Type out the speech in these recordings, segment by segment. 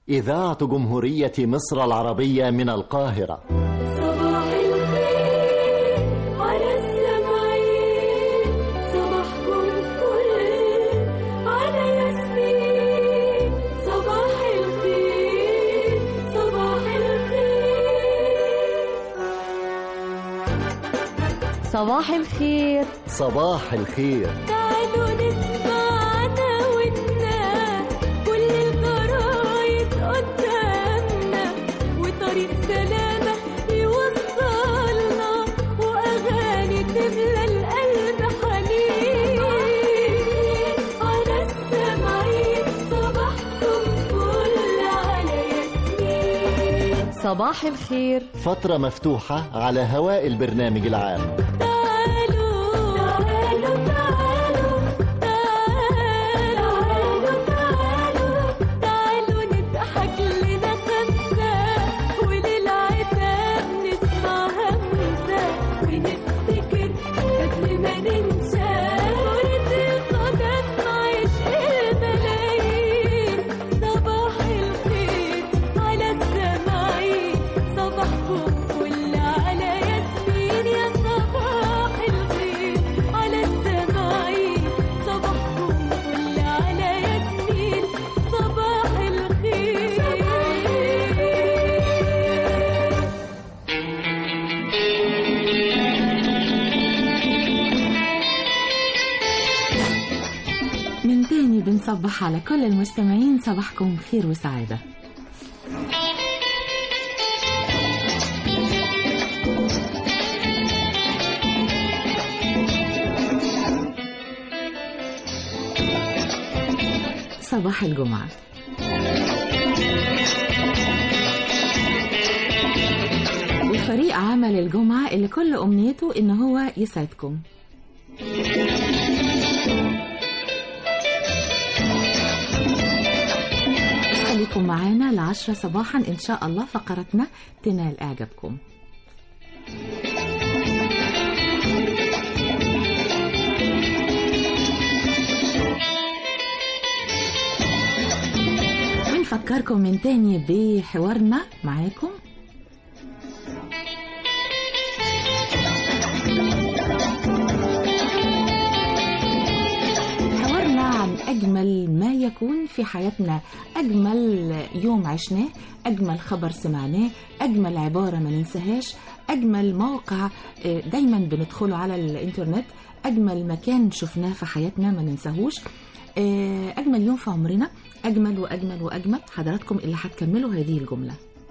إذاعة جمهورية مصر العربية من القاهرة صباح الخير على السمعين صباحكم فل على ياسمين صباح الخير صباح الخير صباح الخير صباح الخير تعالوا نسمعنا ونا كل الجرايد قدامنا وطريق سلامة يوصلنا وأغاني تملى القلب حنين على السمعين صباحكم فل على ياسمين صباح الخير فترة مفتوحة على هواء البرنامج العام تعالوا تعالوا تعالوا تعالوا تعالوا تعالوا نضحك لنا خمسة وللعتاب نسمع همسة ونفتكر قبل ما ننسى كرة القدم عشق الملايين صباح الخير على السماعين صباحكم كل على ياسمين يا صباح الخير على السماعين صباحكم كل على ياسمين صباح الخير من تاني بنصبح على كل المستمعين صباحكم خير وسعادة صباح الجمعة وفريق عمل الجمعة اللي كل أمنيته إن هو يسعدكم خليكم معانا لعشرة صباحا إن شاء الله فقرتنا تنال إعجابكم بنفكركم من تاني بحوارنا معاكم حوارنا عن أجمل ما يكون في حياتنا أجمل يوم عشناه أجمل خبر سمعناه أجمل عبارة ما ننساهاش أجمل موقع آه، دايما بندخله على الإنترنت أجمل مكان شفناه في حياتنا ما ننساهوش آه، أجمل يوم في عمرنا أجمل وأجمل وأجمل حضراتكم اللي هتكملوا هذه الجملة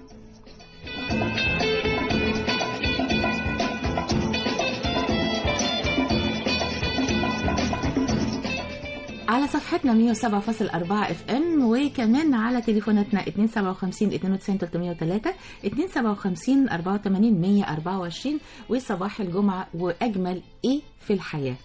على صفحتنا 107.4 اف ام وكمان على تليفوناتنا 257 92 303 257 84 124 وصباح الجمعة وأجمل إيه في الحياة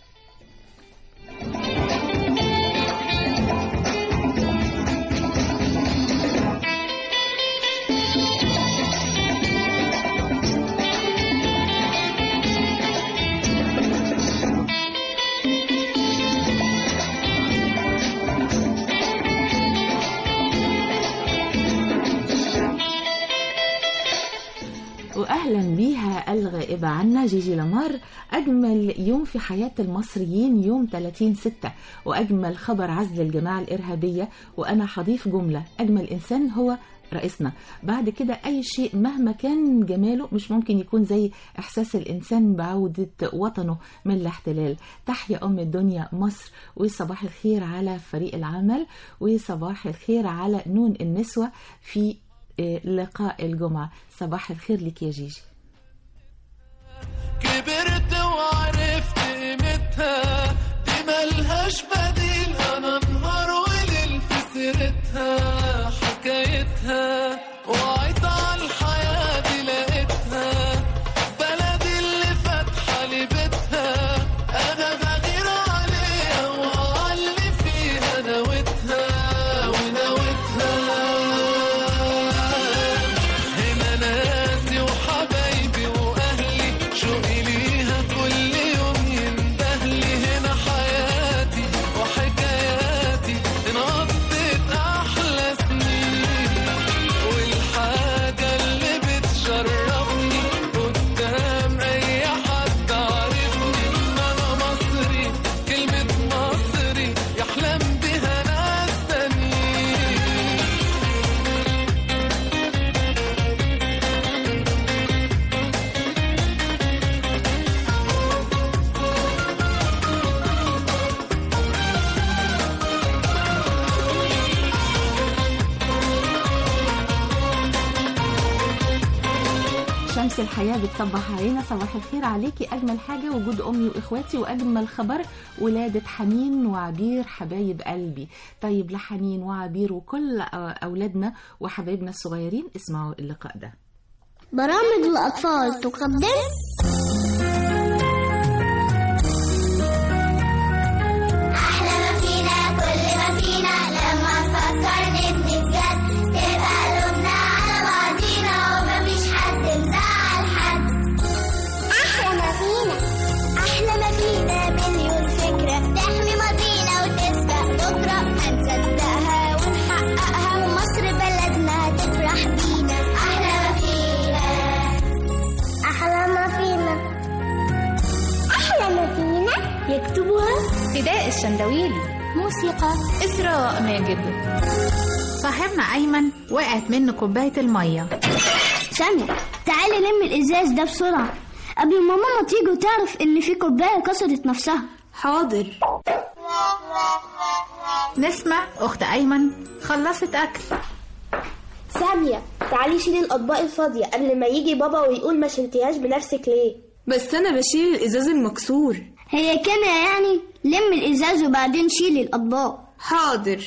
واهلا بيها الغائبه عنا جيجي لامار اجمل يوم في حياه المصريين يوم 30 6 واجمل خبر عزل الجماعه الارهابيه وانا هضيف جمله اجمل انسان هو رئيسنا بعد كده اي شيء مهما كان جماله مش ممكن يكون زي احساس الانسان بعوده وطنه من الاحتلال تحيا ام الدنيا مصر وصباح الخير على فريق العمل وصباح الخير على نون النسوه في آه، لقاء الجمعه صباح الخير لك يا جيجي كبرت وعرفت قيمتها دي ملهاش بديل انا نهار وليل في سيرتها حكايتها وعيت على الحياة دي لقيتها بلدي اللي فاتحة لبيتها انا بغير عليها وعلي فيها نويتها ونويتها هنا ناسي وحبايبي واهلي شوقي ليها كل يوم يندهلي هنا حياتي وحكاياتي انقضت احلى شمس الحياة بتصبح علينا صباح الخير عليكي أجمل حاجة وجود أمي وإخواتي وأجمل خبر ولادة حنين وعبير حبايب قلبي طيب لحنين وعبير وكل أولادنا وحبايبنا الصغيرين اسمعوا اللقاء ده برامج الأطفال تقدم أحلى ما فينا كل ما فينا لما نفكر نبني بجد تبقى قلوبنا على بعضينا ومفيش حد مزعل حد أحلى ما فينا أحلى ما فينا مليون فكرة تحمي ماضينا وتسبق بكرة هنصدقها ونحققها ومصر بلدنا تفرح بينا أحلى ما فينا أحلى ما فينا أحلى ما فينا يكتبها فداء الشندويلي موسيقى إسراء ماجد صاحبنا أيمن وقعت منه كوباية المية سامية تعالي لم الإزاز ده بسرعة قبل ما ماما تيجي وتعرف إن في كوباية كسرت نفسها حاضر نسمة أخت أيمن خلصت أكل سامية تعالي شيلي الأطباق الفاضية قبل ما يجي بابا ويقول ما شلتيهاش بنفسك ليه بس أنا بشيل الإزاز المكسور هي كيمياء يعني لم الإزاز وبعدين شيلي الأطباق حاضر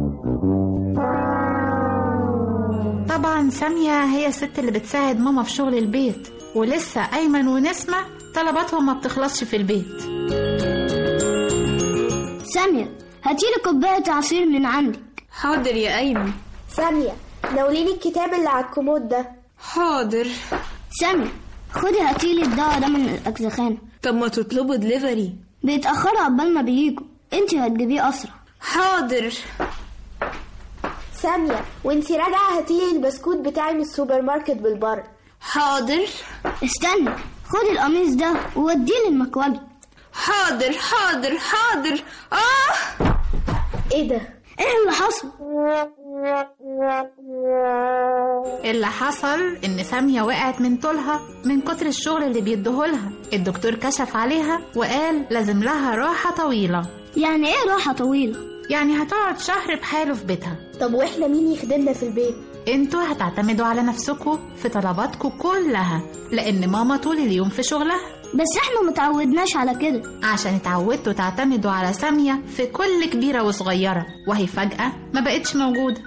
طبعا سامية هي الست اللي بتساعد ماما في شغل البيت ولسه أيمن ونسمة طلباتهم ما بتخلصش في البيت سامية هاتيلي كوباية عصير من عندك حاضر يا أيمن سامية ناوليني الكتاب اللي على الكومود ده حاضر سامية خدي هاتيلي الدواء ده من الأجزخانة طب ما تطلبوا دليفري بيتأخروا عقبال ما بيجوا انتي هتجيبيه أسرع حاضر سامية وانتي راجعة هاتيلي البسكوت بتاعي من السوبر ماركت بالبر حاضر استنى خدي القميص ده ووديه للمكوجي حاضر حاضر حاضر آه ايه ده ايه اللي حصل اللي حصل إن سامية وقعت من طولها من كتر الشغل اللي بيديهولها الدكتور كشف عليها وقال لازم لها راحة طويلة يعني ايه راحة طويلة يعني هتقعد شهر بحاله في بيتها طب واحنا مين يخدمنا في البيت انتوا هتعتمدوا على نفسكوا في طلباتكوا كلها لأن ماما طول اليوم في شغلها بس احنا متعودناش على كده عشان اتعودتوا تعتمدوا على سامية في كل كبيرة وصغيرة وهي فجأة ما بقتش موجودة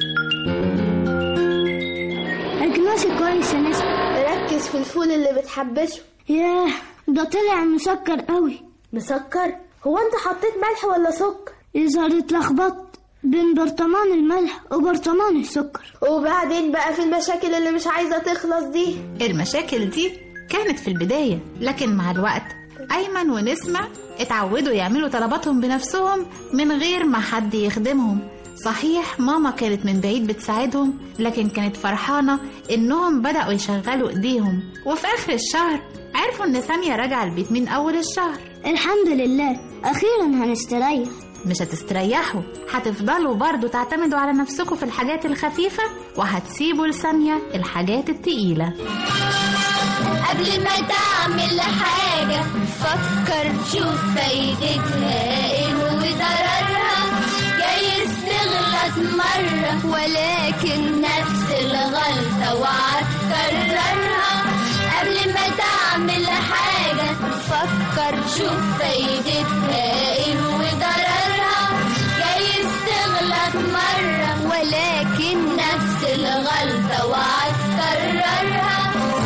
اجناسي كويس يا نسمة ركز في الفول اللي بتحبشه ياه ده طلع مسكر قوي مسكر هو انت حطيت ملح ولا سكر يظهر اتلخبطت بين برطمان الملح وبرطمان السكر وبعدين بقى في المشاكل اللي مش عايزة تخلص دي المشاكل دي كانت في البداية لكن مع الوقت أيمن ونسمة اتعودوا يعملوا طلباتهم بنفسهم من غير ما حد يخدمهم صحيح ماما كانت من بعيد بتساعدهم لكن كانت فرحانة إنهم بدأوا يشغلوا إيديهم وفي آخر الشهر عرفوا إن سامية راجعة البيت من أول الشهر الحمد لله اخيرا هنستريح مش هتستريحوا هتفضلوا برضو تعتمدوا على نفسكم في الحاجات الخفيفة وهتسيبوا لسامية الحاجات التقيلة قبل ما تعمل حاجة فكر شوف فايدتها ايه وضررها جايز تغلط مرة ولكن نفس الغلطة وهتكررها قبل ما تعمل حاجة فكر شوف فايدتها ايه وضررها جايز تغلط مرة ولكن نفس الغلطة وهتكررها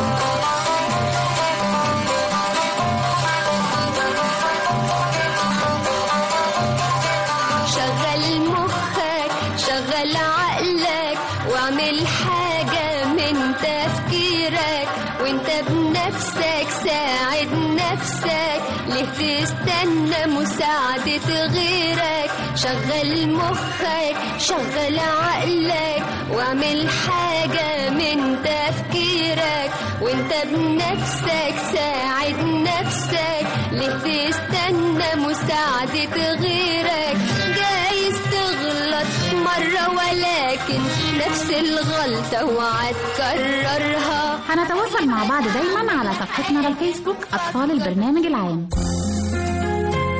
شغل مخك شغل عقلك واعمل حاجة من تفكيرك وانت بنفسك ساعد نفسك ليه تستنى مساعدة غيرك شغل مخك شغل عقلك واعمل حاجة من تفكيرك وانت بنفسك ساعد نفسك ليه تستنى مساعدة غيرك جايز تغلط مرة ولكن نفس الغلطة وهتكررها هنتواصل مع بعض دايما على صفحتنا على الفيسبوك أطفال البرنامج العام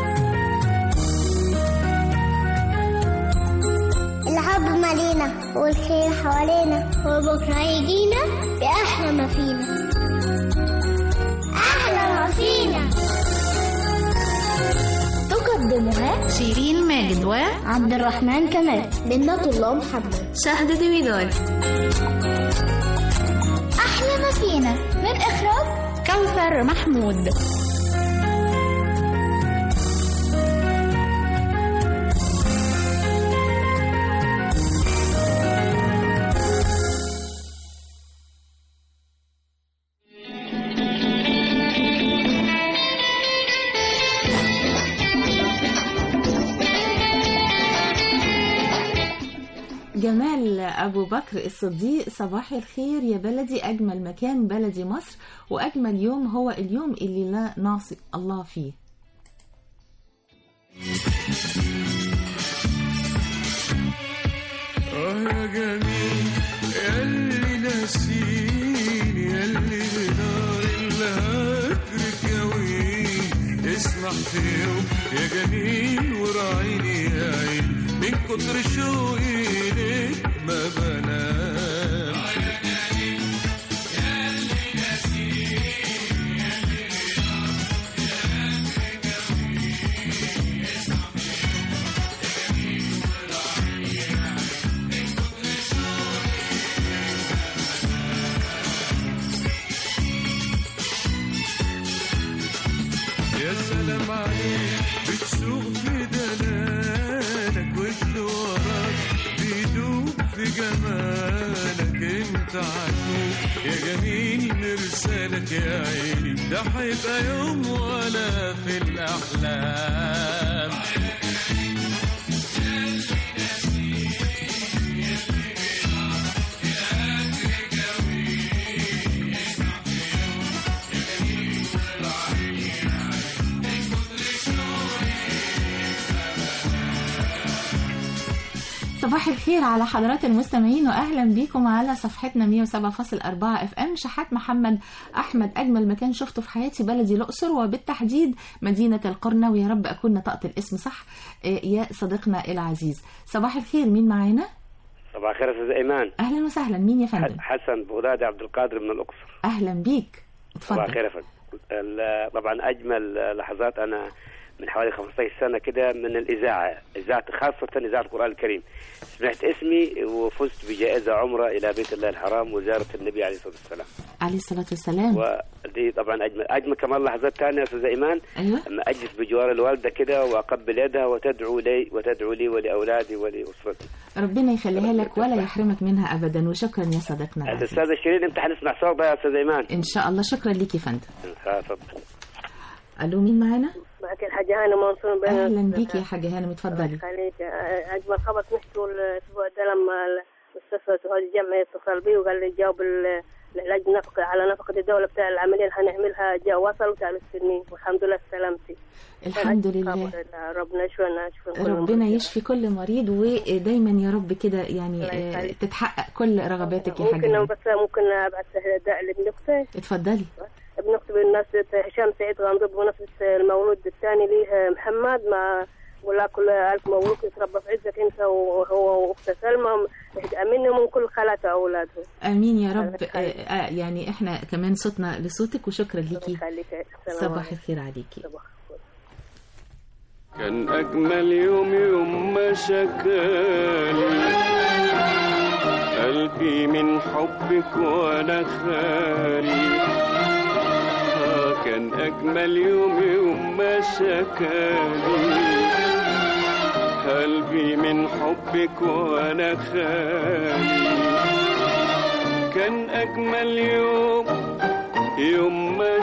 الحب مالينا والخير حوالينا وبكرة يجينا بأحلى ما فينا أحلى ما فينا تقدمها شيرين ماجد و عبد الرحمن كمال منة الله محمد شهد دويدار أحلى ما فينا من إخراج كوثر محمود جمال أبو بكر الصديق صباح الخير يا بلدي أجمل مكان بلدي مصر وأجمل يوم هو اليوم اللي لا نعصي الله فيه اه يا جميل ياللي ناسيني ياللي بنار الهجر كوين اسمع في يوم يا جميل وراعيني يا عين من كتر شوقي ليك ما بنام يا سلام عليك بتسوق في دلالك وش وراك بيدوب في جمالك انت عشوق يا جميل مرسالك يا عيني ده هيبقى يوم ولا في الاحلام صباح الخير على حضرات المستمعين واهلا بيكم على صفحتنا 107.4 اف ام شحات محمد احمد اجمل مكان شفته في حياتي بلدي الاقصر وبالتحديد مدينه القرنه ويا رب اكون نطقت الاسم صح آه، يا صديقنا العزيز صباح الخير مين معانا صباح الخير يا استاذ ايمان اهلا وسهلا مين يا فندم ح- حسن بغدادي عبد القادر من الاقصر اهلا بيك صباح اتفضل الخير يا فندم ال- طبعا اجمل لحظات انا من حوالي 15 سنه كده من الاذاعه اذاعه خاصه اذاعه القران الكريم سمعت اسمي وفزت بجائزه عمره الى بيت الله الحرام وزياره النبي عليه الصلاه والسلام عليه الصلاه والسلام ودي طبعا اجمل اجمل كمان لحظات ثانيه يا استاذ ايمان ايوه لما اجلس بجوار الوالده كده واقبل يدها وتدعو لي وتدعو لي ولاولادي ولاسرتي ربنا يخليها لك ولا يحرمك منها ابدا وشكرا يا صديقنا العزيز الاستاذه شيرين امتى حنسمع صوت بقى يا استاذ ايمان ان شاء الله شكرا ليك يا فندم آه، اتفضل الو مين معانا معك الحاجة هانة منصور بين اهلا بيك يا حاجه هانم اتفضلي خليك أجمل خبر سمعته الأسبوع ده لما المستشفى سهول الجامعي اتصل بي وقال لي جاوب ال- العلاج نفقة على نفقة الدولة بتاع العملية اللي هنعملها جا وصل ثلاث سنين والحمد لله سلامتي الحمد لله ربنا يشفينا يشفي كل ربنا مريض. يشفي كل مريض ودايما يا رب كده يعني الله آه، يخليك. تتحقق كل رغباتك يا ممكن حاجه بس ممكن ابعث هداء لابن اختي اتفضلي ابن اختي بمناسبة هشام سعيد غامض بمناسبة المولود الثاني ليه محمد مع ولا كل ألف مبروك يتربى في عزك أنت وهو وأخته سلمى منهم من كل خالات أولاده امين يا رب آه، آه، يعني احنا كمان صوتنا لصوتك وشكرا ليكي يخليك السلام صباح عليكم. الخير عليكي كان أجمل يوم يوم ما شكالي قلبي من حبك وأنا خالي آه كان أجمل يوم يوم ما شكالي قلبي من حبك وأنا خالي كان أجمل يوم يوم ما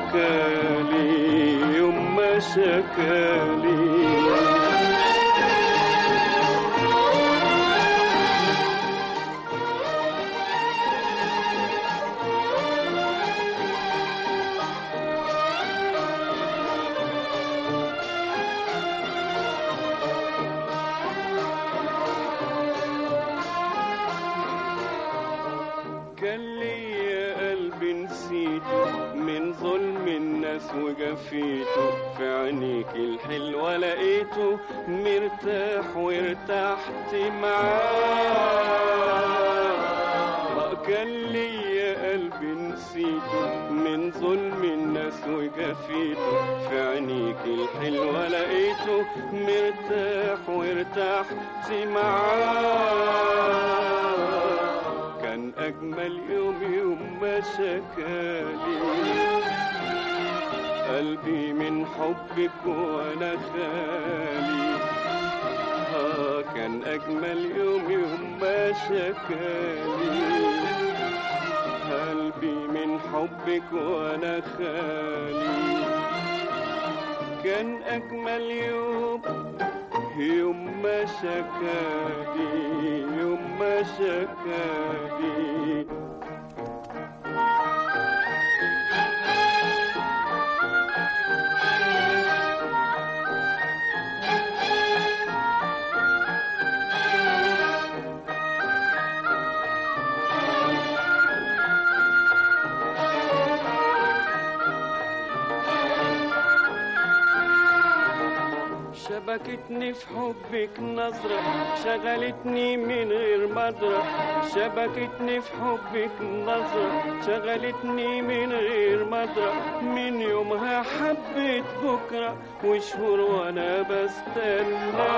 شكالي يوم ما شكالي كان ليا قلب نسيته من ظلم الناس وجفيته في عينيك الحلوة لقيته مرتاح وارتحت معاه كان ليا قلب نسيته من ظلم الناس وجفيته في عينيك الحلوة لقيته مرتاح وارتحت معاه كان أجمل يوم يوم ما شكالي قلبي من حبك وانا خالي آه كان اجمل يوم يوم ما شكالي قلبي من حبك وانا خالي كان اجمل يوم يوم ما شكالي يوم ما شكالي شبكتني في حبك نظرة شغلتني من غير مدرة شبكتني في حبك نظرة شغلتني من غير مدرة من يومها حبيت بكرة وشهور وانا بستنى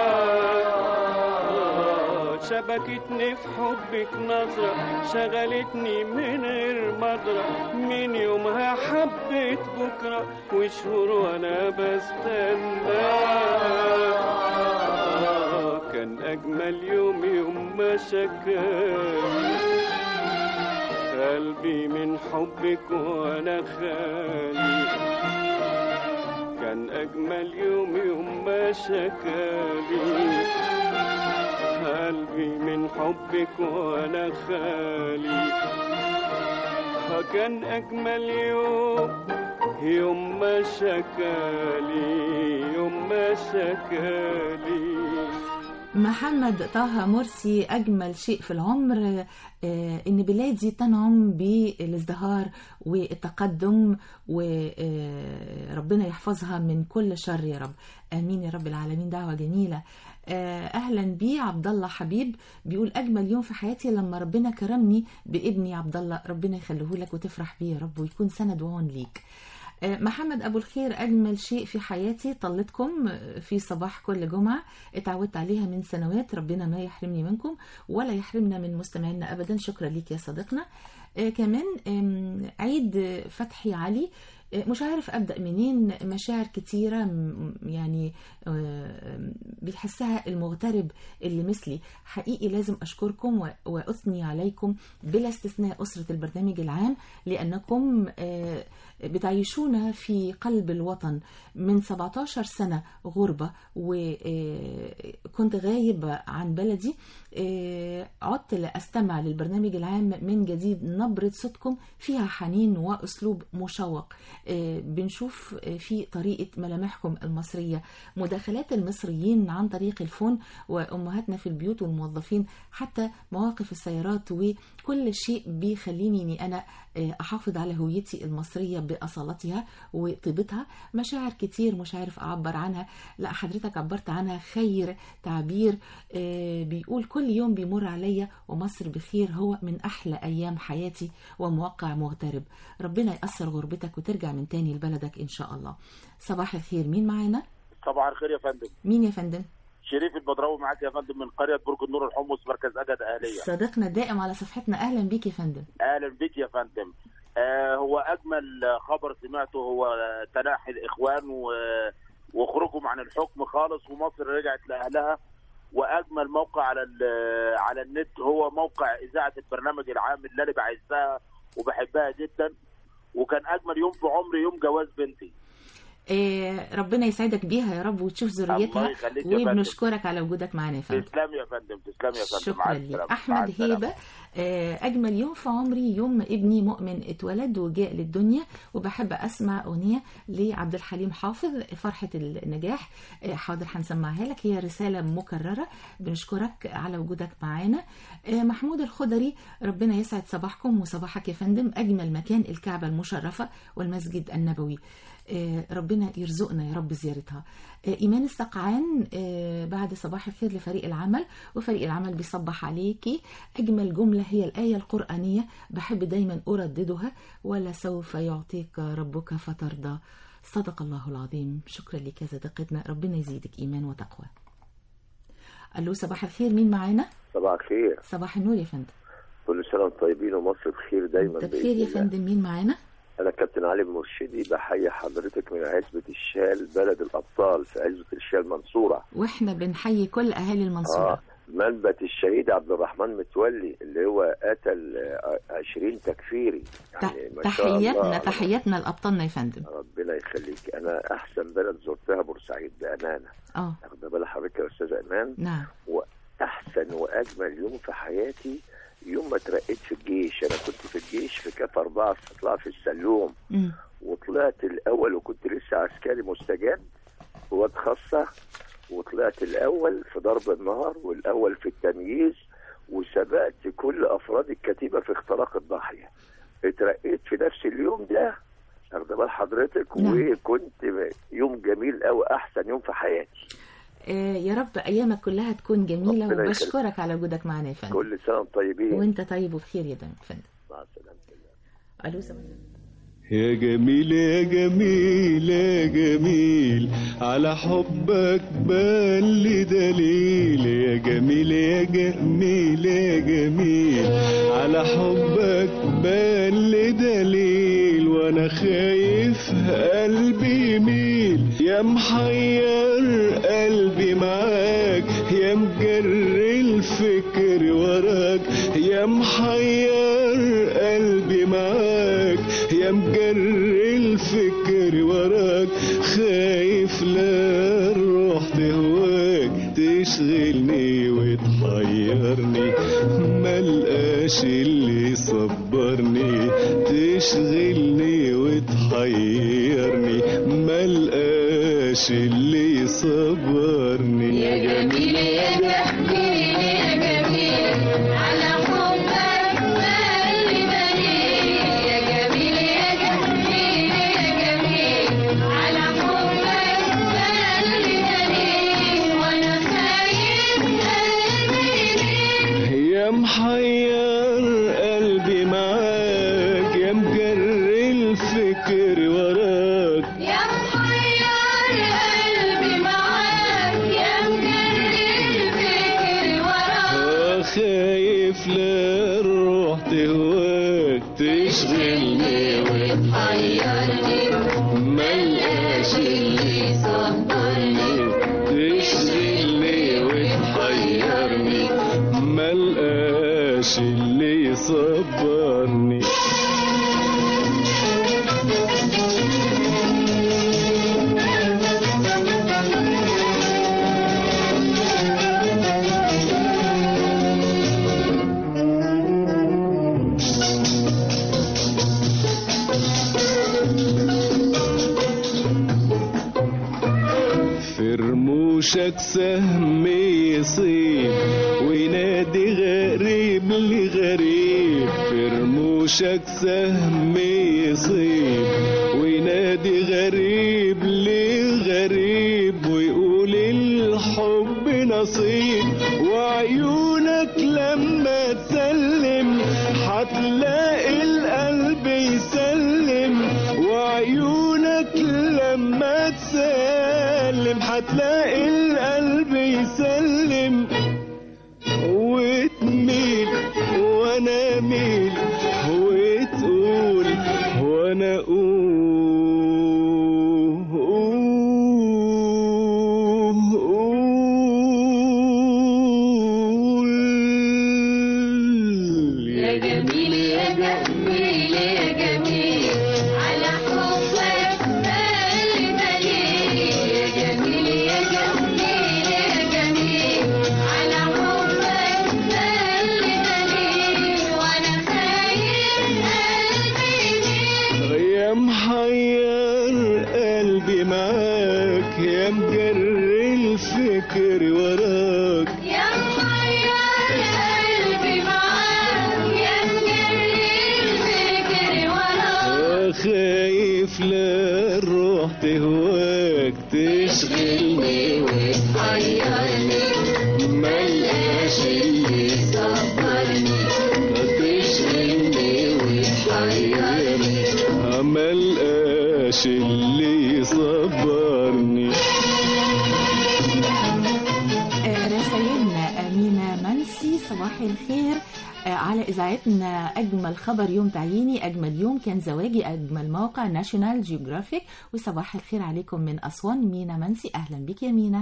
شبكتني في حبك نظرة شغلتني من غير مدرة من يومها حبيت بكرة وشهور وانا بستنى كان أجمل يوم يوم ما شكاني قلبي من حبك وانا خالي كان أجمل يوم يوم ما شكالي قلبي من حبك وانا خالي كان اجمل يوم يوم ما شكالي يوم ما شكالي محمد طه مرسي أجمل شيء في العمر آه، إن بلادي تنعم بالازدهار والتقدم وربنا يحفظها من كل شر يا رب آمين يا رب العالمين دعوة جميلة آه، أهلا بي عبد الله حبيب بيقول أجمل يوم في حياتي لما ربنا كرمني بابني عبد الله ربنا يخليه لك وتفرح بيه يا رب ويكون سند وعون ليك آه، محمد أبو الخير أجمل شيء في حياتي طلتكم في صباح كل جمعة اتعودت عليها من سنوات ربنا ما يحرمني منكم ولا يحرمنا من مستمعينا أبدا شكرا ليك يا صديقنا آه، كمان آم، عيد فتحي علي آه، مش عارف أبدأ منين مشاعر كتيرة م- يعني آه، بيحسها المغترب اللي مثلي حقيقي لازم أشكركم و- وأثني عليكم بلا استثناء أسرة البرنامج العام لأنكم آه، بتعيشونا في قلب الوطن من 17 سنة غربة وكنت غايب عن بلدي آه، عدت لأستمع للبرنامج العام من جديد نبرة صوتكم فيها حنين وأسلوب مشوق آه، بنشوف آه، في طريقة ملامحكم المصرية مداخلات المصريين عن طريق الفون وأمهاتنا في البيوت والموظفين حتى مواقف السيارات وكل شيء بيخليني إني أنا آه، أحافظ على هويتي المصرية بأصالتها وطيبتها مشاعر كتير مش عارف أعبر عنها لا حضرتك عبرت عنها خير تعبير آه، بيقول كل يوم بيمر عليا ومصر بخير هو من أحلى أيام حياتي وموقع مغترب ربنا يأثر غربتك وترجع من تاني لبلدك إن شاء الله صباح الخير مين معانا صباح الخير يا فندم مين يا فندم شريف البدراوي معاك يا فندم من قريه برج النور الحمص مركز اجد اهليه صديقنا الدائم على صفحتنا أهلا بيك يا فندم اهلا بك يا فندم آه هو اجمل خبر سمعته هو تناحي الاخوان و... وخروجهم عن الحكم خالص ومصر رجعت لاهلها واجمل موقع على ال... على النت هو موقع اذاعه البرنامج العام اللي انا بعزها وبحبها جدا وكان اجمل يوم في عمري يوم جواز بنتي آه، ربنا يسعدك بيها يا رب وتشوف ذريتها الله يخليك يا فندم. وبنشكرك على وجودك معنا يا فندم تسلم يا فندم تسلم يا فندم شكرا مع لك السلامة. مع احمد السلامة. هيبه آه، اجمل يوم في عمري يوم ما ابني مؤمن اتولد وجاء للدنيا وبحب اسمع اغنيه لعبد الحليم حافظ فرحه النجاح آه، حاضر هنسمعها لك هي رساله مكرره بنشكرك على وجودك معانا آه، محمود الخضري ربنا يسعد صباحكم وصباحك يا فندم اجمل مكان الكعبه المشرفه والمسجد النبوي آه، ربنا يرزقنا يا رب زيارتها آه، إيمان السقعان آه، بعد صباح الخير لفريق العمل وفريق العمل بيصبح عليكي أجمل جملة هي الآية القرآنية بحب دايما أرددها ولا سوف يعطيك ربك فترضى صدق الله العظيم شكرا لك يا صديقتنا ربنا يزيدك إيمان وتقوى ألو صباح الخير مين معانا صباح الخير صباح النور يا فندم كل سنة وانتم طيبين ومصر بخير دايما ده بإذن بخير يا الله. فندم مين معانا أنا كابتن علي المرشدي بحيي حضرتك من عزبة الشال بلد الأبطال في عزبة الشال منصورة واحنا بنحيي كل أهالي المنصورة آه منبت الشهيد عبد الرحمن متولي اللي هو قتل آه، 20 تكفيري يعني ما شاء الله تحياتنا تحياتنا لأبطالنا يا فندم ربنا يخليك أنا أحسن بلد زرتها بورسعيد بأمانة اه واخد بال حضرتك يا أستاذ إيمان نعم واحسن واجمل يوم في حياتي يوم ما اترقيت في الجيش انا كنت في الجيش في كاف اربعه استطلاع في السلوم مم. وطلعت الاول وكنت لسه عسكري مستجد قوات خاصه وطلعت الاول في ضرب النهار والاول في التمييز وسبقت كل افراد الكتيبه في اختراق الضاحيه اترقيت في نفس اليوم ده واخد بال حضرتك نعم. وكنت يوم جميل قوي احسن يوم في حياتي آه يا رب أيامك كلها تكون جميلة ربنا وبشكرك على وجودك معنا يا فندم كل سنه وانتم طيبين وانت طيب وبخير يا دم- فندم مع السلامه ألو صباح يا جميل يا جميل يا جميل على حبك بان لي دليل يا جميل يا جميل يا جميل على حبك بان لي دليل وانا خايف قلبي يميل يا محير قلبي معاك يا مجري الفكر وراك يا محير قلبي معاك يا مجري الفكر وراك خايف لا الروح تهواك تشغلني وتحيرني ملقاش اللي يصبرني تشغلني وتحيرني ملقاش اللي يصبرني يا جميل يا جميل يا جميل على حبك مالي دليل يا جميل يا جميل يا جميل على حبك مالي دليل وانا خايف قلبي يميل يا محير قلبي معاك يا مجري الفكر وراك يا محير قلبي معاك يا مجري الفكر وراك آه خايف لا الروح تهواك تشغلني وتحيرني ملقاش اللي يصبرني تشغلني وتحيرني ملقاش اللي يصبرني في رموشك سهم يصيب وينادي غريب لغريب في رموشك سهم يصيب وينادي غريب لغريب ويقول الحب نصيب وعيونك لما تسلم هتلاقي القلب يسلم وعيونك لما تسلم هتلاقي القلب يسلم وتميل وانا ميل وتقول وانا اقول يا جميل يا جميل يا جميل على حبك مالي دليل يا جميل يا جميل يا جميل على حبك مالي دليل وانا خايف قلبي يميل يا محير قلبي معاك يا مجري الفكر وراك يا محير قلبي معاك يا مجري الفكر وراك خايف لا الروح تهواك تشغلني وتحيرني ملقاش اللي صبرني ملقاش اللي يصبرني آه، رسائلنا أمينة منسي صباح الخير آه، على إذاعتنا أجمل خبر يوم تعييني أجمل يوم كان زواجي أجمل موقع ناشونال جيوغرافيك وصباح الخير عليكم من أسوان مينا منسي أهلا بك يا مينا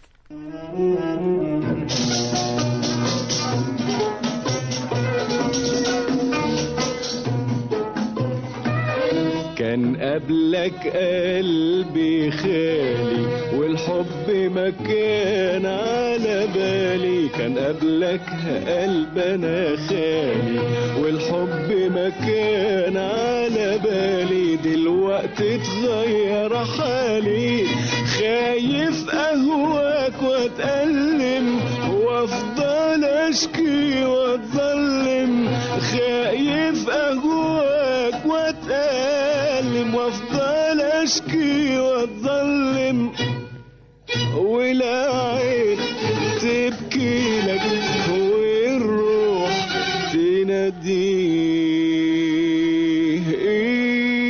كان قبلك قلبي خالي والحب ما كان على بالي كان قبلك قلب انا خالي والحب ما كان على بالي دلوقتي اتغير حالي خايف اهواك واتألم وافضل اشكي واتظلم خايف اهواك واتألم وافضل اشكي واتظلم ولا عين تبكي لك والروح تناديه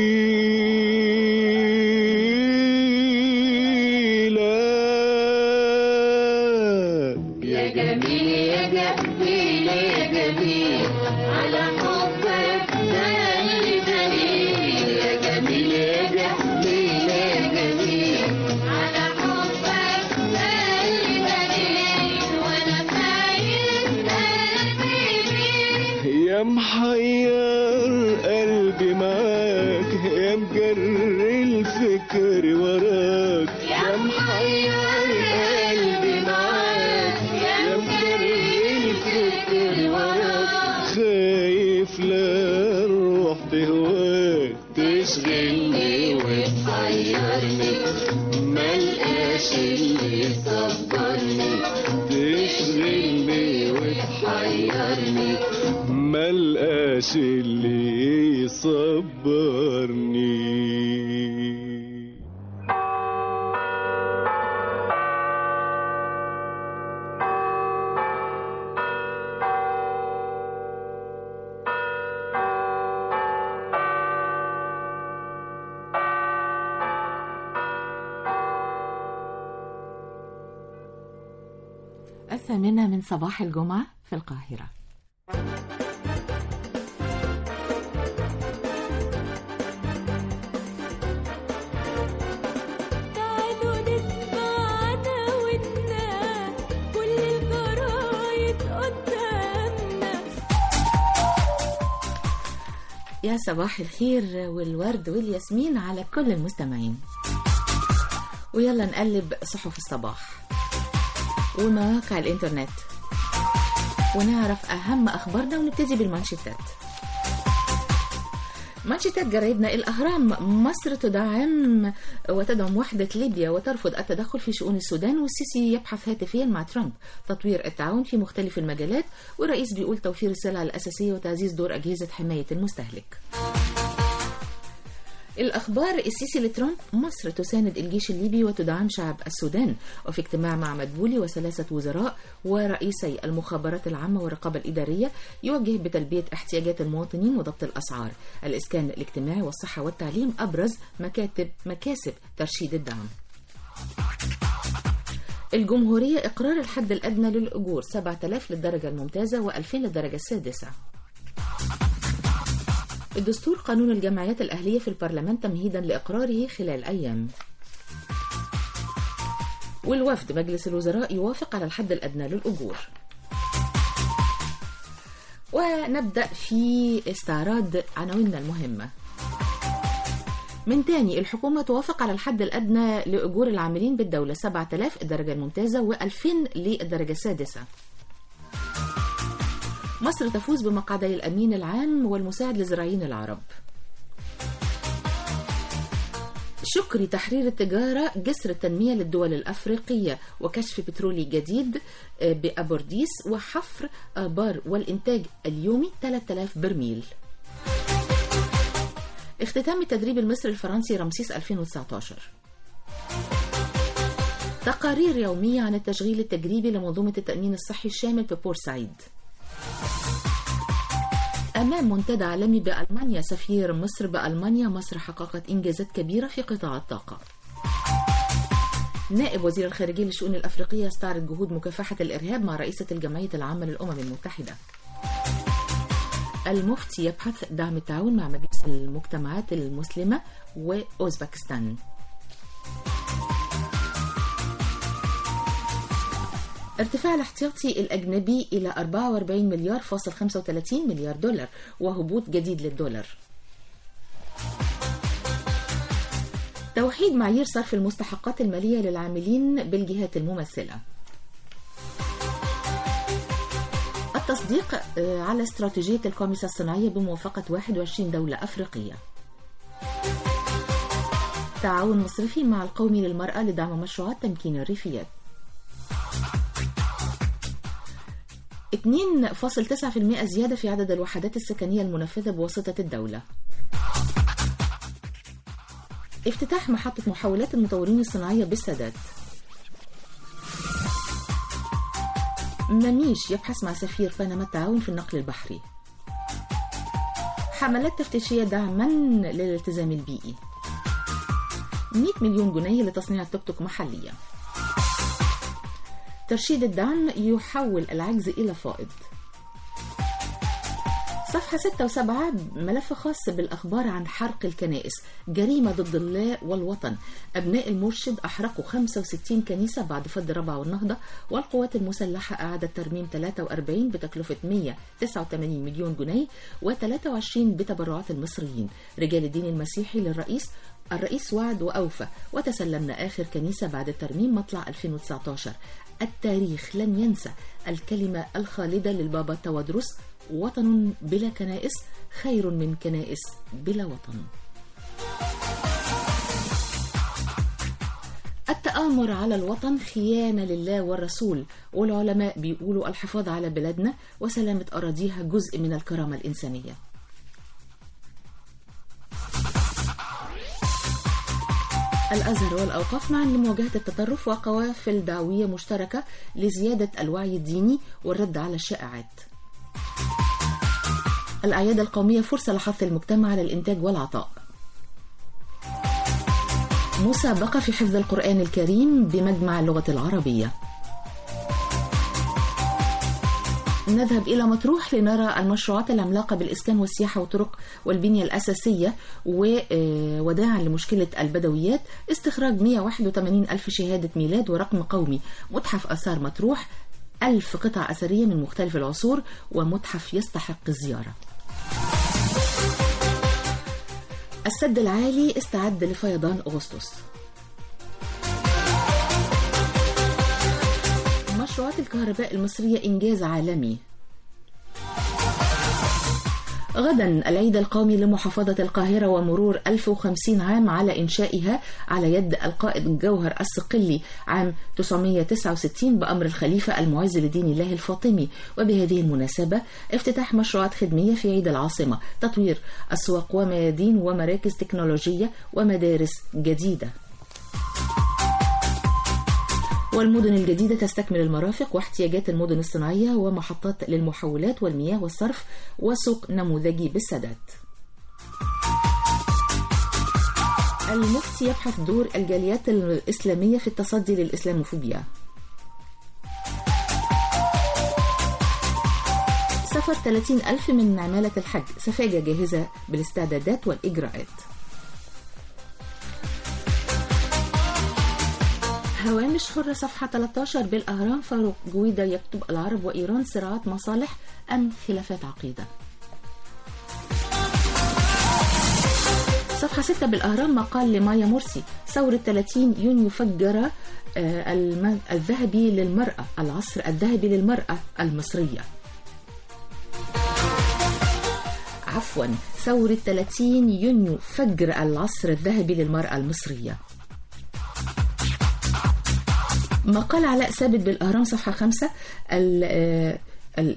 إلك يا جميل يا جميل يا جميل على حبك ده اللي دليل يا جميل يا جميل يا جميل على حبك ده اللي دليل وانا خايف قلبي بيك يا محير قلبي معاك يا مجري الفكر وراك يا محير قلبي معاك يا مجري الفكر وراك خايف لا الروح تهواك تشغلني وتحيرني ملقاش اللي يصبرني تشغلني وتحيرني ملقاش اللي يصبرني الثامنة من صباح الجمعة في القاهرة تعالوا نسمع عناويننا كل الجرايد قدامنا يا صباح الخير والورد والياسمين على كل المستمعين ويلا نقلب صحف الصباح ومواقع الانترنت ونعرف أهم أخبارنا ونبتدي بالمانشيتات مانشيتات جرايدنا الأهرام مصر تدعم وتدعم وحدة ليبيا وترفض التدخل في شؤون السودان والسيسي يبحث هاتفيا مع ترامب تطوير التعاون في مختلف المجالات والرئيس بيقول توفير السلع الأساسية وتعزيز دور أجهزة حماية المستهلك الأخبار السيسي لترامب مصر تساند الجيش الليبي وتدعم شعب السودان وفي اجتماع مع مدبولي وثلاثة وزراء ورئيسي المخابرات العامة والرقابة الإدارية يوجه بتلبية احتياجات المواطنين وضبط الأسعار الإسكان الاجتماعي والصحة والتعليم أبرز مكاتب مكاسب ترشيد الدعم الجمهورية إقرار الحد الأدنى للأجور 7000 للدرجة الممتازة و2000 للدرجة السادسة الدستور قانون الجمعيات الأهلية في البرلمان تمهيدا لإقراره خلال أيام والوفد مجلس الوزراء يوافق على الحد الأدنى للأجور ونبدأ في استعراض عناويننا المهمة من تاني الحكومة توافق على الحد الأدنى لأجور العاملين بالدولة 7000 الدرجة الممتازة و2000 للدرجة السادسة مصر تفوز بمقعدي الأمين العام والمساعد للزراعيين العرب شكري تحرير التجارة جسر التنمية للدول الأفريقية وكشف بترولي جديد بأبورديس وحفر آبار والإنتاج اليومي 3000 برميل اختتام التدريب المصري الفرنسي رمسيس 2019 تقارير يومية عن التشغيل التجريبي لمنظومة التأمين الصحي الشامل ببورسعيد أمام منتدى عالمي بألمانيا سفير مصر بألمانيا مصر حققت إنجازات كبيرة في قطاع الطاقة نائب وزير الخارجية للشؤون الأفريقية يستعرض جهود مكافحة الإرهاب مع رئيسة الجمعية العامة للأمم المتحدة المفتي يبحث دعم التعاون مع مجلس المجتمعات المسلمة وأوزبكستان ارتفاع الاحتياطي الأجنبي إلى 44 مليار فاصل 35 مليار دولار وهبوط جديد للدولار توحيد معايير صرف المستحقات المالية للعاملين بالجهات الممثلة التصديق آه، على استراتيجية القامسة الصناعية بموافقة 21 دولة أفريقية تعاون مصرفي مع القومي للمرأة لدعم مشروعات تمكين الريفيات 2.9% زيادة في عدد الوحدات السكنية المنفذة بواسطة الدولة افتتاح محطة محاولات المطورين الصناعية بالسادات مميش يبحث مع سفير بنما التعاون في النقل البحري حملات تفتيشية دعما للالتزام البيئي 100 مليون جنيه لتصنيع التوك توك محليا ترشيد الدعم يحول العجز إلى فائض صفحة 6 و7 ملف خاص بالأخبار عن حرق الكنائس جريمة ضد الله والوطن أبناء المرشد أحرقوا 65 كنيسة بعد فض ربع والنهضة والقوات المسلحة أعادت ترميم 43 بتكلفة 189 مليون جنيه و23 بتبرعات المصريين رجال الدين المسيحي للرئيس الرئيس وعد وأوفى وتسلمنا آخر كنيسة بعد الترميم مطلع 2019 التاريخ لن ينسى الكلمة الخالدة للبابا تودرس وطن بلا كنائس خير من كنائس بلا وطن التآمر على الوطن خيانة لله والرسول والعلماء بيقولوا الحفاظ على بلادنا وسلامة أراضيها جزء من الكرامة الإنسانية الأزهر والأوقاف معا لمواجهة التطرف وقوافل دعوية مشتركة لزيادة الوعي الديني والرد على الشائعات الأعياد القومية فرصة لحث المجتمع على الإنتاج والعطاء مسابقة في حفظ القرآن الكريم بمجمع اللغة العربية نذهب إلى مطروح لنرى المشروعات العملاقة بالإسكان والسياحة والطرق والبنية الأساسية ووداعا لمشكلة البدويات استخراج 181 ألف شهادة ميلاد ورقم قومي متحف آثار مطروح ألف قطع أثرية من مختلف العصور ومتحف يستحق الزيارة السد العالي استعد لفيضان أغسطس مشروعات الكهرباء المصرية إنجاز عالمي غدا العيد القومي لمحافظة القاهرة ومرور 1050 عام على إنشائها على يد القائد جوهر الصقلي عام 969 بأمر الخليفة المعز لدين الله الفاطمي وبهذه المناسبة افتتاح مشروعات خدمية في عيد العاصمة تطوير أسواق وميادين ومراكز تكنولوجية ومدارس جديدة والمدن الجديدة تستكمل المرافق واحتياجات المدن الصناعية ومحطات للمحولات والمياه والصرف وسوق نموذجي بالسادات المفتي يبحث دور الجاليات الإسلامية في التصدي للإسلاموفوبيا سفر 30 ألف من عمالة الحج سفاجة جاهزة بالاستعدادات والإجراءات هوامش حرة صفحة 13 بالأهرام فاروق جويدة يكتب العرب وإيران صراعات مصالح أم خلافات عقيدة صفحة 6 بالأهرام مقال لمايا مرسي ثورة 30 يونيو فجر الذهبي للمرأة العصر الذهبي للمرأة المصرية عفوا ثورة 30 يونيو فجر العصر الذهبي للمرأة المصرية مقال علاء ثابت بالأهرام صفحة خمسة ال ال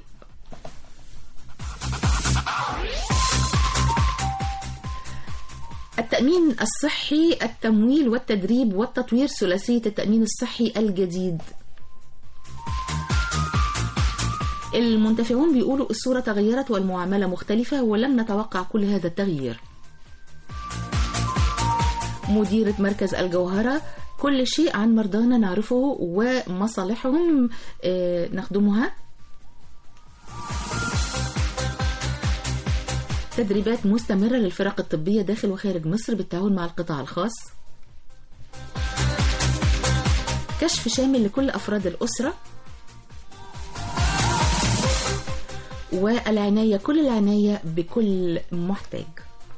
التأمين الصحي التمويل والتدريب والتطوير ثلاثية التأمين الصحي الجديد المنتفعون بيقولوا الصورة تغيرت والمعاملة مختلفة ولم نتوقع كل هذا التغيير مديرة مركز الجوهرة كل شيء عن مرضانا نعرفه ومصالحهم آه، نخدمها تدريبات مستمرة للفرق الطبية داخل وخارج مصر بالتعاون مع القطاع الخاص كشف شامل لكل أفراد الأسرة والعناية كل العناية بكل محتاج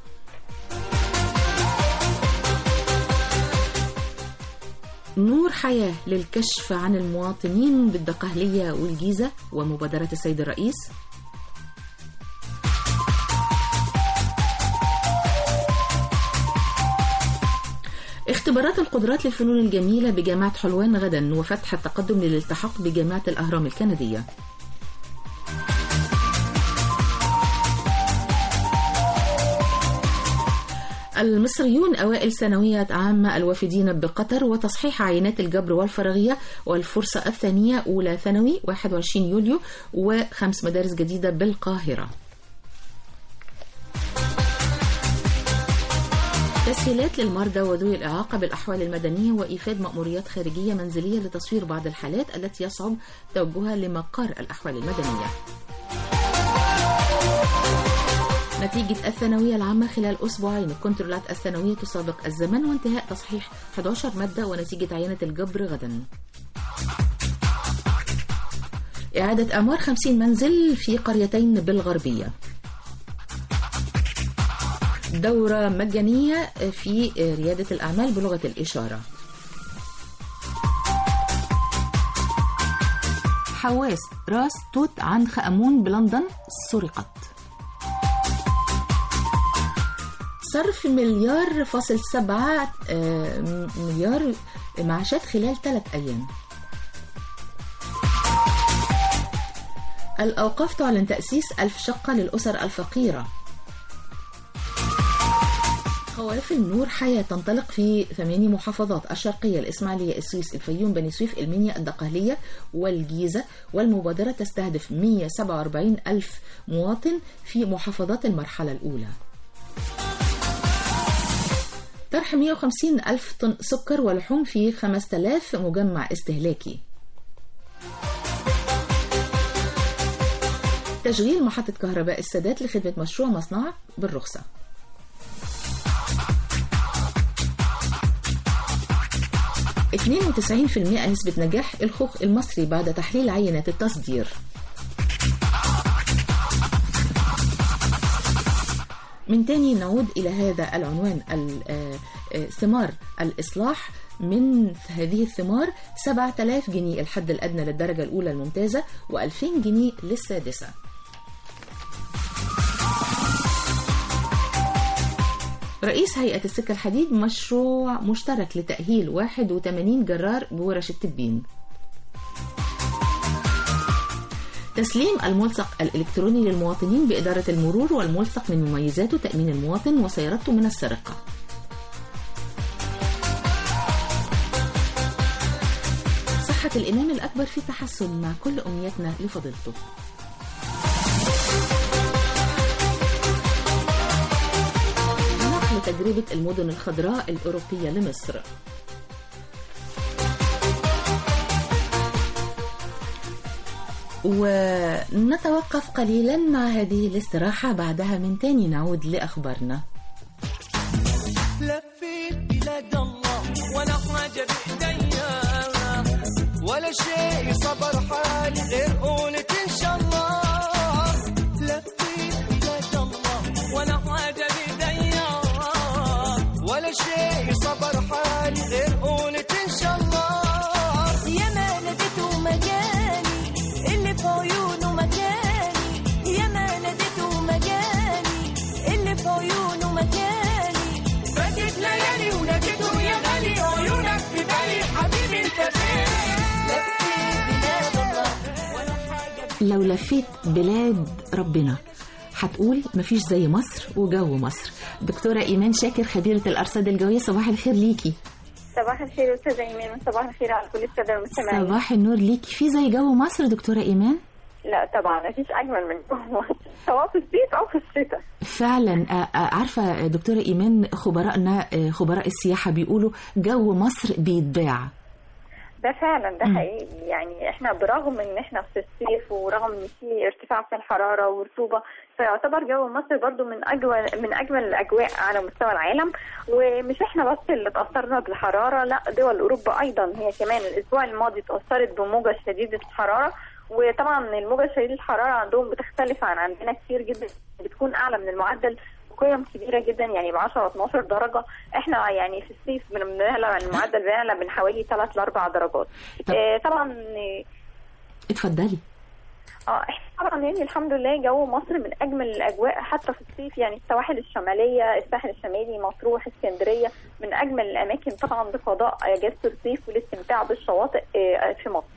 نور حياة للكشف عن المواطنين بالدقهلية والجيزة ومبادرة السيد الرئيس اختبارات القدرات للفنون الجميلة بجامعة حلوان غدا وفتح التقدم للالتحاق بجامعة الأهرام الكندية المصريون أوائل ثانوية عامة الوافدين بقطر وتصحيح عينات الجبر والفراغية والفرصة الثانية أولى ثانوي 21 يوليو وخمس مدارس جديدة بالقاهرة تسهيلات للمرضى وذوي الإعاقة بالأحوال المدنية وإيفاد مأموريات خارجية منزلية لتصوير بعض الحالات التي يصعب توجهها لمقر الأحوال المدنية نتيجة الثانوية العامة خلال أسبوعين الكنترولات الثانوية تسابق الزمن وانتهاء تصحيح 11 مادة ونتيجة عينة الجبر غدا إعادة أعمار 50 منزل في قريتين بالغربية دورة مجانية في ريادة الأعمال بلغة الإشارة حواس راس توت عنخ آمون بلندن سرقت صرف مليار فاصل سبعة آه، مليار معاشات خلال ثلاث أيام الأوقاف تعلن تأسيس ألف شقة للأسر الفقيرة قوافل نور حياة تنطلق في ثماني محافظات الشرقية الإسماعيلية السويس الفيوم بني سويف المنيا الدقهلية والجيزة والمبادرة تستهدف 147 ألف مواطن في محافظات المرحلة الأولى طرح 150 ألف طن سكر ولحوم في 5000 مجمع استهلاكي تشغيل محطة كهرباء السادات لخدمة مشروع مصنع بالرخصة 92% نسبة نجاح الخوخ المصري بعد تحليل عينات التصدير من تاني نعود إلى هذا العنوان ال- آه، آه، ثمار الإصلاح من هذه الثمار 7000 جنيه الحد الأدنى للدرجة الأولى الممتازة و2000 جنيه للسادسة رئيس هيئة السكة الحديد مشروع مشترك لتأهيل 81 جرار بورش التبين تسليم الملصق الإلكتروني للمواطنين بإدارة المرور والملصق من مميزاته تأمين المواطن وسيارته من السرقة صحة الإمام الأكبر في تحسن مع كل أمنيتنا لفضيلته نقل تجربة المدن الخضراء الأوروبية لمصر ونتوقف قليلا مع هذه الاستراحة بعدها من تاني نعود لأخبارنا لفيت بلاد الله ولا حاجة بإيديا ولا شيء صبر حالي غير قولك إن شاء الله لفيت بلاد الله ولا حاجة بإيديا ولا شيء صبر حالي غير قولك إن شاء الله يا ما ناديته مجاني اللي في عيونه مكاني يا ما ناديته مجاني اللي في عيونه مكاني فاتت ليالي وناديته يا غالي عيونك في بالي حبيبي انت فين لفيت بلاد الله ولا حاجة لو لفيت بلاد ربنا هتقول مفيش زي مصر وجو مصر دكتورة إيمان شاكر خبيرة الأرصاد الجوية صباح الخير ليكي صباح الخير استاذه ايمان صباح الخير على كل الساده المستمعين صباح النور ليكي في زي جو مصر دكتورة إيمان لا طبعا مفيش اجمل من جوه مصر سواء في الصيف او في الشتاء فعلا آه، آه، عارفة دكتورة إيمان خبرائنا آه، خبراء السياحة بيقولوا جو مصر بيتباع ده فعلا ده مم. حقيقي يعني احنا برغم ان احنا في الصيف ورغم ان في ارتفاع في الحراره ورطوبه فيعتبر جو مصر برضو من اجمل من اجمل الاجواء على مستوى العالم ومش احنا بس اللي اتاثرنا بالحراره لا دول اوروبا ايضا هي كمان الاسبوع الماضي اتاثرت بموجه شديده الحراره وطبعا الموجه شديده الحراره عندهم بتختلف عن عندنا كتير جدا بتكون اعلى من المعدل قيم كبيره جدا يعني ب 10 12 درجه احنا يعني في الصيف بن- بنعلى عن المعدل بنعلى من حوالي 3 ل 4 درجات آه طبعا آه، اتفضلي اه احنا طبعا يعني الحمد لله جو مصر من اجمل الاجواء حتى في الصيف يعني السواحل الشماليه الساحل الشمالي مطروح اسكندريه من اجمل الاماكن طبعا لقضاء اجازه الصيف والاستمتاع بالشواطئ آه، في مصر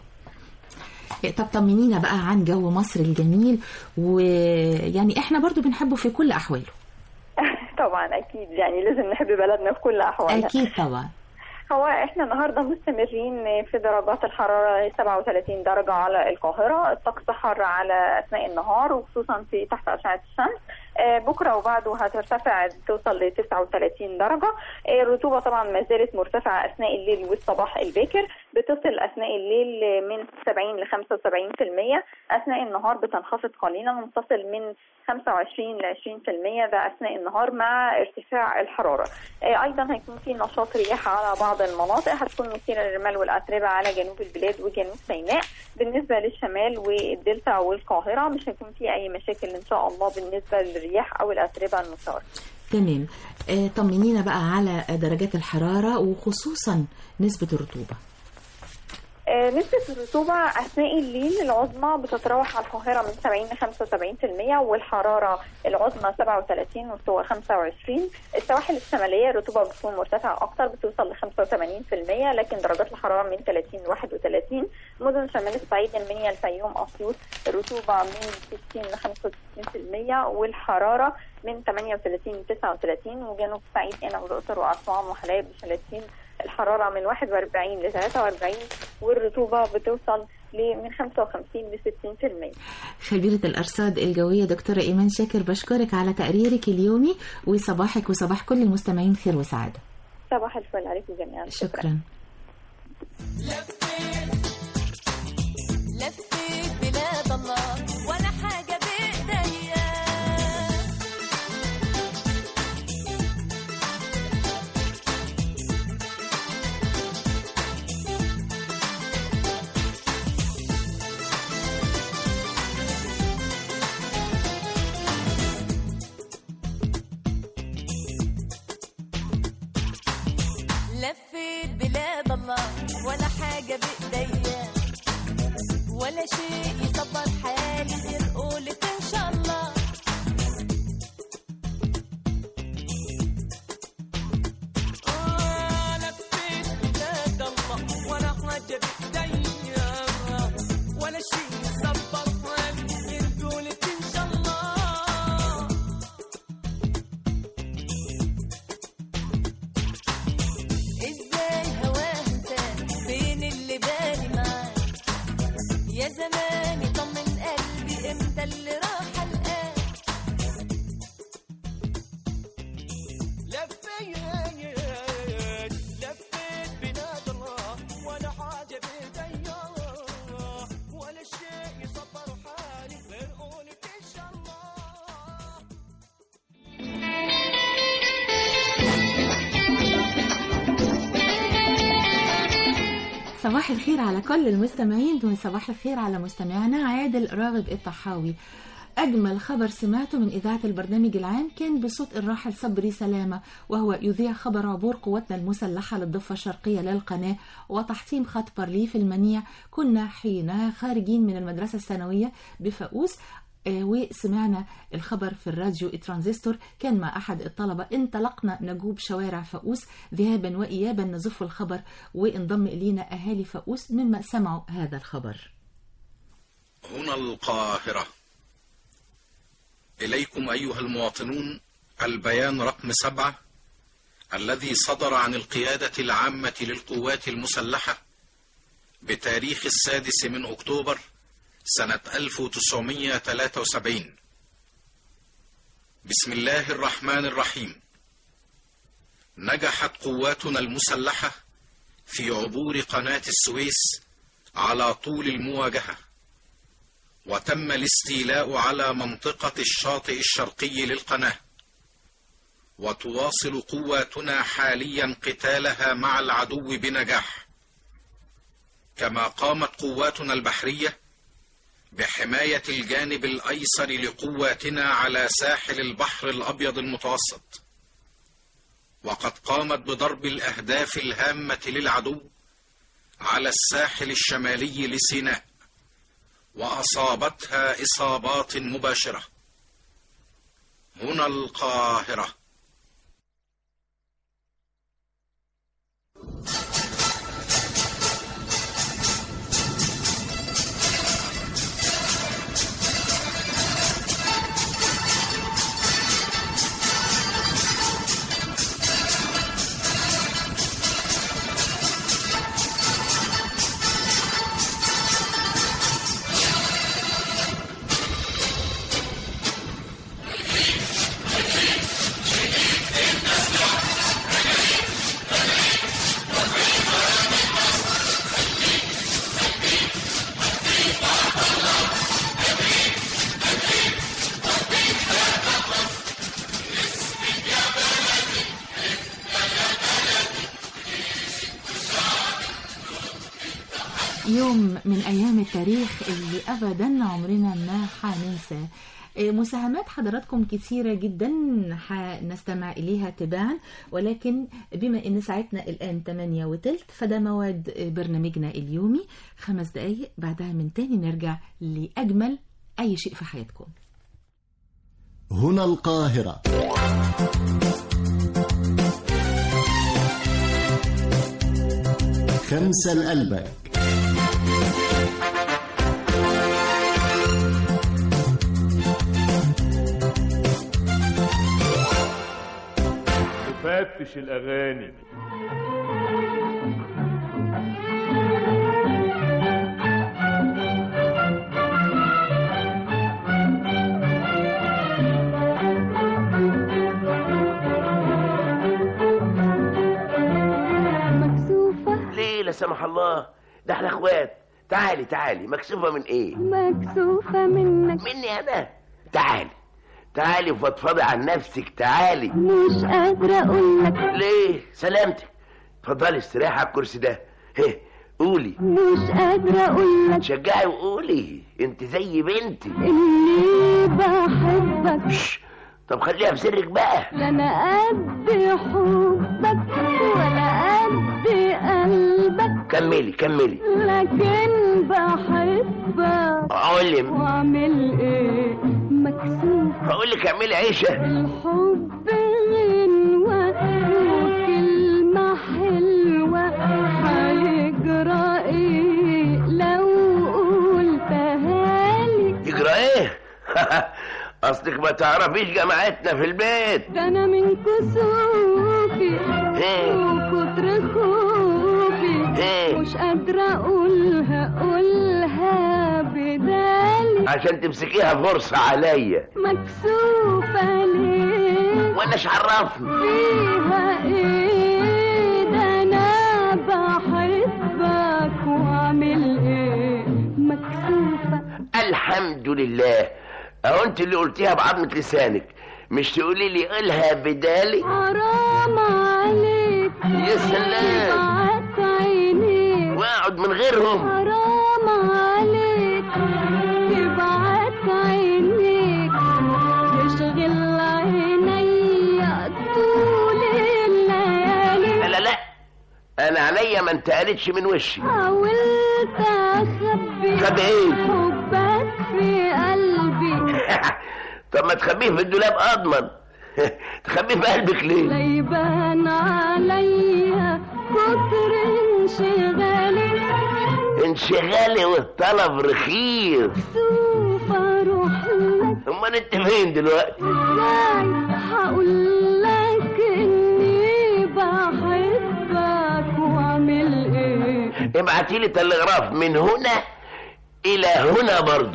طب طمنينا بقى عن جو مصر الجميل ويعني احنا برضو بنحبه في كل أحواله طبعا اكيد يعني لازم نحب بلدنا في كل احوالها أكيد طبعا هو احنا النهارده مستمرين في درجات الحراره 37 درجه على القاهره الطقس حر على اثناء النهار وخصوصا في تحت اشعه الشمس آه، بكره وبعده هترتفع توصل ل 39 درجه آه، الرطوبه طبعا ما زالت مرتفعه اثناء الليل والصباح الباكر بتصل اثناء الليل من 70 ل 75% اثناء النهار بتنخفض قليلا وتصل من 25 ل 20% ده اثناء النهار مع ارتفاع الحراره آه، ايضا هيكون في نشاط رياح على بعض المناطق هتكون مثيره للرمال والاتربه على جنوب البلاد وجنوب سيناء بالنسبه للشمال والدلتا والقاهره مش هيكون في اي مشاكل ان شاء الله بالنسبه للرياح او الاتربه المثاره تمام آه، طمنينا بقى على درجات الحرارة وخصوصا نسبة الرطوبة آه، نسبة الرطوبة أثناء الليل العظمى بتتراوح على القاهرة من 70 ل 75% والحرارة العظمى 37 والصور 25 السواحل الشمالية الرطوبة بتكون مرتفعة أكتر بتوصل ل 85% لكن درجات الحرارة من 30 ل 31 مدن شمال الصعيد المنيا الفيوم أسيوط الرطوبة من 60 ل 65% والحرارة من 38 ل 39 وجنوب الصعيد هنا والأقصر وأسوان وحلايب وشلاتين الحرارة من 41 ل 43 والرطوبة بتوصل ل من 55 ل 60% خبيرة الأرصاد الجوية دكتورة إيمان شاكر بشكرك على تقريرك اليومي وصباحك وصباح كل المستمعين خير وسعادة صباح الفل عليكم جميعا شكرا لفيت بلاد الله ولا حاجة بإيديا لفيت بلاد الله ولا حاجة بإيديا ولا شيء يصبر حالي غير قولك إن شاء الله آه، لفيت بلاد الله ولا حاجة بإيديا ولا شيء يصبر حالي غير قولك إن شاء الله ازاي هواه انسان فين اللي بالي معاه يا زماني طمن قلبي امتى اللي راح الآن لفيت لفيت بلاد الله ولا حاجة بإيديا ولا شيء يصبر حالي غير قولك إن شاء الله صباح الخير على كل المستمعين وصباح الخير على مستمعنا عادل راغب الطحاوي أجمل خبر سمعته من إذاعة البرنامج العام كان بصوت الراحل صبري سلامة وهو يذيع خبر عبور قواتنا المسلحة للضفة الشرقية للقناة وتحطيم خط بارليه في المنيع كنا حينها خارجين من المدرسة الثانوية بفاقوس آه، وسمعنا الخبر في الراديو الترانزستور كان مع أحد الطلبة انطلقنا نجوب شوارع فاقوس ذهابا وإيابا نزف الخبر وانضم إلينا أهالي فاقوس مما سمعوا هذا الخبر هنا القاهرة إليكم أيها المواطنون البيان رقم سبعة الذي صدر عن القيادة العامة للقوات المسلحة بتاريخ السادس من أكتوبر سنة 1973 بسم الله الرحمن الرحيم نجحت قواتنا المسلحة في عبور قناة السويس على طول المواجهة وتم الاستيلاء على منطقة الشاطئ الشرقي للقناة وتواصل قواتنا حاليا قتالها مع العدو بنجاح كما قامت قواتنا البحرية بحماية الجانب الأيسر لقواتنا على ساحل البحر الأبيض المتوسط وقد قامت بضرب الأهداف الهامة للعدو على الساحل الشمالي لسيناء وأصابتها إصابات مباشرة هنا القاهرة يوم من أيام التاريخ اللي أبدا عمرنا ما حننسى مساهمات حضراتكم كثيرة جدا نستمع إليها تباعا ولكن بما أن ساعتنا الآن 8 وتلت فده مواد برنامجنا اليومي خمس دقايق بعدها من تاني نرجع لأجمل أي شيء في حياتكم هنا القاهرة خمسة لقلبك تفتش الأغاني ليه لا سمح الله ده احنا اخوات تعالي تعالي مكسوفة من ايه مكسوفة منك مني انا تعالي تعالي وفضفضي عن نفسك تعالي مش قادرة أقولك ليه سلامتك اتفضلي استريحي على الكرسي ده هه قولي مش قادرة أقولك شجعي وقولي انت زي بنتي إني بحبك طب خليها في سرك بقى لا أنا قد حبك ولا قد قلبك كملي كملي لكن بحبك علم وأعمل إيه مكسوف هقول لك اعملي عيشه الحب غنوة وكلمة حلوة هيجرى إيه لو قلتها لي يجرى ايه اصلك ما تعرفيش جماعتنا في البيت ده أنا من كسوفي إيه؟ وكتر خوفي إيه؟ مش قادرة أقولها أقولها بدالي عشان تمسكيها فرصة عليا مكسوفة ليه وانا ايش عرفني فيها ايه ده انا بحبك واعمل ايه مكسوفة الحمد لله اهو انت اللي قلتيها بعظمة لسانك مش تقولي لي قولها بدالي حرام عليك يا سلام بعت عينيك واقعد من غيرهم حرام عليك تبعت عينيك تشغل عينيا طول الليالي لا لا لا انا عليا ما انتقلتش من وشي حاولت اخبي خبي ايه حبك في قلبي طب ما تخبيه في الدولاب اضمن تخبيه في قلبك ليه لا يبان عليا كتر انشغالي انشغالي والطلب رخيص سوف اروح لك امال انت فين دلوقتي ازاي هقول لك اني بحبك واعمل ايه ابعتي لي تلغراف من هنا إلى هنا برضو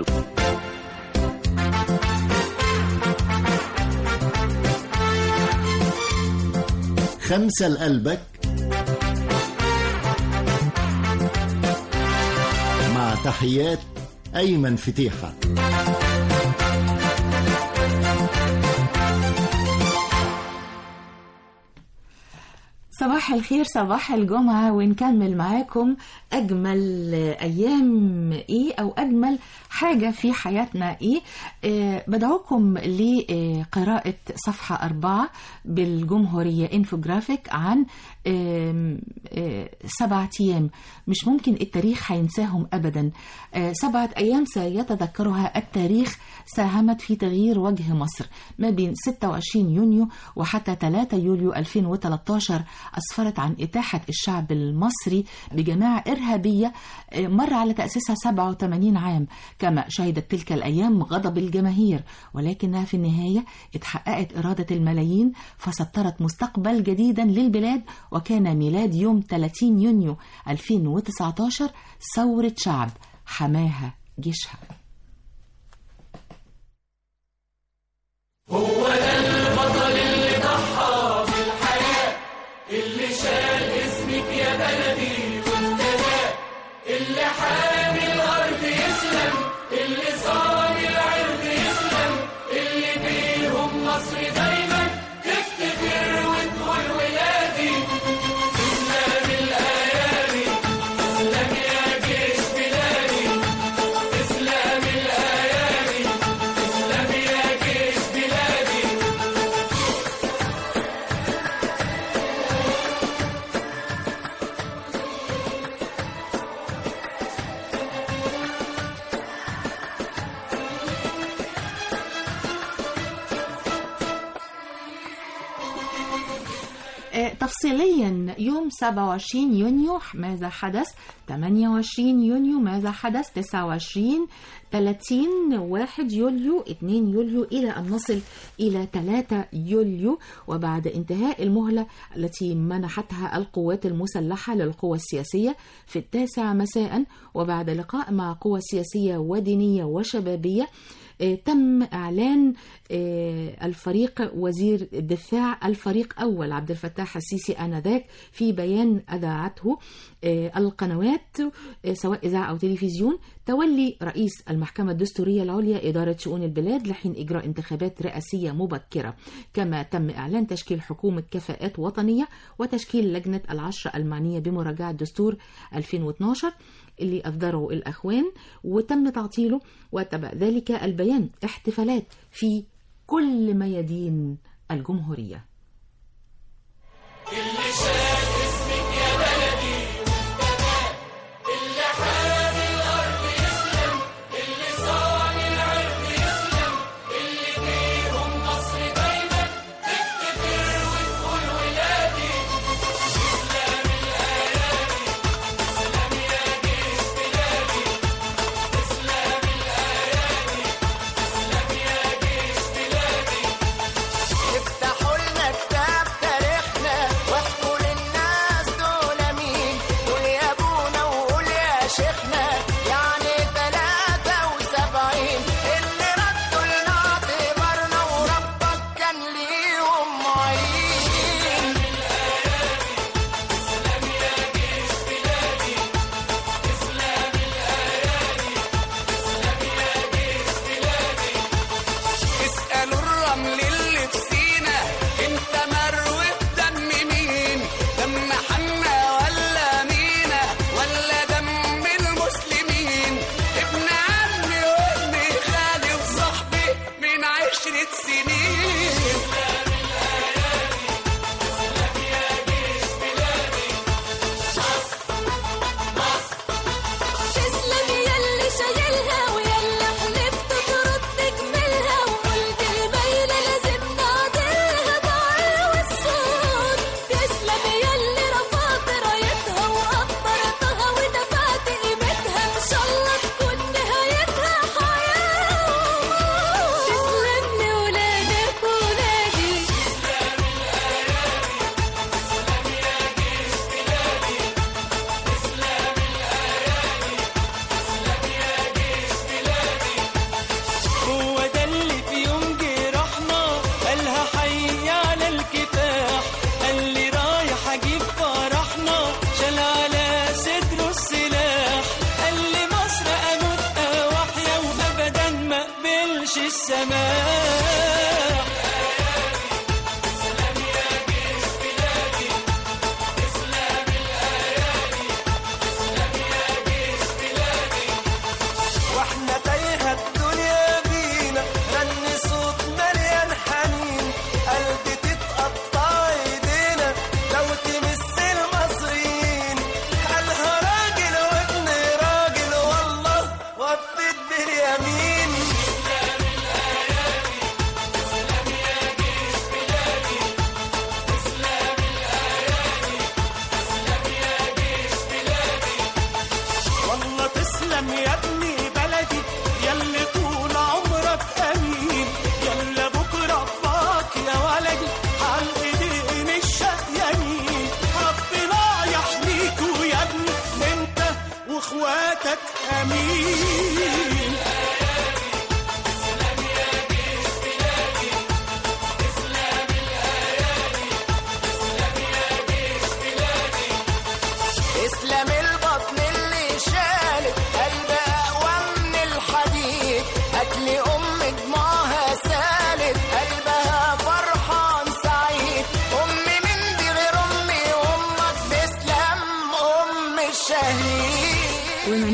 خمسة لقلبك مع تحيات أيمن فتيحة صباح الخير صباح الجمعة ونكمل معاكم أجمل أيام إيه أو أجمل حاجة في حياتنا إيه آه بدعوكم لقراءة صفحة أربعة بالجمهورية إنفوجرافيك عن آم، آه سبعة أيام مش ممكن التاريخ هينساهم أبدا آه سبعة أيام سيتذكرها التاريخ ساهمت في تغيير وجه مصر ما بين 26 يونيو وحتى 3 يوليو 2013 أسفرت عن إتاحة الشعب المصري بجماعة إرهابية آه، مر على تأسيسها 87 عام كما شهدت تلك الأيام غضب الجماهير ولكنها في النهاية اتحققت إرادة الملايين فسطرت مستقبل جديدا للبلاد وكان ميلاد يوم 30 يونيو 2019 ثورة شعب حماها جيشها هو ده البطل اللي ضحى بالحياة اللي شال اسمك يا بلدي وابتدى اللي حامي الأرض يسلم اللي صان العرض يسلم اللي بيهم مصر دايما تفتكر وتقول ولادي تسلم الأيادي تسلم يا جيش بلادي تسلم الأيادي تسلم يا جيش بلادي آه، تفصيليا يوم 27 يونيو ماذا حدث 28 يونيو ماذا حدث 29 30 1 يوليو 2 يوليو إلى أن نصل إلى 3 يوليو وبعد انتهاء المهلة التي منحتها القوات المسلحة للقوى السياسية في التاسع مساء وبعد لقاء مع قوى سياسية ودينية وشبابية آه، تم إعلان آه، الفريق وزير الدفاع الفريق أول عبد الفتاح السيسي آنذاك في بيان أذاعته آه، القنوات آه، سواء إذاعة أو تلفزيون تولي رئيس المحكمة الدستورية العليا إدارة شؤون البلاد لحين إجراء انتخابات رئاسية مبكرة كما تم إعلان تشكيل حكومة كفاءات وطنية وتشكيل لجنة العشرة المعنية بمراجعة دستور 2012 اللي أصدره الأخوان وتم تعطيله وتبع ذلك البيان احتفالات في كل ميادين الجمهورية اللي شال اسمك يا بلدي وابتدى اللي حامي الأرض يسلم اللي صان العرض يسلم اللي بيهم مصر دايما تفتكر وتقول ولادي تسلم الأيادي تسلم يا جيش بلادي تسلم الأيادي تسلم يا جيش بلادي افتحوا لنا كتاب تاريخنا واحكوا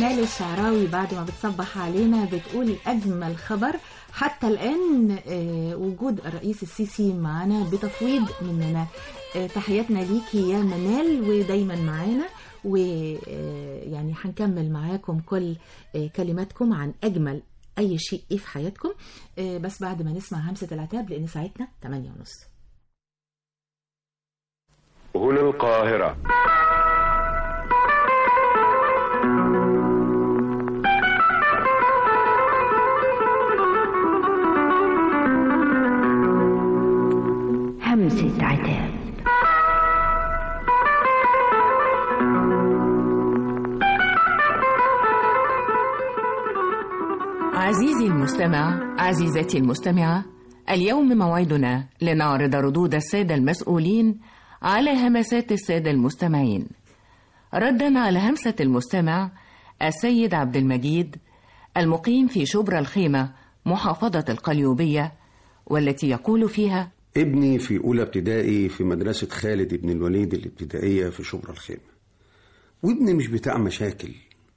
منال الشعراوي بعد ما بتصبح علينا بتقول أجمل خبر حتى الآن آه، وجود الرئيس السيسي معنا بتفويض مننا آه، تحياتنا ليكي يا منال ودايما معانا ويعني هنكمل معاكم كل آه، كلماتكم عن أجمل أي شيء إيه في حياتكم آه، بس بعد ما نسمع همسة العتاب لأن ساعتنا 8 ونص هنا القاهرة همسة عتاب عزيزي المستمع عزيزتي المستمعة اليوم موعدنا لنعرض ردود السادة المسؤولين على همسات السادة المستمعين ردا على همسة المستمع السيد عبد المجيد المقيم في شبرا الخيمة محافظة القليوبية والتي يقول فيها ابني في أولى ابتدائي في مدرسة خالد بن الوليد الابتدائية في شبرا الخيمة وابني مش بتاع مشاكل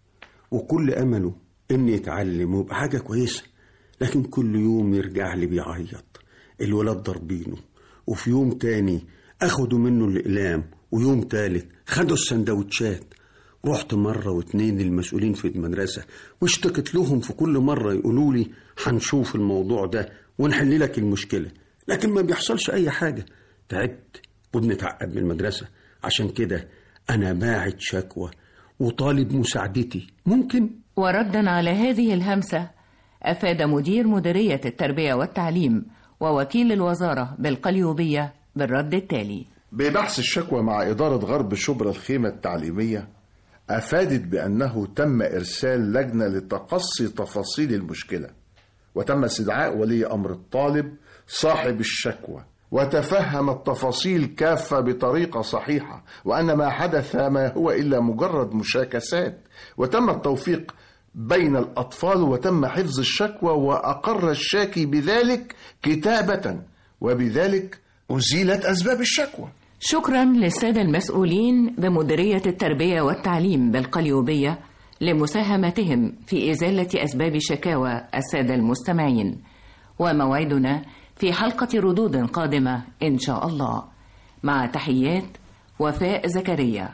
وكل أمله إن يتعلم ويبقى حاجة كويسة لكن كل يوم يرجع لي بيعيط الولاد ضاربينه وفي يوم تاني أخدوا منه الأقلام ويوم تالت خدوا السندوتشات رحت مرة واتنين للمسؤولين في المدرسة واشتكت لهم في كل مرة يقولوا لي هنشوف الموضوع ده ونحل لك المشكلة لكن ما بيحصلش أي حاجة تعبت وبنتعقد من المدرسة عشان كده أنا باعت شكوى وطالب مساعدتي ممكن وردا على هذه الهمسة أفاد مدير مديرية التربية والتعليم ووكيل الوزارة بالقليوبية بالرد التالي ببحث الشكوى مع إدارة غرب شبرا الخيمة التعليمية أفادت بأنه تم إرسال لجنة لتقصي تفاصيل المشكلة وتم استدعاء ولي أمر الطالب صاحب الشكوى وتفهم التفاصيل كافة بطريقة صحيحة وأن ما حدث ما هو إلا مجرد مشاكسات وتم التوفيق بين الأطفال وتم حفظ الشكوى وأقر الشاكي بذلك كتابة وبذلك أزيلت أسباب الشكوى شكرا للسادة المسؤولين بمديرية التربية والتعليم بالقليوبية لمساهمتهم في إزالة أسباب شكاوى السادة المستمعين وموعدنا في حلقة ردود قادمة إن شاء الله مع تحيات وفاء زكريا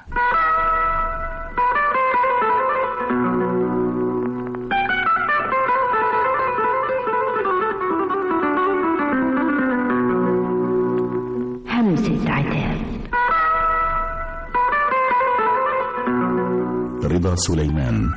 همسة عتاب رضا سليمان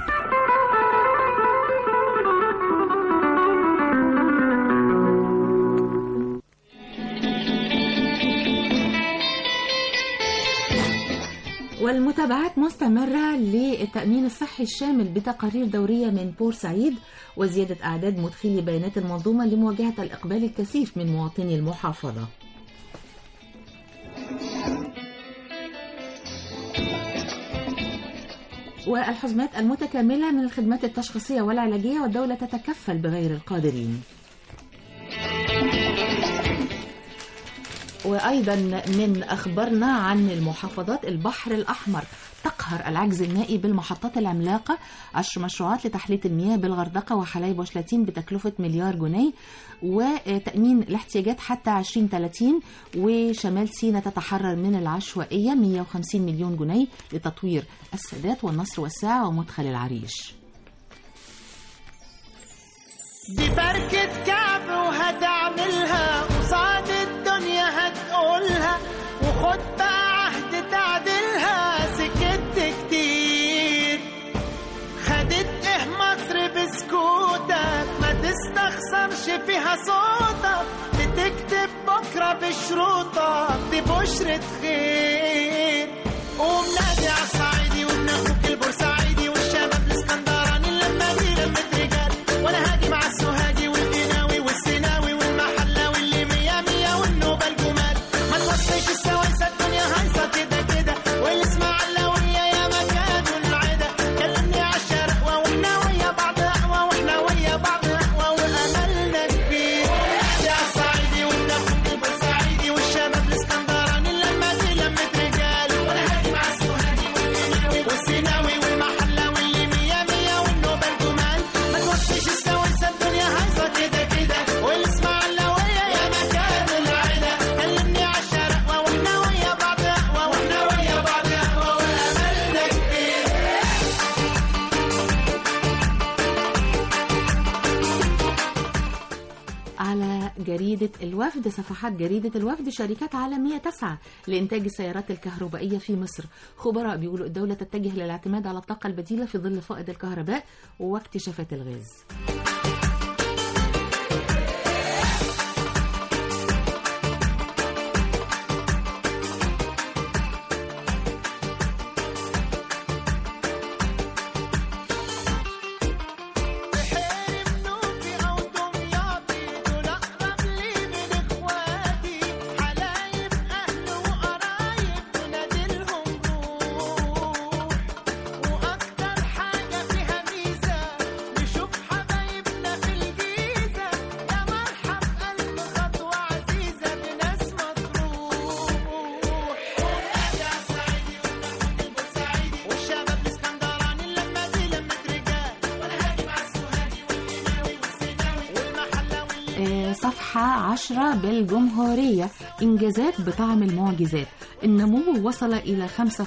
والمتابعات مستمرة للتأمين الصحي الشامل بتقارير دورية من بورسعيد وزيادة أعداد مدخلي بيانات المنظومة لمواجهة الإقبال الكثيف من مواطني المحافظة والحزمات المتكاملة من الخدمات التشخيصية والعلاجية والدولة تتكفل بغير القادرين وأيضا من أخبارنا عن المحافظات البحر الأحمر تقهر العجز المائي بالمحطات العملاقة عشر مشروعات لتحلية المياه بالغردقة وحلايب وشلاتين بتكلفة مليار جنيه وتأمين الاحتياجات حتى 2030 وشمال سيناء تتحرر من العشوائية 150 مليون جنيه لتطوير السادات والنصر والساعة ومدخل العريش دي بركة كعب وهتعملها قصاد الدنيا هتقولها وخد بقى عهد تعدلها سكت كتير خدت ايه مصر بسكوتك ما تستخسرش فيها صوتك بتكتب بكرة بشروطك دي بشرة خير قوم نادي على الصعيدي وابن اخوك البورسعيدي والشباب الاسكندراني لما دي لمة رجال وانا هاجي مع السوهاجي والقناوي والسيناوي والمحلاوي اللي مية مية والنوبة الجمال ما توصيش السويسة الدنيا هايصة كده كده والاسماعيلاوية يا مكان العدا كلمني على الشرقوة واحنا ويا بعض قهوة واحنا ويا بعض قهوة واملنا كبير يا الصعيدي والنخل البورسعيدي والشباب الاسكندراني لما دي لما جريدة الوفد صفحات جريدة الوفد شركات عالمية تسعى لإنتاج السيارات الكهربائية في مصر خبراء بيقولوا الدولة تتجه للاعتماد على الطاقة البديلة في ظل فائض الكهرباء واكتشافات الغاز آه، صفحة عشرة بالجمهورية إنجازات بطعم المعجزات النمو وصل إلى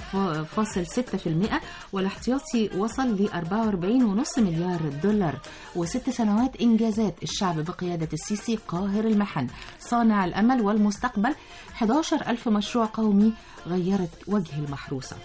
5.6% والاحتياطي وصل ل 44.5 مليار دولار وست سنوات إنجازات الشعب بقيادة السيسي قاهر المحن صانع الأمل والمستقبل 11 ألف مشروع قومي غيرت وجه المحروسة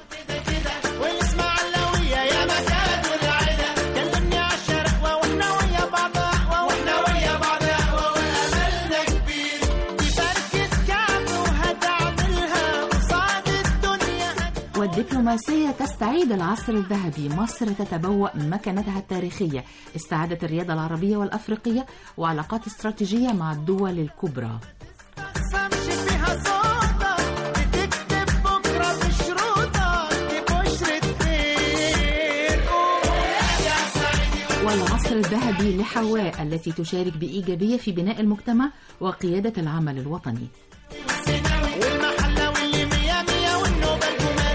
والاسماعيلاوية يا مكان والعدا كلمني عالشرق واحنا ويا بعض أقوى واحنا ويا بعض أقوى وأملنا كبير دي بركة كعب وهتعملها قصاد الدنيا والدبلوماسية تستعيد العصر الذهبي مصر تتبوأ مكانتها التاريخية استعادت الرياضة العربية والأفريقية وعلاقات استراتيجية مع الدول الكبرى امشي فيها صوتك بتكتب بكرة بشروطك دي بشرة خير يا سعيدي والعصر الذهبي لحواء التي تشارك بإيجابية في بناء المجتمع وقيادة العمل الوطني والمحلة واللي مية مية والنوبة الجمال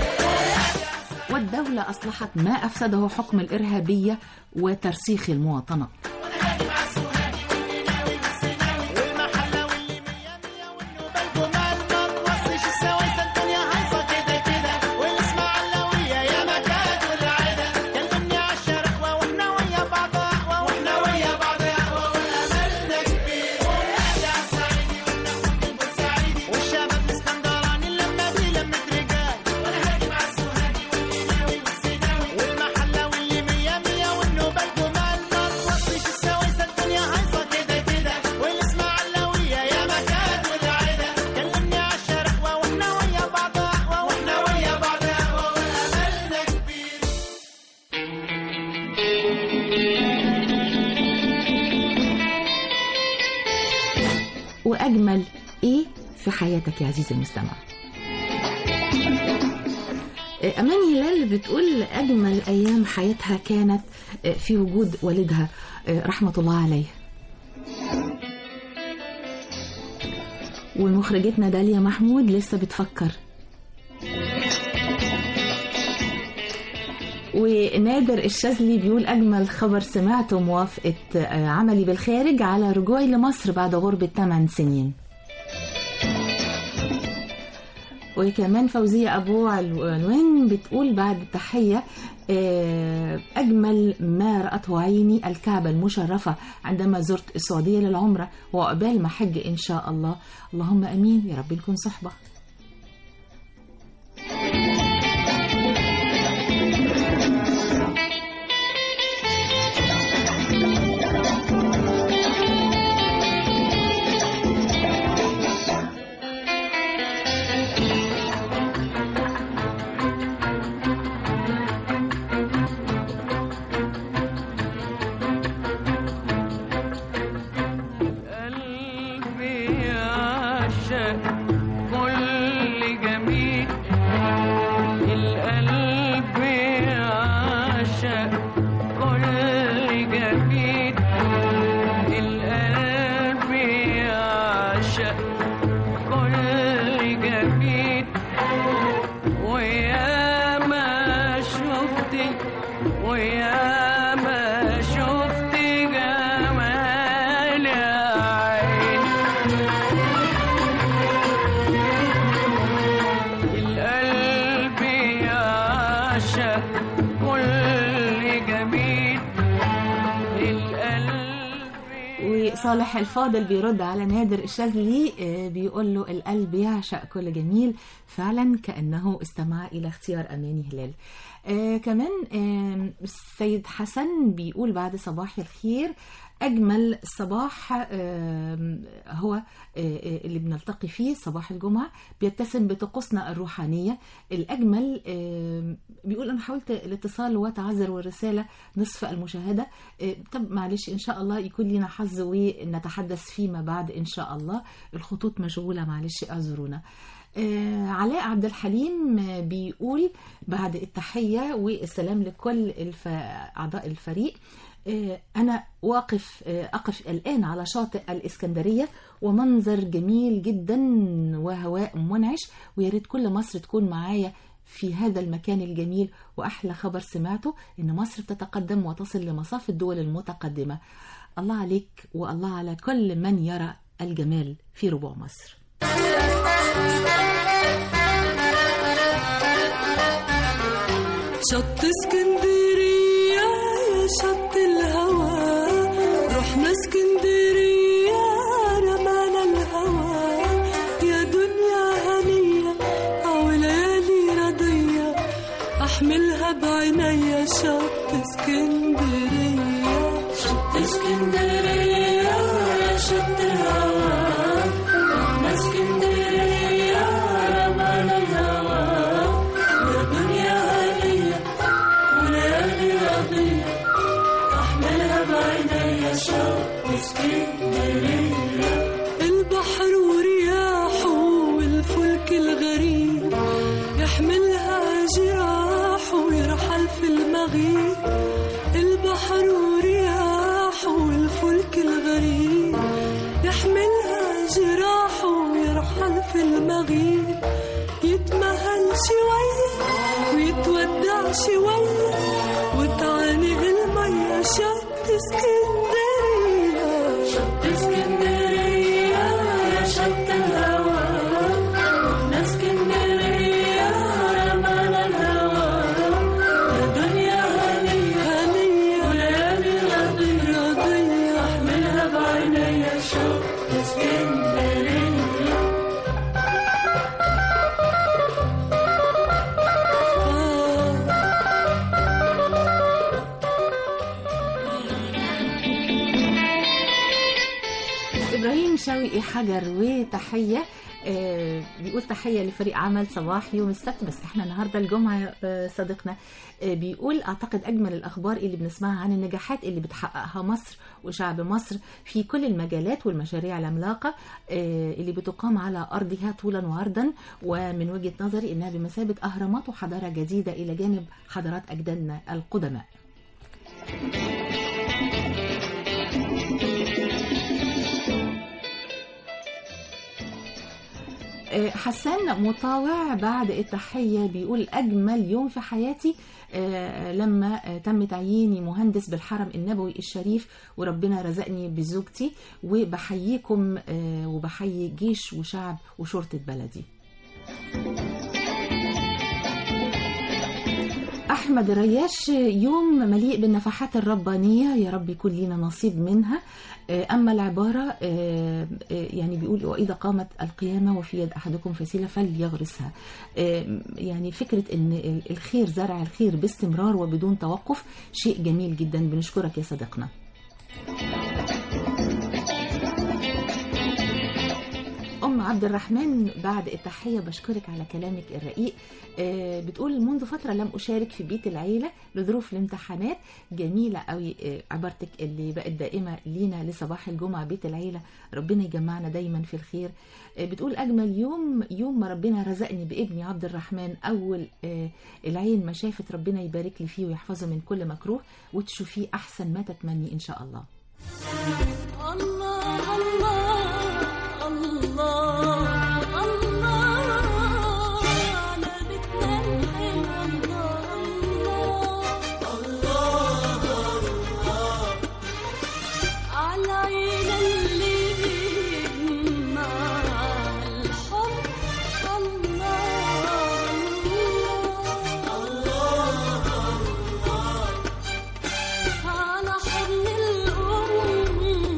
والدولة أصلحت ما أفسده حكم الإرهابية وترسيخ المواطنة الجمال ما توصيش السويسة الدنيا هايصة كده كده والاسماعيلاوية يا مكان والعدا كلمني عالشرق واحنا ويا بعض أقوى واحنا ويا بعض أقوى وأملنا كبير يا سعيدي والنخوت البورسعيدي والشباب الاسكندراني اللمة دي لمة رجال وانا هاجي مع السوهاجي والقناوي والسيناوي والمحلة واللي مية مية والنوبة الجمال ما توصيش السويسة الدنيا هايصة كده كده والاسماعيلاوية يا مكان والعدا كلمني عالشرق واحنا ويا بعض أقوى واحنا ويا بعض أقوى وأملنا كبير وأجمل إيه في حياتك يا عزيزي المستمع أمان هلال بتقول أجمل أيام حياتها كانت في وجود والدها رحمة الله عليه ومخرجتنا داليا محمود لسه بتفكر ونادر الشاذلي بيقول أجمل خبر سمعته موافقة آه، عملي بالخارج على رجوعي لمصر بعد غربة 8 سنين وكمان فوزية أبو علوان بتقول بعد التحية آه، أجمل ما رأته عيني الكعبة المشرفة عندما زرت السعودية للعمرة وعقبال ما حج إن شاء الله اللهم أمين يا رب نكون صحبة قلبي يعشق كل جميل القلب يعشق كل جميل القلب يعشق كل جميل ويا ما شفت ويا ما شفت جمال عين وصالح الفاضل بيرد على نادر الشاذلي آه، بيقول له القلب يعشق كل جميل فعلا كأنه استمع إلى اختيار أماني هلال آه كمان آه السيد حسن بيقول بعد صباح الخير أجمل صباح آه هو آه آه، اللي بنلتقي فيه صباح الجمعة بيتسم بطقوسنا الروحانية الأجمل آه بيقول أنا حاولت الاتصال وتعذر والرسالة نصف المشاهدة آه طب معلش إن شاء الله يكون لنا حظ ونتحدث فيما بعد إن شاء الله الخطوط مشغولة معلش أعذرونا آه، علاء عبد الحليم آه، بيقول بعد التحية والسلام لكل الف... أعضاء الفريق آه، أنا واقف آه، أقف الآن على شاطئ الإسكندرية ومنظر جميل جدا وهواء منعش ويا ريت كل مصر تكون معايا في هذا المكان الجميل وأحلى خبر سمعته إن مصر تتقدم وتصل لمصاف الدول المتقدمة الله عليك والله على كل من يرى الجمال في ربوع مصر شط اسكندرية يا شط الهوى رحنا اسكندرية رمانا الهوى يا دنيا هنية أو ليالي رضية أحملها بعينيا شط اسكندرية شط اسكندرية يا شط الهوى رحنا اسكندرية رمانا الهوى يا دنيا هنية وليالي رضية أحملها بعينيا شوق اسكندرية البحر ورياحه والفلك الغريب يحملها جراحه ويرحل في المغيب البحر ورياحه والفلك الغريب يحملها جراحه ويرحل في المغيب يتمهل شوية ويتودع شوية وتعانق المية شط اسكندرية شط اسكندرية يا شط الهوى رحنا اسكندرية رمانا الهوى يا دنيا هنية هنية وليالي رضية رضية احملها بعينيا شط اسكندرية إبراهيم شوقي حجر وتحية آه، بيقول تحية لفريق عمل صباح يوم السبت بس احنا النهاردة الجمعة آه، صديقنا آه، بيقول أعتقد أجمل الأخبار اللي بنسمعها عن النجاحات اللي بتحققها مصر وشعب مصر في كل المجالات والمشاريع العملاقة آه، اللي بتقام على أرضها طولا وعرضا ومن وجهة نظري إنها بمثابة أهرامات وحضارة جديدة إلى جانب حضارات أجدادنا القدماء آه، حسان مطاوع بعد التحية بيقول أجمل يوم في حياتي آه، لما آه، تم تعييني مهندس بالحرم النبوي الشريف وربنا رزقني بزوجتي وبحييكم آه، وبحيي جيش وشعب وشرطة بلدي أحمد رياش يوم مليء بالنفحات الربانية يا رب يكون لنا نصيب منها آه، أما العبارة آه، آه، يعني بيقول وإذا قامت القيامة وفي يد أحدكم فسيلة فليغرسها آه، يعني فكرة أن الخير زرع الخير باستمرار وبدون توقف شيء جميل جدا بنشكرك يا صديقنا أم عبد الرحمن بعد التحية بشكرك على كلامك الرقيق آه، بتقول منذ فترة لم أشارك في بيت العيلة لظروف الامتحانات جميلة قوي آه، عبارتك اللي بقت دائمة لينا لصباح الجمعة بيت العيلة ربنا يجمعنا دايما في الخير آه، بتقول أجمل يوم يوم ما ربنا رزقني بابني عبد الرحمن أول آه، العين ما شافت ربنا يبارك لي فيه ويحفظه من كل مكروه وتشوفيه أحسن ما تتمني إن شاء الله الله الله الله الله على بيتنا الحلو الله الله الله على عين اللي بيجمع الحب الله الله على حضن الأم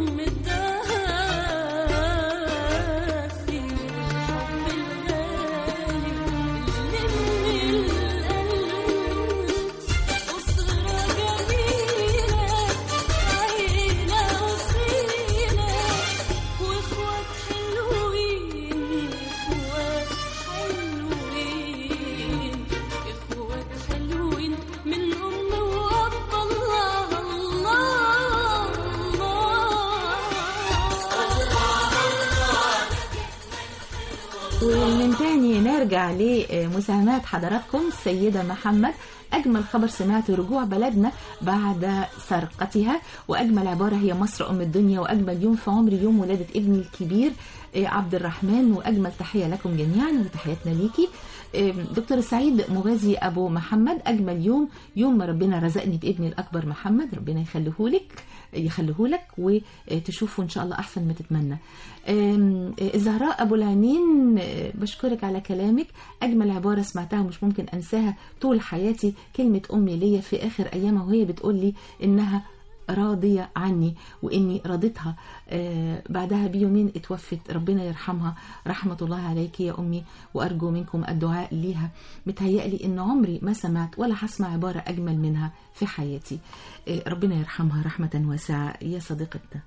ومن تاني نرجع لمساهمات حضراتكم سيدة محمد أجمل خبر سمعته رجوع بلدنا بعد سرقتها وأجمل عبارة هي مصر أم الدنيا وأجمل يوم في عمري يوم ولادة ابني الكبير آه، عبد الرحمن وأجمل تحية لكم جميعا وتحياتنا ليكي آه، دكتور سعيد مغازي أبو محمد أجمل يوم يوم ما ربنا رزقني بابني الأكبر محمد ربنا يخليهولك يخليهولك وتشوفوا إن شاء الله أحسن ما تتمنى آم، آه، الزهراء أبو العنين آه، بشكرك على كلامك أجمل عبارة سمعتها مش ممكن أنساها طول حياتي كلمة أمي ليا في آخر أيامها وهي بتقول لي إنها راضية عني وإني رضيتها آه بعدها بيومين اتوفت ربنا يرحمها رحمة الله عليك يا أمي وأرجو منكم الدعاء ليها متهيألي إن عمري ما سمعت ولا هسمع عبارة أجمل منها في حياتي آه ربنا يرحمها رحمة واسعة يا صديقتنا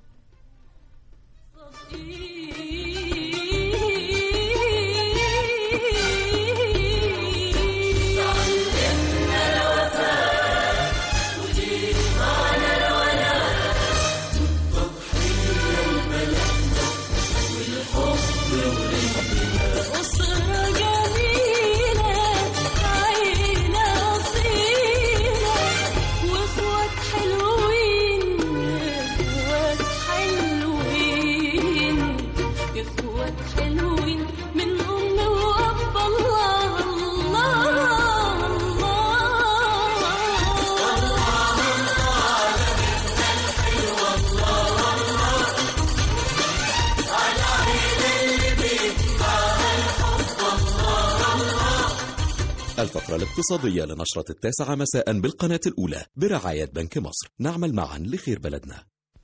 أسرة جميلة عيلة أصيلة وإخوات حلوين إخوات حلوين إخوات حلوين من أم وأب الله الله الفقرة الاقتصادية لنشرة التاسعة مساء بالقناة الأولى برعاية بنك مصر نعمل معا لخير بلدنا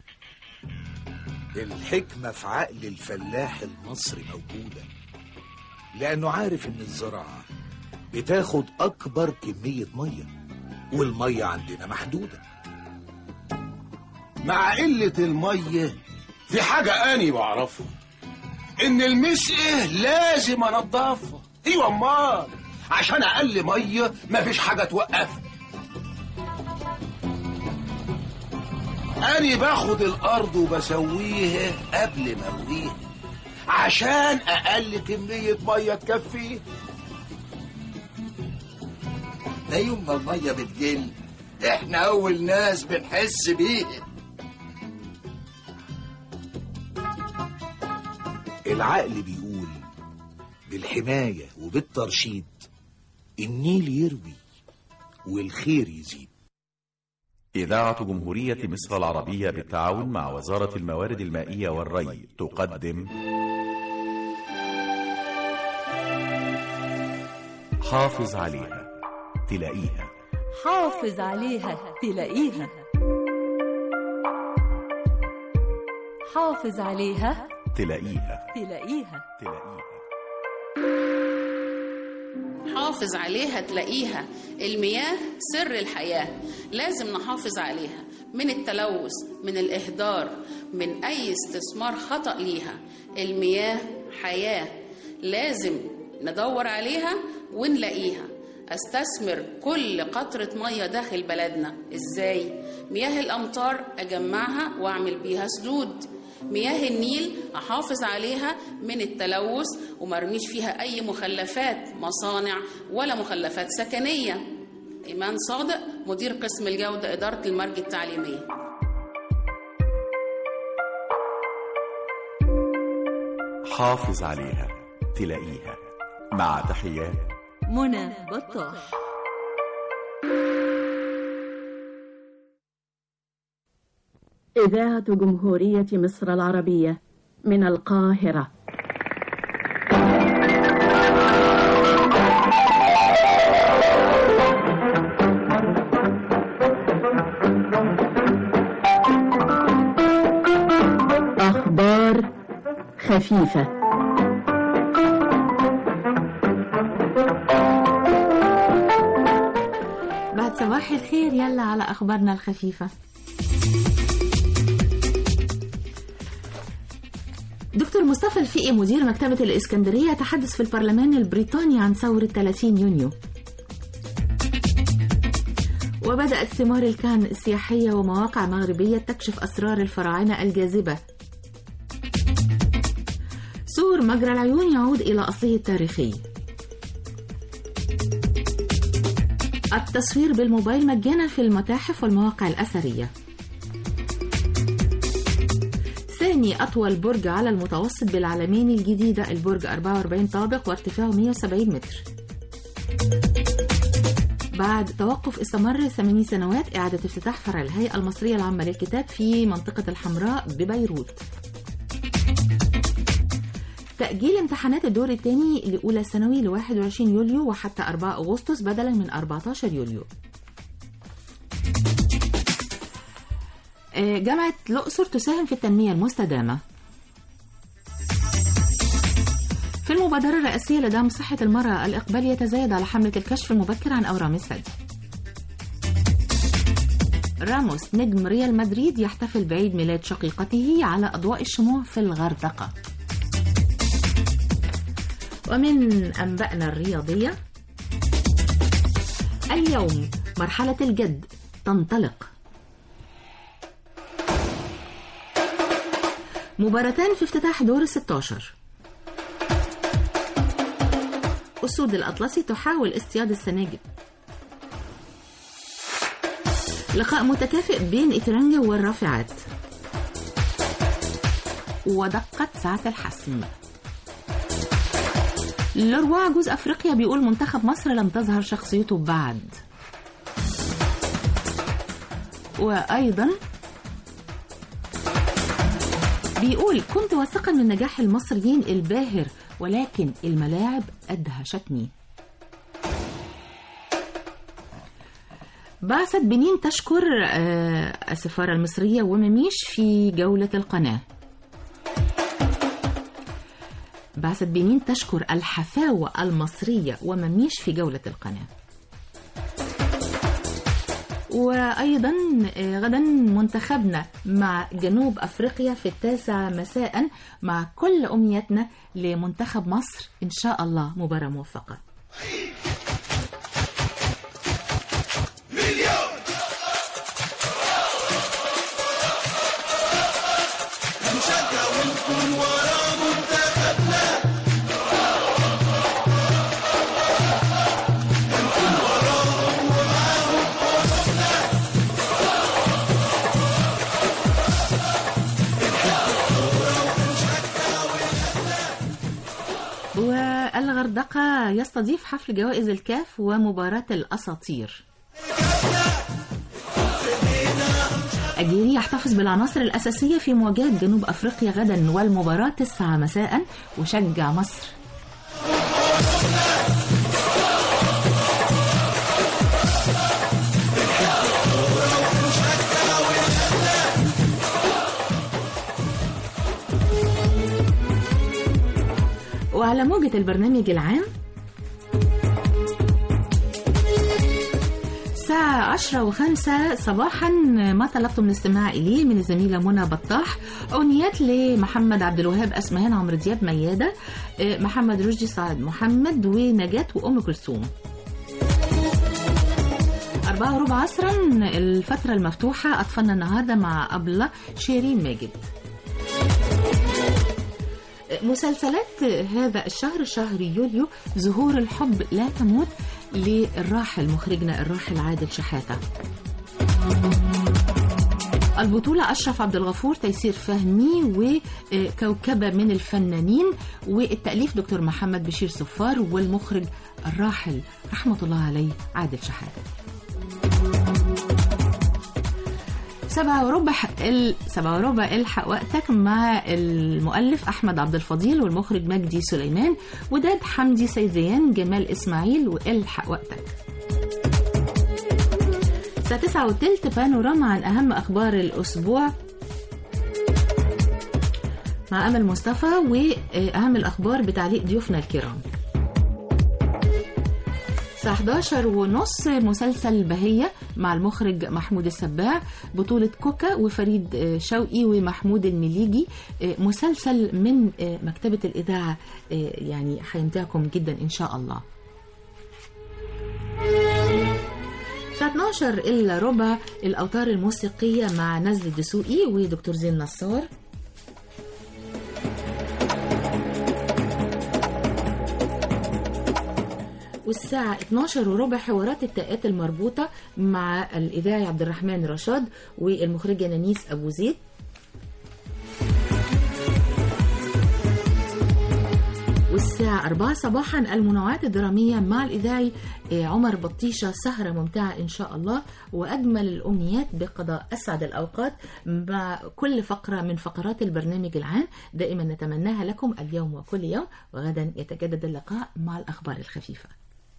الحكمة في عقل الفلاح المصري موجودة لأنه عارف إن الزراعة بتاخد أكبر كمية مية والمية عندنا محدودة مع قلة المية في حاجة أني بعرفها إن المسقة لازم أنضفها أيوة أمال عشان أقل مية مفيش حاجة توقفها أني باخد الأرض وبسويها قبل ما أرويها عشان أقل كمية مية تكفيه ده يوم ما المية بتقل احنا أول ناس بنحس بيها العقل بيقول بالحماية وبالترشيد النيل يروي والخير يزيد إذاعة جمهورية مصر العربية بالتعاون مع وزارة الموارد المائية والري تقدم حافظ عليها تلاقيها حافظ عليها تلاقيها حافظ عليها تلاقيها تلاقيها حافظ عليها تلاقيها المياه سر الحياة لازم نحافظ عليها من التلوث من الإهدار من أي استثمار خطأ ليها المياه حياة لازم ندور عليها ونلاقيها استثمر كل قطرة مية داخل بلدنا ازاي مياه الامطار اجمعها واعمل بيها سدود مياه النيل احافظ عليها من التلوث ومرميش فيها اي مخلفات مصانع ولا مخلفات سكنية ايمان صادق مدير قسم الجودة ادارة المرج التعليمية حافظ عليها تلاقيها مع تحيات منى بطاح إذاعة جمهورية مصر العربية من القاهرة أخبار خفيفة بعد صباح الخير يلا على أخبارنا الخفيفة دكتور مصطفى الفقي مدير مكتبة الإسكندرية تحدث في البرلمان البريطاني عن ثورة 30 يونيو وبدأت ثمار الكهن السياحية ومواقع مغربية تكشف أسرار الفراعنة الجاذبة سور مجرى العيون يعود إلى أصله التاريخي التصوير بالموبايل مجانا في المتاحف والمواقع الأثرية ثاني أطول برج على المتوسط بالعلمين الجديدة البرج 44 طابق وارتفاعه 170 متر بعد توقف استمر 80 سنوات إعادة افتتاح فرع الهيئة المصرية العامة للكتاب في منطقة الحمراء ببيروت تأجيل امتحانات الدور الثاني لأولى ثانوي ل 21 يوليو وحتى 4 أغسطس بدلا من 14 يوليو آه، جامعة الأقصر تساهم في التنمية المستدامة في المبادرة الرئاسية لدعم صحة المرأة الإقبال يتزايد على حملة الكشف المبكر عن أورام الثدي راموس نجم ريال مدريد يحتفل بعيد ميلاد شقيقته على أضواء الشموع في الغردقة ومن أنبائنا الرياضية اليوم مرحلة الجد تنطلق مباراتان في افتتاح دور ال 16 أسود الأطلسي تحاول اصطياد السناجب لقاء متكافئ بين إترانجا والرافعات ودقت ساعة الحسم لروا عجوز أفريقيا بيقول منتخب مصر لم تظهر شخصيته بعد وأيضا بيقول كنت واثقا من نجاح المصريين الباهر ولكن الملاعب أدهشتني بعثت بنين تشكر آه، السفارة المصرية ومميش في جولة القناة بعثت بنين تشكر الحفاوة المصرية ومميش في جولة القناة وأيضا آه، غدا منتخبنا مع جنوب أفريقيا في التاسع مساء مع كل أمنيتنا لمنتخب مصر إن شاء الله مباراة موفقة نشجع ونكون ورا منتخبنا نكون وراهم ومعاهم وصفنا والغردقة يستضيف حفل جوائز الكاف ومباراة الأساطير أجيري يحتفظ بالعناصر الأساسية في مواجهة جنوب أفريقيا غدا والمباراة الساعة مساء وشجع مصر وعلى موجة البرنامج العام الساعة عشرة وخمسة صباحا ما طلبتم الاستماع إليه من الزميلة منى بطاح أغنيات لمحمد عبد الوهاب أسمهان عمرو دياب ميادة آه، محمد رشدي سعد محمد ونجاة وأم كلثوم أربعة وربع عصرا الفترة المفتوحة أطفالنا النهاردة مع أبلة شيرين ماجد مسلسلات هذا الشهر شهر يوليو ظهور الحب لا تموت للراحل مخرجنا الراحل عادل شحاتة البطولة أشرف عبد الغفور تيسير فهمي وكوكبة من الفنانين والتأليف دكتور محمد بشير صفار والمخرج الراحل رحمة الله عليه عادل شحاتة سبعة وربع ال... سبعة وربع الحق وقتك مع المؤلف أحمد عبد الفضيل والمخرج مجدي سليمان وداد حمدي سيديان جمال إسماعيل والحق وقتك الساعة تسعة وتلت بانوراما عن أهم أخبار الأسبوع مع أمل مصطفى وأهم الأخبار بتعليق ضيوفنا الكرام الساعة 11 ونص مسلسل بهية مع المخرج محمود السباع بطولة كوكا وفريد شوقي ومحمود المليجي مسلسل من مكتبة الإذاعة يعني هيمتعكم جدا إن شاء الله الساعة 12 إلا ربع الأوتار الموسيقية مع نزل الدسوقي ودكتور زين نصار والساعة 12 وربع حوارات التاءات المربوطة مع الإذاعي عبد الرحمن رشاد والمخرجة نانيس أبو زيد والساعة 4 صباحا المنوعات الدرامية مع الإذاعي آه، عمر بطيشة سهرة ممتعة إن شاء الله وأجمل الأمنيات بقضاء أسعد الأوقات مع كل فقرة من فقرات البرنامج العام دائما نتمناها لكم اليوم وكل يوم وغدا يتجدد اللقاء مع الأخبار الخفيفة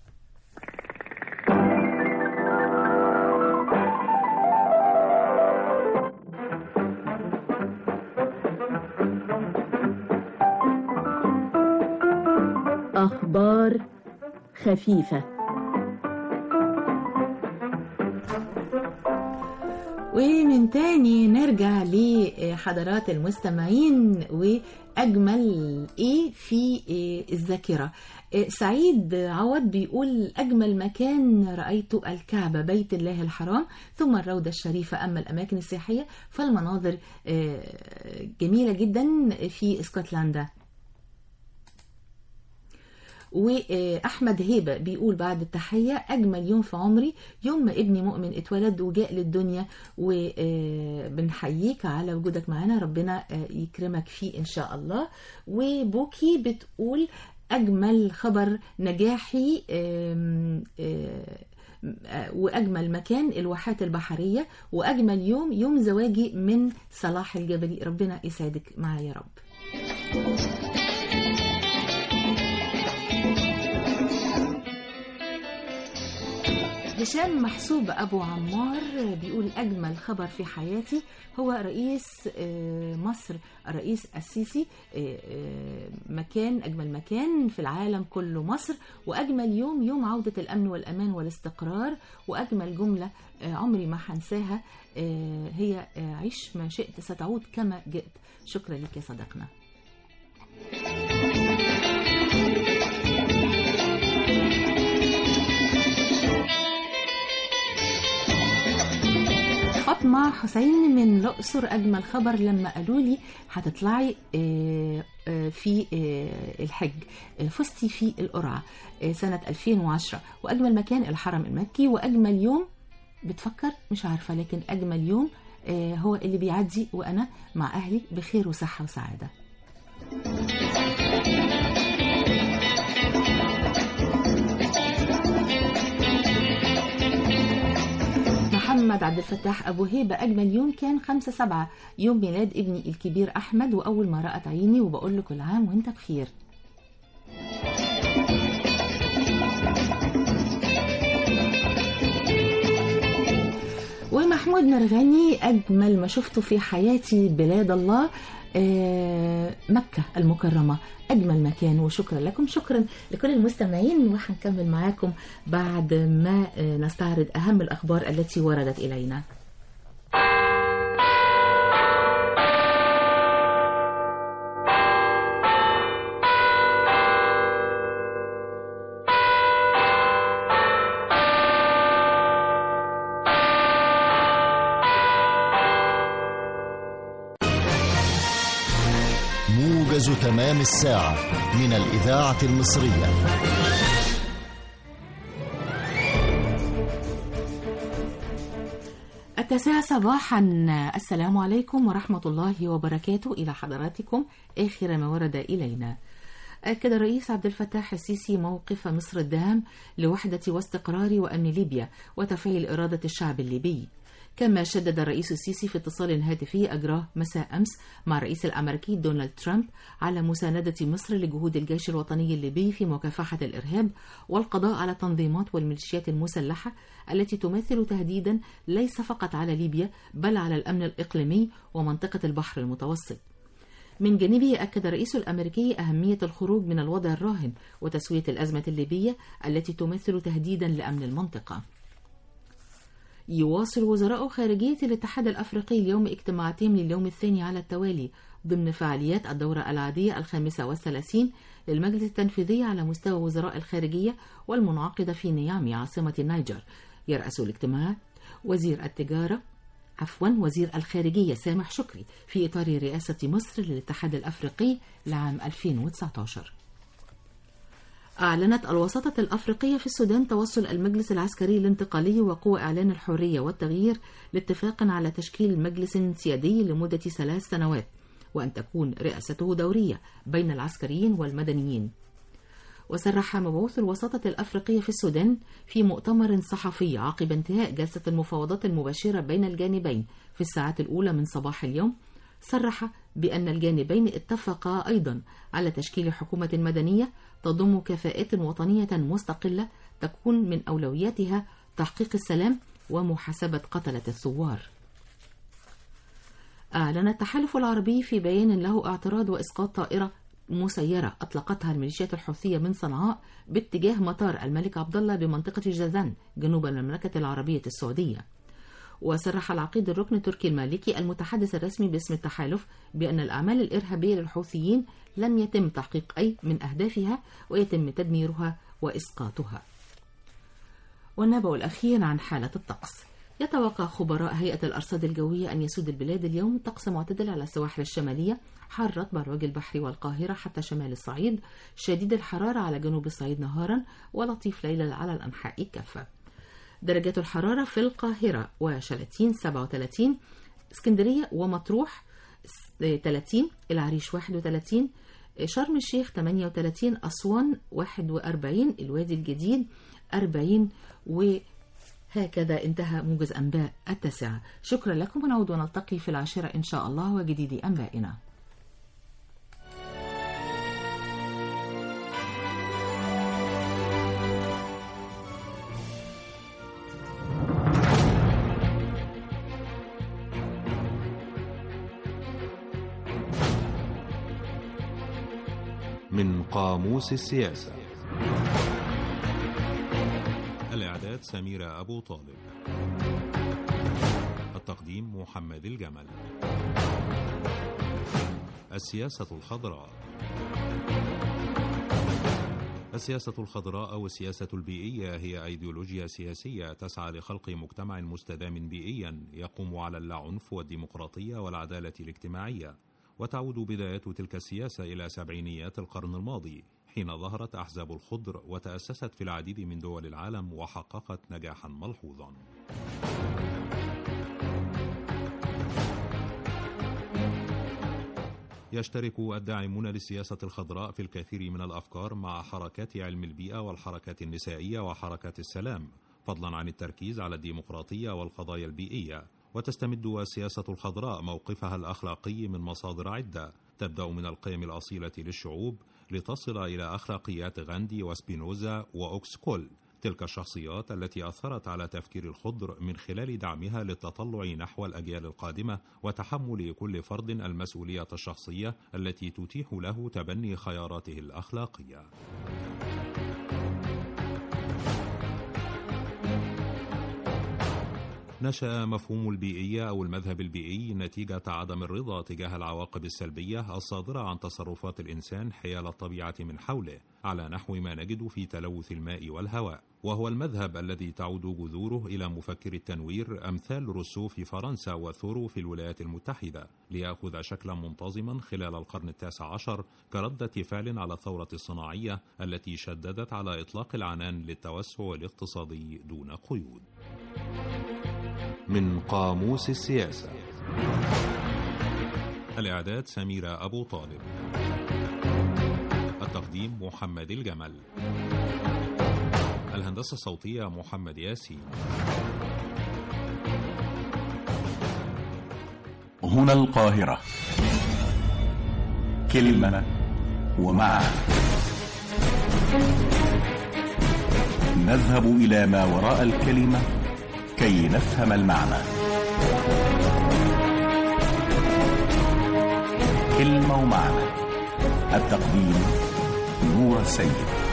أخبار خفيفة ومن تاني نرجع لحضرات المستمعين وأجمل إيه في إيه الذاكرة إيه سعيد عوض بيقول أجمل مكان رأيته الكعبة بيت الله الحرام ثم الروضة الشريفة أما الأماكن السياحية فالمناظر إيه، جميلة جدا في اسكتلندا واحمد هيبه بيقول بعد التحيه اجمل يوم في عمري يوم ما ابني مؤمن اتولد وجاء للدنيا وبنحييك على وجودك معانا ربنا آه، يكرمك فيه ان شاء الله وبوكي بتقول اجمل خبر نجاحي آم، آه، آه، واجمل مكان الواحات البحريه واجمل يوم يوم زواجي من صلاح الجبلي ربنا يسعدك معايا يا رب هشام محسوب أبو عمار بيقول أجمل خبر في حياتي هو رئيس آه، مصر الرئيس السيسي آه، آه، مكان أجمل مكان في العالم كله مصر وأجمل يوم يوم عودة الأمن والأمان والاستقرار وأجمل جملة آه، عمري ما هنساها آه، هي آه، عيش ما شئت ستعود كما جئت شكرا لك يا صديقنا فاطمة حسين من الأقصر أجمل خبر لما قالوا لي هتطلعي آه، آه، في آه، الحج آه، فزتي في القرعة آه، سنة 2010 وأجمل مكان الحرم المكي وأجمل يوم بتفكر مش عارفة لكن أجمل يوم آه، هو اللي بيعدي وأنا مع أهلي بخير وصحة وسعادة محمد عبد الفتاح أبو هيبة أجمل يوم كان خمسة سبعة يوم ميلاد ابني الكبير أحمد وأول ما رأت عيني وبقول له كل عام وأنت بخير ومحمود مرغني أجمل ما شفته في حياتي بلاد الله آه، مكة المكرمة أجمل مكان وشكرا لكم شكرا لكل المستمعين وهنكمل معاكم بعد ما آه، نستعرض أهم الأخبار التي وردت إلينا موجز تمام الساعة من الإذاعة المصرية التاسعة صباحا السلام عليكم ورحمة الله وبركاته إلى حضراتكم آخر ما ورد إلينا أكد الرئيس عبد الفتاح السيسي موقف مصر الدام لوحدة واستقرار وأمن ليبيا وتفعيل إرادة الشعب الليبي كما شدد الرئيس السيسي في اتصال هاتفي أجراه مساء أمس مع الرئيس الأمريكي دونالد ترامب على مساندة مصر لجهود الجيش الوطني الليبي في مكافحة الإرهاب والقضاء على التنظيمات والميليشيات المسلحة التي تمثل تهديدا ليس فقط على ليبيا بل على الأمن الإقليمي ومنطقة البحر المتوسط من جانبه أكد الرئيس الأمريكي أهمية الخروج من الوضع الراهن وتسوية الأزمة الليبية التي تمثل تهديدا لأمن المنطقة يواصل وزراء خارجية الاتحاد الأفريقي اليوم اجتماعاتهم لليوم الثاني على التوالي ضمن فعاليات الدورة العادية الخامسة والثلاثين للمجلس التنفيذي على مستوى وزراء الخارجية والمنعقدة في نيامي عاصمة النيجر يرأس الاجتماع وزير التجارة عفوا وزير الخارجية سامح شكري في إطار رئاسة مصر للاتحاد الأفريقي لعام 2019 أعلنت الوساطة الأفريقية في السودان توصل المجلس العسكري الانتقالي وقوى إعلان الحرية والتغيير لاتفاق على تشكيل مجلس سيادي لمدة ثلاث سنوات وأن تكون رئاسته دورية بين العسكريين والمدنيين وصرح مبعوث الوساطة الأفريقية في السودان في مؤتمر صحفي عقب انتهاء جلسة المفاوضات المباشرة بين الجانبين في الساعات الأولى من صباح اليوم صرح بأن الجانبين اتفقا أيضا على تشكيل حكومة مدنية تضم كفاءات وطنية مستقلة تكون من أولوياتها تحقيق السلام ومحاسبة قتلة الثوار أعلن التحالف العربي في بيان له اعتراض وإسقاط طائرة مسيرة أطلقتها الميليشيات الحوثية من صنعاء باتجاه مطار الملك عبد الله بمنطقة جازان جنوب المملكة العربية السعودية وصرح العقيد الركن التركي المالكي المتحدث الرسمي باسم التحالف بأن الأعمال الإرهابية للحوثيين لم يتم تحقيق أي من أهدافها ويتم تدميرها وإسقاطها والنبأ الأخير عن حالة الطقس يتوقع خبراء هيئة الأرصاد الجوية أن يسود البلاد اليوم طقس معتدل على السواحل الشمالية حار رطب على وجه البحر والقاهرة حتى شمال الصعيد شديد الحرارة على جنوب الصعيد نهارا ولطيف ليلا على الأنحاء كافة درجات الحرارة في القاهرة وشلاتين 37 اسكندرية ومطروح 30 العريش 31 شرم الشيخ 38 أسوان 41 الوادي الجديد 40 وهكذا انتهى موجز أنباء التاسعة شكرا لكم ونعود ونلتقي في العاشرة إن شاء الله وجديد أنبائنا من قاموس السياسة الإعداد سميرة أبو طالب التقديم محمد الجمل السياسة الخضراء السياسة الخضراء أو السياسة البيئية هي أيديولوجيا سياسية تسعى لخلق مجتمع مستدام بيئيا يقوم على اللاعنف والديمقراطية والعدالة الاجتماعية وتعود بداية تلك السياسة إلى سبعينيات القرن الماضي حين ظهرت أحزاب الخضر وتأسست في العديد من دول العالم وحققت نجاحا ملحوظا يشترك الداعمون للسياسة الخضراء في الكثير من الأفكار مع حركات علم البيئة والحركات النسائية وحركات السلام فضلا عن التركيز على الديمقراطية والقضايا البيئية وتستمد السياسة الخضراء موقفها الأخلاقي من مصادر عدة تبدأ من القيم الأصيلة للشعوب لتصل إلى أخلاقيات غاندي وسبينوزا وأوكسكول تلك الشخصيات التي أثرت على تفكير الخضر من خلال دعمها للتطلع نحو الأجيال القادمة وتحمل كل فرد المسؤولية الشخصية التي تتيح له تبني خياراته الأخلاقية. نشأ مفهوم البيئية أو المذهب البيئي نتيجة عدم الرضا تجاه العواقب السلبية الصادرة عن تصرفات الإنسان حيال الطبيعة من حوله على نحو ما نجد في تلوث الماء والهواء وهو المذهب الذي تعود جذوره إلى مفكر التنوير أمثال روسو في فرنسا وثورو في الولايات المتحدة ليأخذ شكلا منتظما خلال القرن التاسع عشر كردة فعل على الثورة الصناعية التي شددت على إطلاق العنان للتوسع الاقتصادي دون قيود من قاموس السياسة الإعداد سميرة أبو طالب التقديم محمد الجمل الهندسة الصوتية محمد ياسين هنا القاهرة كلمة ومعنى نذهب إلى ما وراء الكلمة كي نفهم المعنى كلمة ومعنى التقديم نور السيد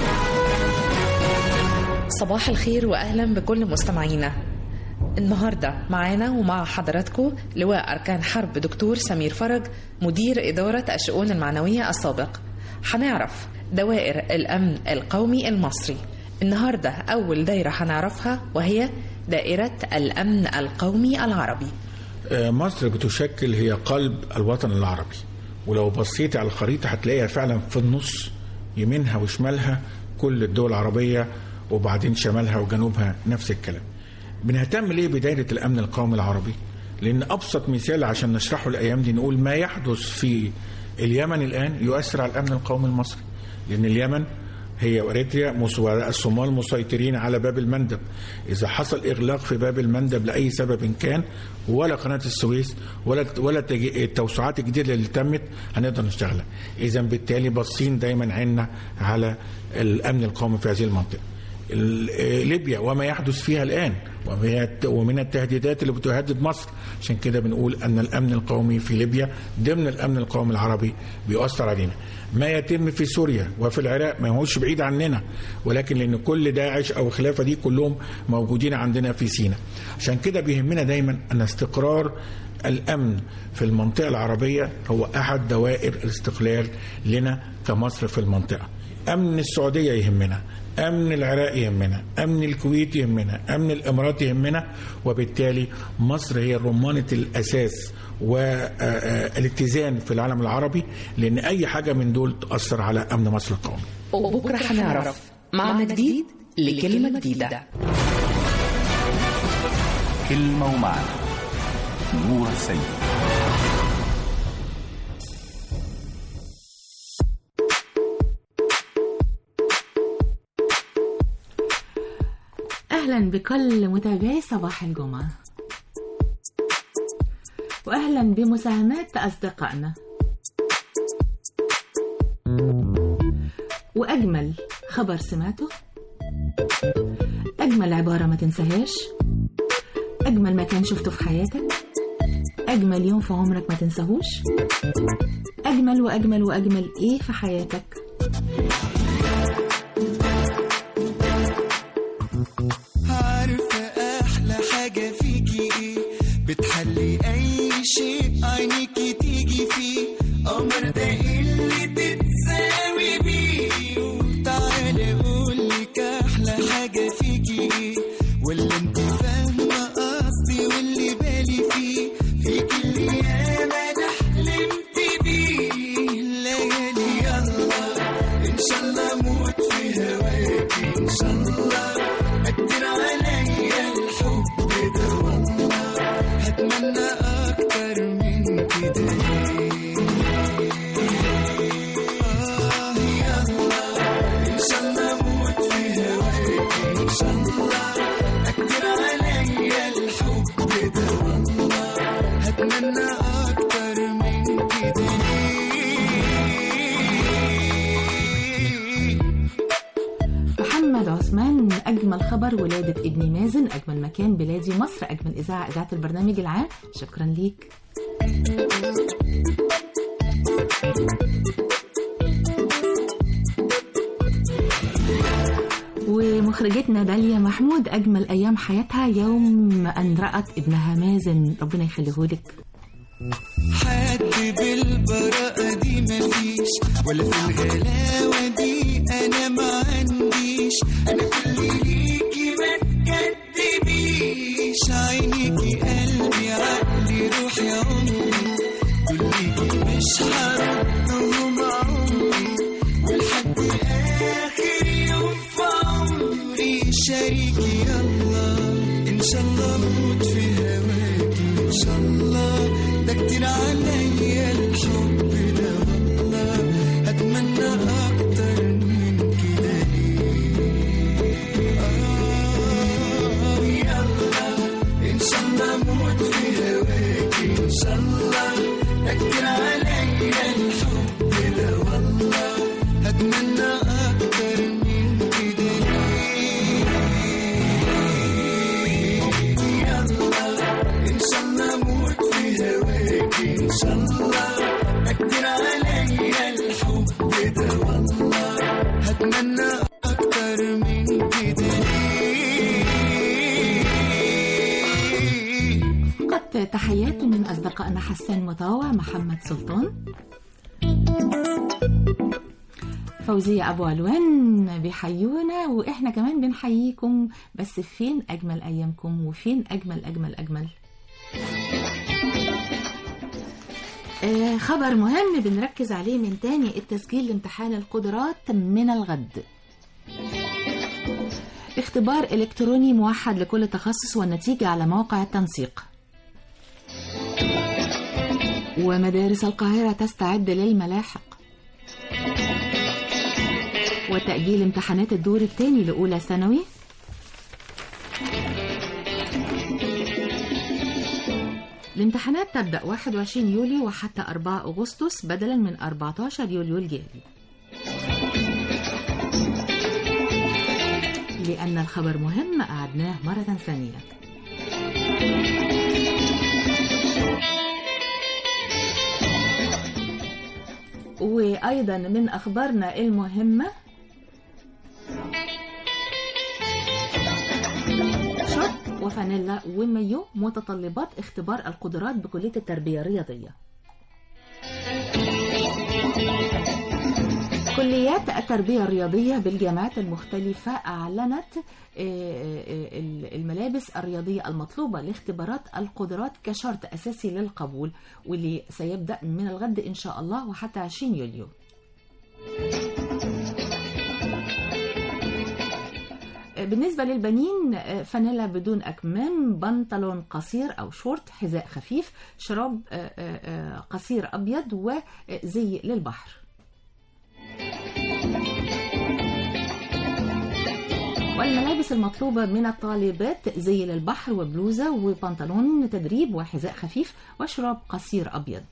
صباح الخير واهلا بكل مستمعينا النهارده معانا ومع حضراتكم لواء اركان حرب دكتور سمير فرج مدير اداره الشؤون المعنويه السابق هنعرف دوائر الامن القومي المصري النهارده اول دايره هنعرفها وهي دائره الامن القومي العربي مصر بتشكل هي قلب الوطن العربي ولو بصيتي على الخريطه هتلاقيها فعلا في النص يمينها وشمالها كل الدول العربيه وبعدين شمالها وجنوبها نفس الكلام بنهتم ليه بدايره الامن القومي العربي لان ابسط مثال عشان نشرحه الايام دي نقول ما يحدث في اليمن الان يؤثر على الامن القومي المصري لان اليمن هي واريتريا مس- والصومال مسيطرين على باب المندب اذا حصل اغلاق في باب المندب لاي سبب كان ولا قناه السويس ولا ولا التج- التوسعات الجديده اللي تمت هنقدر نشتغلها اذا بالتالي باصين دايما عيننا على الامن القومي في هذه المنطقه ال- آه، ليبيا وما يحدث فيها الان وهي- ومن التهديدات اللي بتهدد مصر عشان كده بنقول ان الامن القومي في ليبيا ضمن الامن القومي العربي بيؤثر علينا ما يتم في سوريا وفي العراق ما هوش بعيد عننا ولكن لان كل داعش او الخلافه دي كلهم موجودين عندنا في سيناء عشان كده بيهمنا دايما ان استقرار الامن في المنطقه العربيه هو احد دوائر الاستقلال لنا كمصر في المنطقه امن السعوديه يهمنا امن العراق يهمنا امن الكويت يهمنا امن الامارات يهمنا وبالتالي مصر هي رمانه الاساس والاتزان في العالم العربي لان اي حاجه من دول تاثر على امن مصر القومي وبكرة هنعرف معنى جديد لكلمة جديدة كلمة ومعنى نور السيد أهلا بكل متابعي صباح الجمعة وأهلا بمساهمات أصدقائنا وأجمل خبر سمعته أجمل عبارة ما تنساهاش أجمل مكان شفته في حياتك أجمل يوم في عمرك ما تنساهوش أجمل وأجمل وأجمل إيه في حياتك عارفة أحلى حاجة فيكي إيه بتحلي أي شيء عينيكي تيجي فيه قمر ده اللي تتساوي بيه وتعالى أقولك أحلى حاجة فيكي إيه ولا أنت فاهمة قصدي واللي بالي فيه فيكي اللي ياما أنا حلمت بيه الليالي يلا إن شاء الله أموت في هواكي إن شاء الله قدر عليا الحب ده والله هتمنى اكتر من كده آه يلا ان شاء الله اموت في هواك ان شاء الله قدر عليا الحب ده والله هتمنى اكتر من كده محمد عثمان أجمل خبر ولادة ابني مازن أجمل مكان بلادي مصر أجمل إذاعة إذاعة البرنامج العام شكرا ليك ومخرجتنا داليا محمود أجمل أيام حياتها يوم أن رأت ابنها مازن ربنا يخليهولك حد بالبراءة دي مفيش ولا في الغلاوة دي أنا ما عنديش أنا كل ليكي ما تكدبيش عينيكي قلبي عقلي روحي عمري دول ليكي مش هردهم عمري ولحد آخر يوم في عمري شريكي يلا إن شاء الله أموت في هواكي إن شاء الله ده كتير عليا الحب ده والله هتمنى أكتر من كده آه يلا إن شاء الله أموت في هواكي إن شاء الله ده كتير عليا الحب ده والله هتمنى أكتر من كده يلا إن شاء الله أموت في هواكي إن شاء الله أكتر عليا الحب ده والله هتمنى أكتر من كده فقط تحيات من أصدقائنا حسان مطاوع محمد سلطان فوزية أبو علوان بيحيونا وإحنا كمان بنحييكم بس فين أجمل أيامكم وفين أجمل أجمل أجمل آه خبر مهم بنركز عليه من تاني التسجيل لامتحان القدرات من الغد اختبار إلكتروني موحد لكل تخصص والنتيجة على موقع التنسيق ومدارس القاهرة تستعد للملاحق وتأجيل امتحانات الدور الثاني لأولى ثانوي الامتحانات تبدأ 21 يوليو وحتى 4 أغسطس بدلا من 14 يوليو الجاري لأن الخبر مهم أعدناه مرة ثانية وأيضا من أخبارنا المهمة شورت وفانيلا ومايو متطلبات اختبار القدرات بكلية التربية الرياضية كليات التربية الرياضية بالجامعات المختلفة أعلنت الملابس الرياضية المطلوبة لاختبارات القدرات كشرط أساسي للقبول واللي سيبدأ من الغد إن شاء الله وحتى 20 يوليو بالنسبة للبنين فانيلا بدون أكمام بنطلون قصير أو شورت حذاء خفيف شراب قصير أبيض وزي للبحر والملابس المطلوبة من الطالبات زي للبحر وبلوزة وبنطلون تدريب وحذاء خفيف وشراب قصير أبيض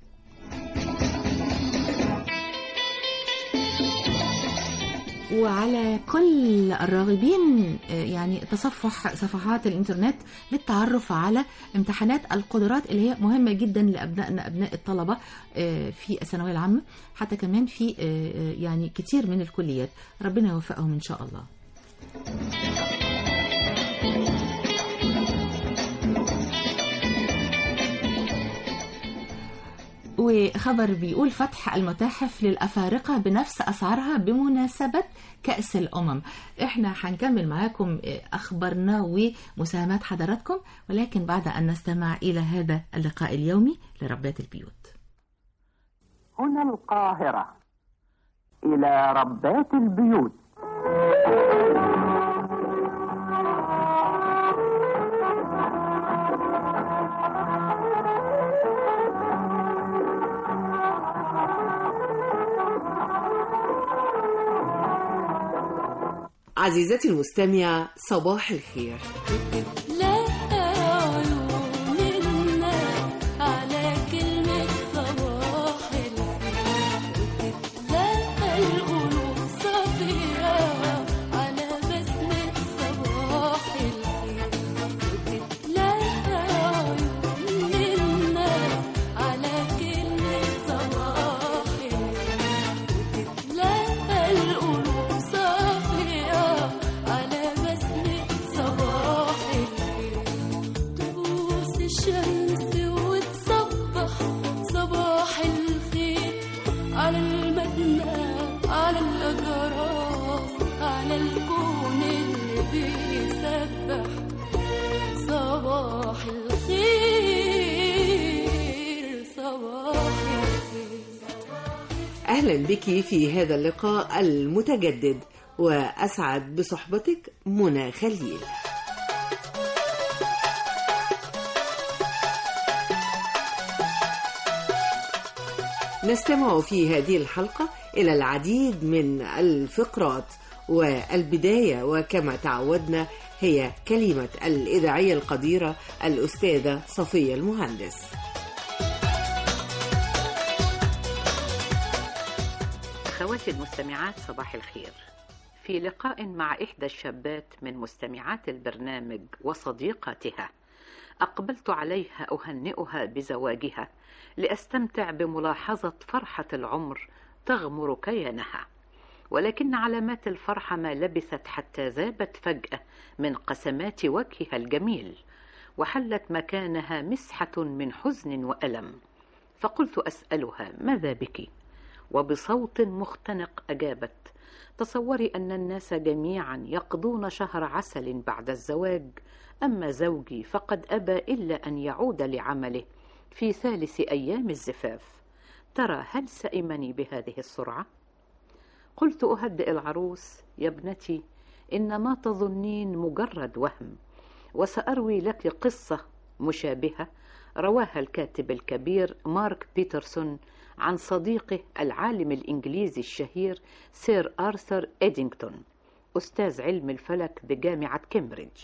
وعلى كل الراغبين يعني تصفح صفحات الانترنت للتعرف على امتحانات القدرات اللي هي مهمة جدا لأبنائنا أبناء الطلبة في الثانوية العامة حتى كمان في يعني كتير من الكليات ربنا يوفقهم إن شاء الله وخبر بيقول فتح المتاحف للأفارقة بنفس أسعارها بمناسبة كأس الأمم احنا هنكمل معاكم أخبارنا ومساهمات حضراتكم ولكن بعد أن نستمع إلى هذا اللقاء اليومي لربات البيوت هنا القاهرة إلى ربات البيوت عزيزتي المستمعة صباح الخير لا عيون الناس على كلمة صباح الخير لا القلوب صافية على بسمة صباح الخير لا عيون الناس على كلمة صباح الخير لا القلوب صافية على بسمة صباح الخير تبوس الشمس وتصبح صباح الخير على المبنى على الأجراس على الكون اللي بيسبح صباح الخير صباح الخير أهلا بك في هذا اللقاء المتجدد وأسعد بصحبتك منى خليل نستمع في هذه الحلقة إلى العديد من الفقرات والبداية وكما تعودنا هي كلمة الإذاعية القديرة الأستاذة صفية المهندس أخواتي المستمعات صباح الخير في لقاء مع إحدى الشابات من مستمعات البرنامج وصديقاتها أقبلت عليها أهنئها بزواجها لأستمتع بملاحظة فرحة العمر تغمر كيانها ولكن علامات الفرحة ما لبثت حتى ذابت فجأة من قسمات وجهها الجميل وحلت مكانها مسحة من حزن وألم فقلت أسألها ماذا بك؟ وبصوت مختنق أجابت تصوري أن الناس جميعا يقضون شهر عسل بعد الزواج أما زوجي فقد أبى إلا أن يعود لعمله في ثالث أيام الزفاف ترى هل سئمني بهذه السرعة؟ قلت أهدئ العروس يا ابنتي إن ما تظنين مجرد وهم وسأروي لك قصة مشابهة رواها الكاتب الكبير مارك بيترسون عن صديقه العالم الإنجليزي الشهير سير آرثر إدينغتون أستاذ علم الفلك بجامعة كامبريدج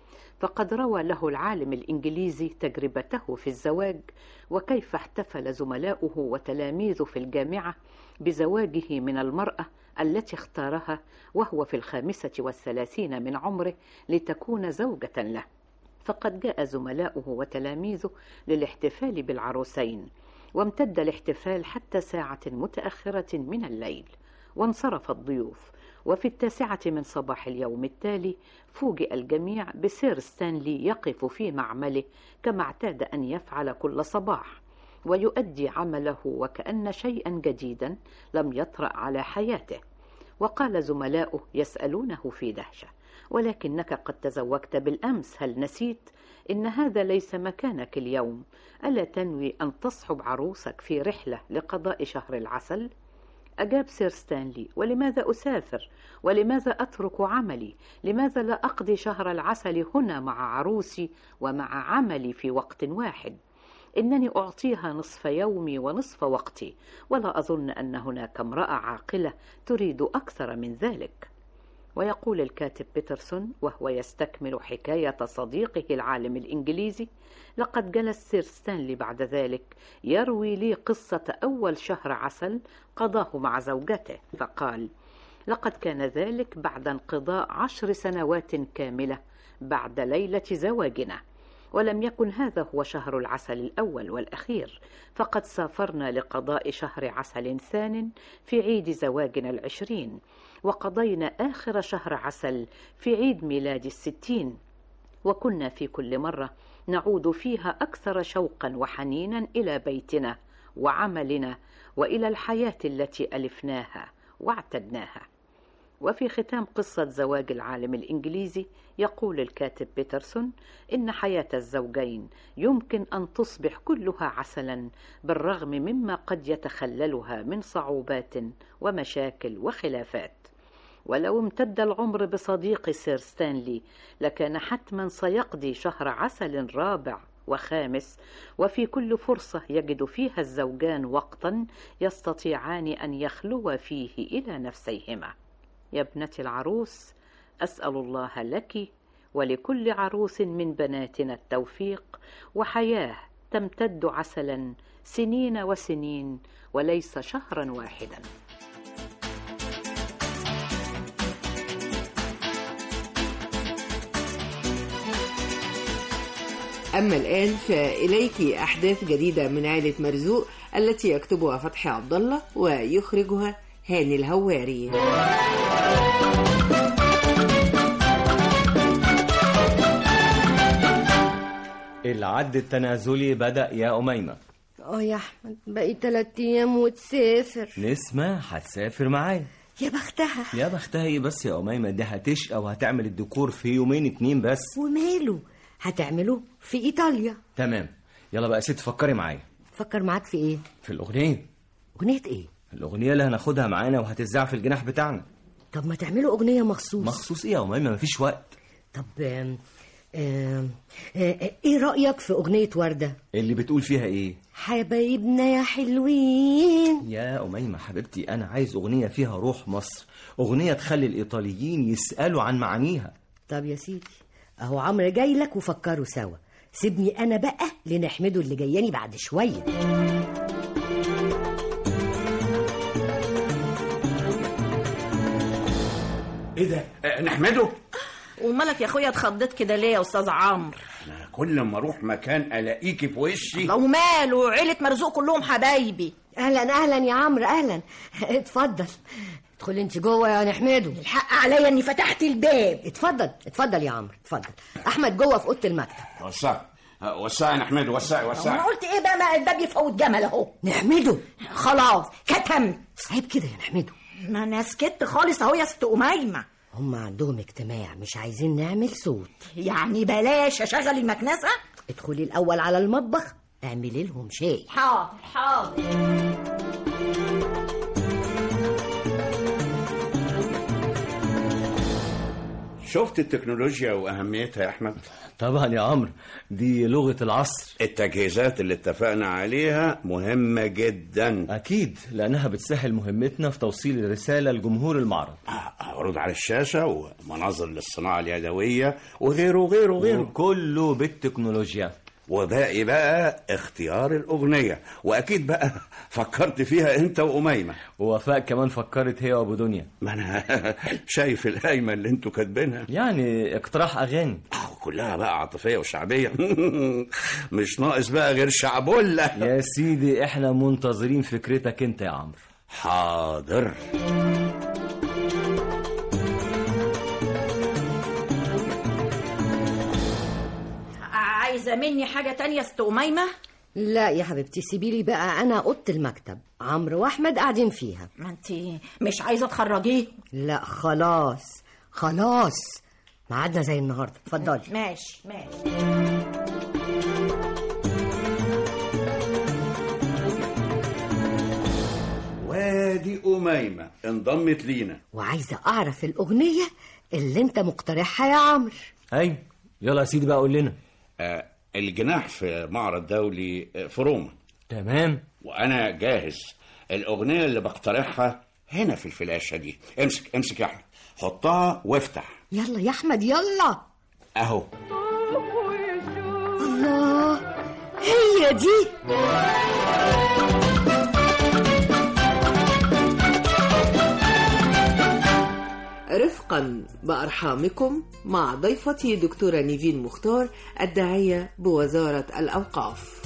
فقد روى له العالم الإنجليزي تجربته في الزواج وكيف احتفل زملاؤه وتلاميذه في الجامعة بزواجه من المرأة التي اختارها وهو في الخامسة والثلاثين من عمره لتكون زوجة له فقد جاء زملاؤه وتلاميذه للاحتفال بالعروسين وامتد الاحتفال حتى ساعة متأخرة من الليل وانصرف الضيوف وفي التاسعة من صباح اليوم التالي فوجئ الجميع بسير ستانلي يقف في معمله كما اعتاد أن يفعل كل صباح ويؤدي عمله وكأن شيئا جديدا لم يطرأ على حياته وقال زملاؤه يسألونه في دهشة ولكنك قد تزوجت بالأمس هل نسيت؟ إن هذا ليس مكانك اليوم ألا تنوي أن تصحب عروسك في رحلة لقضاء شهر العسل؟ أجاب سير ستانلي ولماذا أسافر؟ ولماذا أترك عملي؟ لماذا لا أقضي شهر العسل هنا مع عروسي ومع عملي في وقت واحد؟ إنني أعطيها نصف يومي ونصف وقتي ولا أظن أن هناك امرأة عاقلة تريد أكثر من ذلك ويقول الكاتب بيترسون وهو يستكمل حكاية صديقه العالم الإنجليزي لقد جلس سير ستانلي بعد ذلك يروي لي قصة أول شهر عسل قضاه مع زوجته فقال لقد كان ذلك بعد انقضاء عشر سنوات كاملة بعد ليلة زواجنا ولم يكن هذا هو شهر العسل الأول والأخير فقد سافرنا لقضاء شهر عسل ثان في عيد زواجنا العشرين وقضينا آخر شهر عسل في عيد ميلاد الستين وكنا في كل مرة نعود فيها أكثر شوقا وحنينا إلى بيتنا وعملنا وإلى الحياة التي ألفناها واعتدناها وفي ختام قصة زواج العالم الإنجليزي يقول الكاتب بيترسون إن حياة الزوجين يمكن أن تصبح كلها عسلا بالرغم مما قد يتخللها من صعوبات ومشاكل وخلافات ولو امتد العمر بصديق سير ستانلي لكان حتما سيقضي شهر عسل رابع وخامس وفي كل فرصة يجد فيها الزوجان وقتا يستطيعان أن يخلوا فيه إلى نفسيهما يا ابنتي العروس أسأل الله لك ولكل عروس من بناتنا التوفيق وحياة تمتد عسلا سنين وسنين وليس شهرا واحدا أما الآن فإليك أحداث جديدة من عائلة مرزوق التي يكتبها فتحي عبد الله ويخرجها هاني الهواري العد التنازلي بدأ يا أميمة اه يا احمد باقي تلات ايام وتسافر نسمة هتسافر معايا يا بختها يا بختها ايه بس يا أميمة دي هتشقى وهتعمل الديكور في يومين اتنين بس وماله هتعمله في ايطاليا تمام يلا بقى يا ست فكري معايا فكر معاك في ايه في الأغنية اغنية ايه الأغنية اللي هناخدها معانا وهتذاع في الجناح بتاعنا طب ما تعملوا اغنية مخصوص مخصوص ايه يا أميمة مفيش وقت طب آم، آم، آه، ايه رأيك في اغنية وردة اللي بتقول فيها ايه حبايبنا يا حلوين يا أميمة حبيبتي أنا عايز أغنية فيها روح مصر أغنية تخلي الإيطاليين يسألوا عن معانيها طب يا سيدي اهو عمرو جاي لك وفكروا سوا سيبني انا بقى لنحمده اللي جاياني بعد شويه ايه ده آه، نحمده ومالك يا اخويا اتخضيت كده ليه يا استاذ عمرو أنا كل ما اروح مكان الاقيكي في وشي لو ماله عيلة مرزوق كلهم حبايبي اهلا اهلا يا عمرو اهلا اتفضل ادخل انت جوه يا نحمده الحق عليا اني فتحت الباب اتفضل اتفضل يا عمرو اتفضل احمد جوه في اوضه المكتب وسعي آه، وسعي يا نحمده وسعي انا وسعي قلت ايه بقى ما الباب يفوت جمل اهو نحمده خلاص كتمت عيب كده يا نحمده ما انا سكت خالص اهو يا ست اميمه هم عندهم اجتماع مش عايزين نعمل صوت يعني بلاش اشغل المكنسه ادخلي الاول على المطبخ اعملي لهم شاي حاضر حاضر شفت التكنولوجيا واهميتها يا احمد طبعا يا عمرو دي لغة العصر التجهيزات اللي اتفقنا عليها مهمة جدا أكيد لأنها بتسهل مهمتنا في توصيل الرسالة لجمهور المعرض عروض على الشاشة ومناظر للصناعة اليدوية وغيره وغيره وغيره كله بالتكنولوجيا وباقي بقى اختيار الأغنية وأكيد بقى فكرت فيها أنت وأميمة ووفاء كمان فكرت هي وأبو دنيا ما أنا شايف القايمة اللي أنتوا كاتبينها يعني اقتراح أغاني كلها بقى عاطفية وشعبية مش ناقص بقى غير شعبولة يا سيدي احنا منتظرين فكرتك انت يا عمرو حاضر عايزة مني حاجة تانية ست أميمة لا يا حبيبتي سيبي لي بقى انا اوضه المكتب عمرو واحمد قاعدين فيها ما انت مش عايزة تخرجيه لا خلاص خلاص ميعادنا زي النهارده اتفضلي ماشي ماشي وادي أميمة انضمت لينا وعايزه اعرف الاغنيه اللي انت مقترحها يا عمرو ايوه يلا يا سيدي بقى قول لنا آه الجناح في معرض دولي آه، في روما تمام وأنا جاهز الأغنية اللي بقترحها هنا في الفلاشة دي امسك امسك يا أحمد حطها وافتح يلا يا احمد يلا أهو الله هي دي رفقا بأرحامكم مع ضيفتي دكتورة نيفين مختار الداعية بوزارة الأوقاف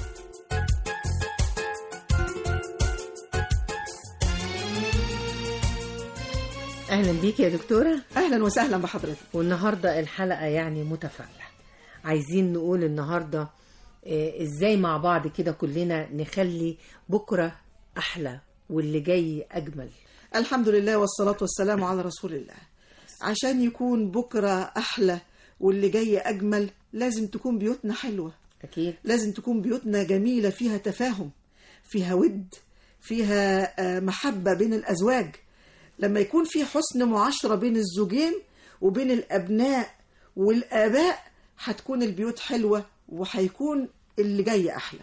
اهلا بيك يا دكتوره اهلا وسهلا بحضرتك والنهارده الحلقه يعني متفائله عايزين نقول النهارده آه، ازاي مع بعض كده كلنا نخلي بكره احلى واللي جاي اجمل الحمد لله والصلاة والسلام على رسول الله عشان يكون بكرة أحلى واللي جاي أجمل لازم تكون بيوتنا حلوة اكيد لازم تكون بيوتنا جميلة فيها تفاهم فيها ود فيها آه، محبة بين الأزواج لما يكون في حسن معاشرة بين الزوجين وبين الأبناء والآباء هتكون البيوت حلوة وهيكون اللي جاي أحلى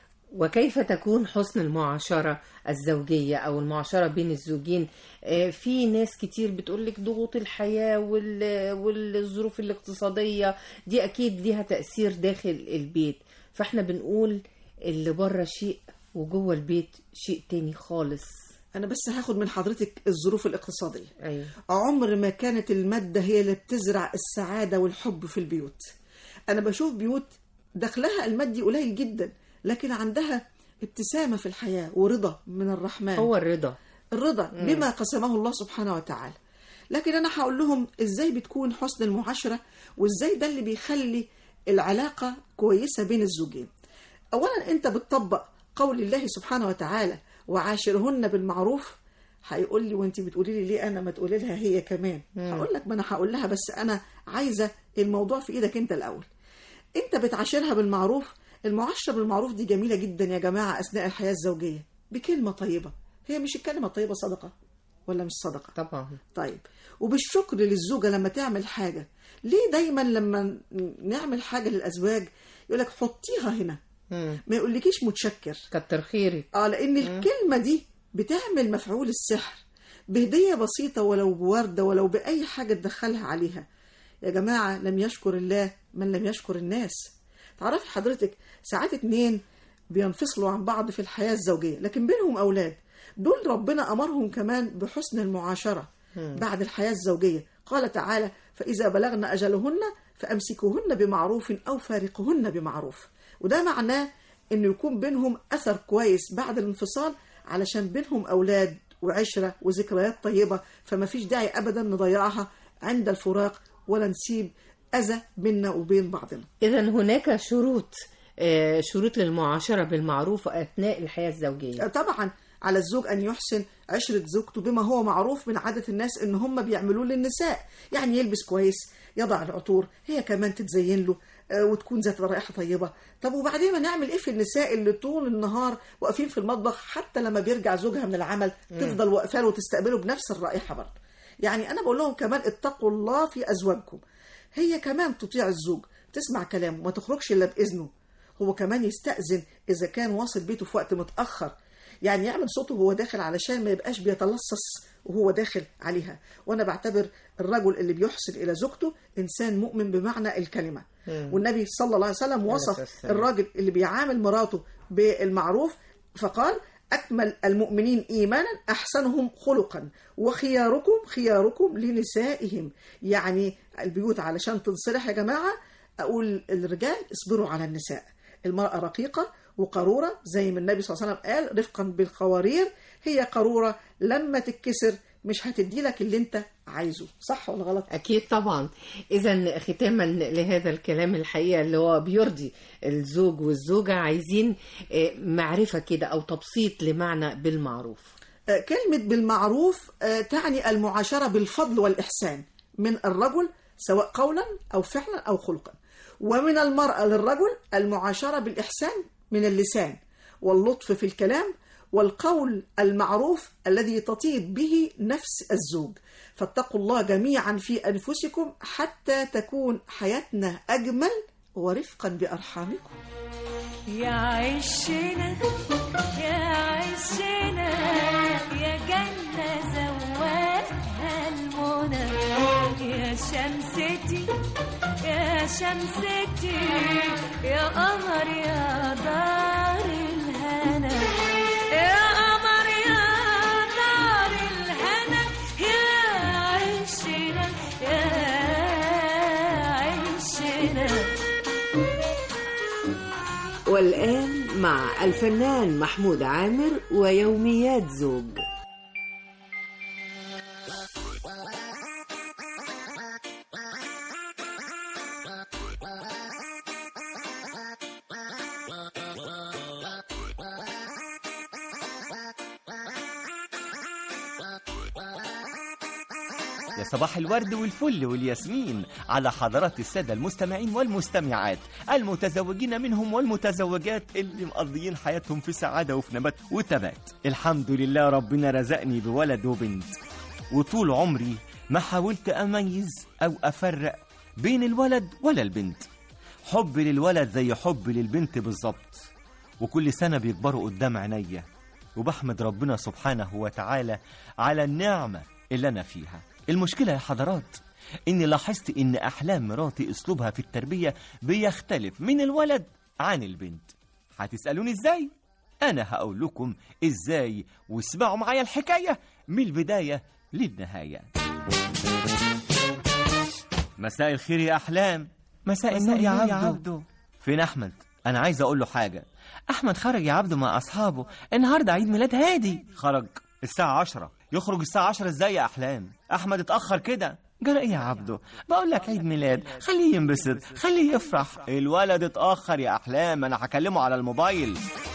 وكيف تكون حسن المعاشرة الزوجية أو المعاشرة بين الزوجين آه، في ناس كتير بتقولك ضغوط الحياة وال- والظروف الاقتصادية دي أكيد ليها تأثير داخل البيت فاحنا بنقول اللي بره شيء وجوه البيت شيء تاني خالص أنا بس هاخد من حضرتك الظروف الاقتصادية أيوة. عمر ما كانت المادة هي اللي بتزرع السعادة والحب في البيوت أنا بشوف بيوت دخلها المادي قليل جدا لكن عندها ابتسامة في الحياة ورضا من الرحمن هو الرضا الرضا مم. بما قسمه الله سبحانه وتعالى لكن أنا هقول لهم إزاي بتكون حسن المعاشرة وإزاي ده اللي بيخلي العلاقة كويسة بين الزوجين أولا أنت بتطبق قول الله سبحانه وتعالى وعاشرهن بالمعروف هيقول لي وانت بتقولي لي ليه انا ما تقولي لها هي كمان مم. هقول لك ما انا هقول لها بس انا عايزه الموضوع في ايدك انت الاول انت بتعاشرها بالمعروف المعاشره بالمعروف دي جميله جدا يا جماعه اثناء الحياه الزوجيه بكلمه طيبه هي مش الكلمه الطيبه صدقه ولا مش صدقه طبعا طيب وبالشكر للزوجه لما تعمل حاجه ليه دايما لما نعمل حاجه للازواج يقول لك حطيها هنا ما يقولكيش متشكر كتر خيرك اه لان الكلمه دي بتعمل مفعول السحر بهديه بسيطه ولو بورده ولو باي حاجه تدخلها عليها يا جماعه لم يشكر الله من لم يشكر الناس تعرفي حضرتك ساعات اتنين بينفصلوا عن بعض في الحياه الزوجيه لكن بينهم اولاد دول ربنا امرهم كمان بحسن المعاشره مم. بعد الحياه الزوجيه قال تعالى فاذا بلغن اجلهن فامسكوهن بمعروف او فارقهن بمعروف وده معناه انه يكون بينهم اثر كويس بعد الانفصال علشان بينهم اولاد وعشره وذكريات طيبه فما فيش داعي ابدا نضيعها عند الفراق ولا نسيب اذى بيننا وبين بعضنا إذا هناك شروط آه، شروط للمعاشرة بالمعروف أثناء الحياة الزوجية طبعا على الزوج ان يحسن عشره زوجته بما هو معروف من عاده الناس ان هم بيعملوه للنساء يعني يلبس كويس يضع العطور هي كمان تتزين له آه، وتكون ذات رائحه طيبه طب وبعدين ما نعمل ايه في النساء اللي طول النهار واقفين في المطبخ حتى لما بيرجع زوجها من العمل مم. تفضل واقفه له وتستقبله بنفس الرائحه برضه يعني انا بقول لهم كمان اتقوا الله في ازواجكم هي كمان تطيع الزوج تسمع كلامه ما تخرجش الا باذنه هو كمان يستأذن إذا كان واصل بيته في وقت متأخر يعني يعمل صوته وهو داخل علشان ما يبقاش بيتلصص وهو داخل عليها وأنا بعتبر الرجل اللي بيحسن إلى زوجته إنسان مؤمن بمعنى الكلمة والنبي صلى الله عليه وسلم وصف السلام. الراجل اللي بيعامل مراته بالمعروف فقال أكمل المؤمنين إيمانا أحسنهم خلقا وخياركم خياركم لنسائهم يعني البيوت علشان تنصلح يا جماعة أقول الرجال اصبروا على النساء المرأة رقيقة وقارورة زي ما النبي صلى الله عليه وسلم قال رفقا بالقوارير هي قارورة لما تتكسر مش هتدي لك اللي انت عايزه صح ولا غلط أكيد طبعا إذا ختاما لهذا الكلام الحقيقة اللي هو بيرضي الزوج والزوجة عايزين آه، معرفة كده أو تبسيط لمعنى بالمعروف آه، كلمة بالمعروف آه، تعني المعاشرة بالفضل والإحسان من الرجل سواء قولا أو فعلا أو خلقا ومن المرأة للرجل المعاشرة بالإحسان من اللسان واللطف في الكلام والقول المعروف الذي تطيب به نفس الزوج فاتقوا الله جميعا في أنفسكم حتى تكون حياتنا أجمل ورفقا بأرحامكم يا عشنا يا عشنا يا جنة زوالها المنى يا شمستي يا شمستي يا قمر يا دار الهنا يا قمر يا دار الهنا يا عشنا يا عشنا والآن مع الفنان محمود عامر ويوميات زوج يا صباح الورد والفل والياسمين على حضرات السادة المستمعين والمستمعات المتزوجين منهم والمتزوجات اللي مقضيين حياتهم في سعادة وفي نبات وتبات الحمد لله ربنا رزقني بولد وبنت وطول عمري ما حاولت أميز أو أفرق بين الولد ولا البنت حبي للولد زي حبي للبنت بالظبط وكل سنة بيكبروا قدام عينيا وبحمد ربنا سبحانه وتعالى على النعمة اللي أنا فيها المشكلة يا حضرات إني لاحظت إن أحلام مراتي أسلوبها في التربية بيختلف من الولد عن البنت هتسألوني إزاي؟ أنا هقول لكم إزاي واسمعوا معايا الحكاية من البداية للنهاية مساء الخير يا أحلام مساء النور يا عبدو فين أحمد؟ أنا عايز أقول له حاجة أحمد خرج يا عبدو مع أصحابه النهاردة عيد ميلاد هادي خرج الساعة عشرة يخرج الساعة عشرة إزاي يا أحلام؟ أحمد اتأخر كده جرى إيه يا عبدو؟ بقول لك عيد ميلاد خليه ينبسط خليه يفرح الولد اتأخر يا أحلام أنا هكلمه على الموبايل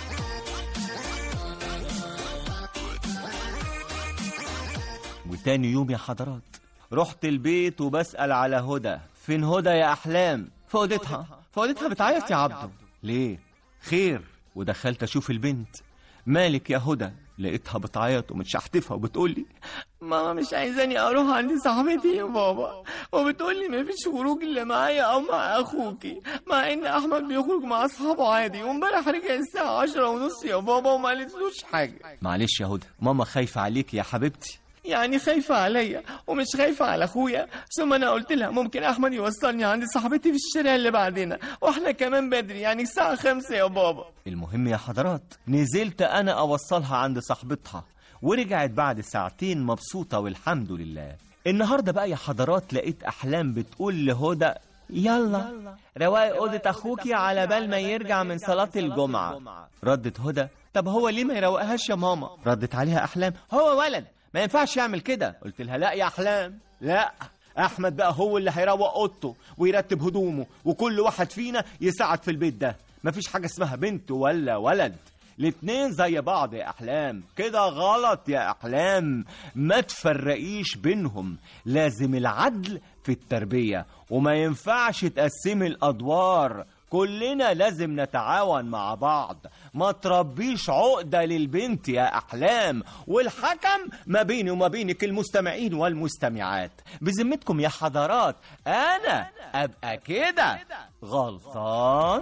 وتاني يوم يا حضرات رحت البيت وبسأل على هدى فين هدى يا أحلام في أوضتها في أوضتها بتعيط يا عبدو ليه خير ودخلت أشوف البنت مالك يا هدى لقيتها بتعيط ومتشحتفة وبتقول لي ماما مش عايزاني اروح عند صاحبتي يا بابا وبتقول لي مفيش خروج الا معايا او مع اخوكي مع ان احمد بيخرج مع اصحابه عادي وامبارح رجع الساعه عشرة ونص يا بابا وما قالتلوش حاجه معلش يا هدى ماما خايفه عليك يا حبيبتي يعني خايفة عليا ومش خايفة على أخويا ثم أنا قلت لها ممكن أحمد يوصلني عند صاحبتي في الشارع اللي بعدنا وإحنا كمان بدري يعني الساعة خمسة يا بابا المهم يا حضرات نزلت أنا أوصلها عند صاحبتها ورجعت بعد ساعتين مبسوطة والحمد لله النهاردة بقى يا حضرات لقيت أحلام بتقول لهدى يلا رواقي أوضة أخوكي على بال ما يرجع من صلاة الجمعة ردت هدى طب هو ليه ما يروقهاش يا ماما ردت عليها أحلام هو ولد ما ينفعش يعمل كده قلت لها لا يا أحلام لا أحمد بقى هو اللي هيروق أوضته ويرتب هدومه وكل واحد فينا يساعد في البيت ده مفيش حاجة اسمها بنت ولا ولد الاتنين زي بعض يا أحلام كده غلط يا أحلام ما تفرقيش بينهم لازم العدل في التربية وما ينفعش تقسمي الأدوار كلنا لازم نتعاون مع بعض ما تربيش عقدة للبنت يا أحلام والحكم ما بيني وما بينك المستمعين والمستمعات بذمتكم يا حضرات أنا أبقى كده غلطان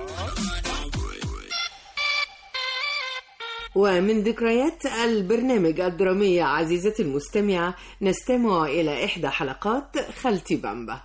ومن ذكريات البرنامج الدرامية عزيزتي المستمعة نستمع إلى إحدى حلقات خالتي بامبا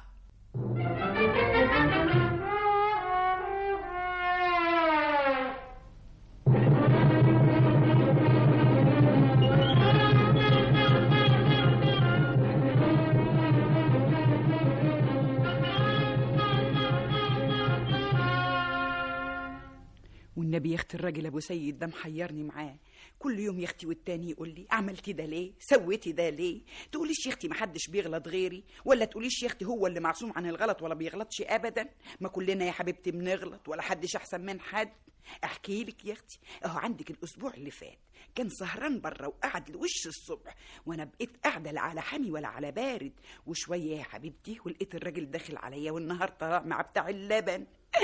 والنبي يا اختي الراجل ابو سيد ده محيرني معاه كل يوم يا اختي والتاني يقول لي عملتي ده ليه سويتي ده ليه تقوليش يا اختي محدش بيغلط غيري ولا تقوليش يا اختي هو اللي معصوم عن الغلط ولا بيغلطش ابدا ما كلنا يا حبيبتي بنغلط ولا حدش احسن من حد احكي لك يا اختي اهو عندك الاسبوع اللي فات كان سهران بره وقعد لوش الصبح وانا بقيت قاعده لا على حامي ولا على بارد وشويه يا حبيبتي ولقيت الراجل داخل عليا والنهار طلع مع بتاع اللبن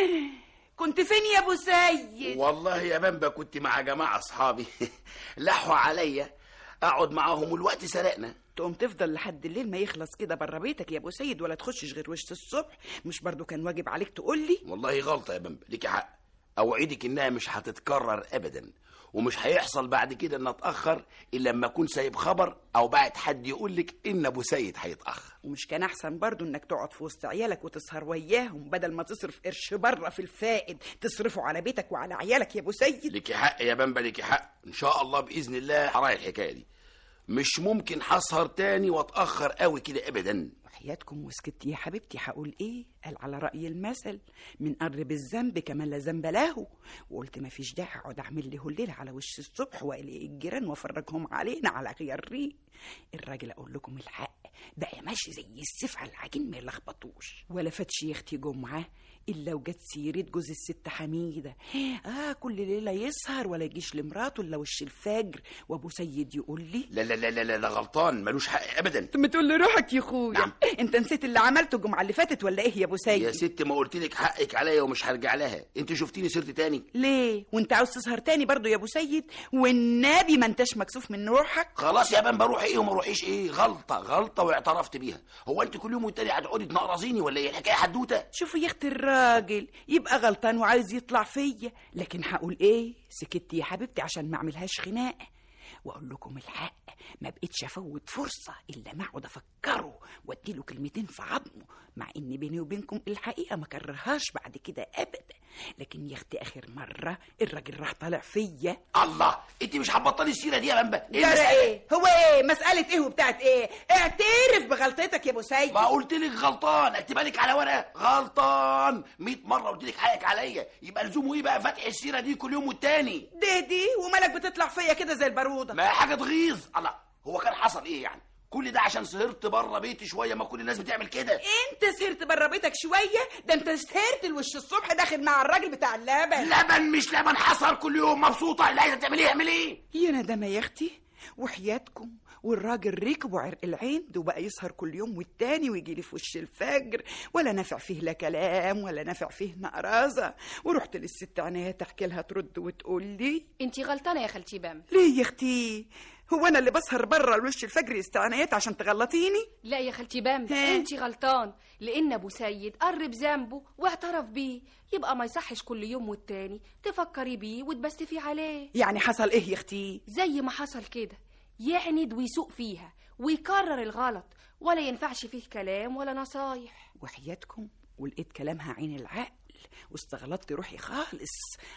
كنت فين يا ابو سيد والله يا بامبا كنت مع جماعة أصحابي لحوا عليا أقعد معاهم والوقت سرقنا تقوم تفضل لحد الليل ما يخلص كده بره بيتك يا ابو سيد ولا تخشش غير وش الصبح مش برضو كان واجب عليك تقول لي والله غلطة يا بامبا ليكي حق أوعدك إنها مش هتتكرر أبدا ومش هيحصل بعد كده إن أتأخر إلا لما أكون سايب خبر أو بعت حد يقول لك إن أبو سيد هيتأخر ومش كان احسن برضو انك تقعد في وسط عيالك وتسهر وياهم بدل ما تصرف قرش بره في الفائد تصرفه على بيتك وعلى عيالك يا ابو سيد ليكي حق يا بامبا ليكي حق إن شاء الله بإذن الله هراعي الحكاية دي مش ممكن هسهر تاني وأتأخر قوي كده أبدا وحياتكم وسكت يا حبيبتي هقول ايه قال على رأي المثل من قرب الذنب كمان لا ذنب له وقلت ما فيش داعي اقعد اعمل لي هليل على وش الصبح واقلق الجيران وافرجهم علينا على غير ريق الراجل اقول لكم الحق بقى ماشي زي السيف على العجين ما يلخبطوش ولا فاتش يا اختي جمعه الا وجت سيره جوز الست حميده اه كل ليله يسهر ولا يجيش لمراته الا وش الفجر وابو سيد يقول لي لا لا لا لا لا, لا غلطان ملوش حق أبدا ما تقول لي روحك يا اخويا نعم. انت نسيت اللي عملته الجمعه اللي فاتت ولا ايه يا ابو سيد يا ست ما قلت لك حقك عليا ومش هرجع لها انت شفتيني سرت تاني ليه وانت عاوز تسهر تاني برضو يا ابو سيد والنبي ما انتش مكسوف من روحك خلاص يا بان بروح ايه وما اروحيش ايه غلطه غلطه واعترفت بيها هو انت كل يوم والتاني هتقعدي تنقرصيني ولا ايه الحكايه حدوته شوفي يا اختي الراجل يبقى غلطان وعايز يطلع فيا لكن هقول ايه سكتي يا حبيبتي عشان ما اعملهاش خناقه واقول لكم الحق ما بقتش افوت فرصه الا ما اقعد افكره واديله كلمتين في عظمه مع ان بيني وبينكم الحقيقه ما كرهاش بعد كده ابدا لكن يا اختي اخر مره الراجل راح طالع فيا الله انت مش هتبطلي السيره دي يا بامبا ايه ايه هو ايه مساله ايه وبتاعت ايه اعترف بغلطتك يا ابو سيد ما قلت لك غلطان اكتبها لك على ورقه غلطان 100 مره قلت لك حقك عليا يبقى لزومه ايه بقى فتح السيره دي كل يوم والتاني دي دي ومالك بتطلع فيا كده زي الباروده ما حاجه تغيظ الله هو كان حصل ايه يعني كل ده عشان سهرت بره بيتي شويه ما كل الناس بتعمل كده انت سهرت بره بيتك شويه ده انت سهرت الوش الصبح داخل مع الراجل بتاع اللبن لبن مش لبن حصل كل يوم مبسوطه اللي عايزه تعمليه اعمل ايه يا ندامه يا اختي وحياتكم والراجل ركب وعرق العين وبقى يسهر كل يوم والتاني ويجي لي في وش الفجر ولا نافع فيه لا كلام ولا نافع فيه نقرازه ورحت للست عناية تحكي لها ترد وتقول لي انتي غلطانه يا خالتي بام ليه يا اختي هو انا اللي بسهر بره لوش الفجر استعنايات عشان تغلطيني لا يا خالتي بام انتي غلطان لان ابو سيد قرب ذنبه واعترف بيه يبقى ما يصحش كل يوم والتاني تفكري بيه وتبستفي عليه يعني حصل ايه يا اختي زي ما حصل كده يعند ويسوق فيها ويكرر الغلط ولا ينفعش فيه كلام ولا نصايح وحياتكم ولقيت كلامها عين العقل واستغلطت روحي خالص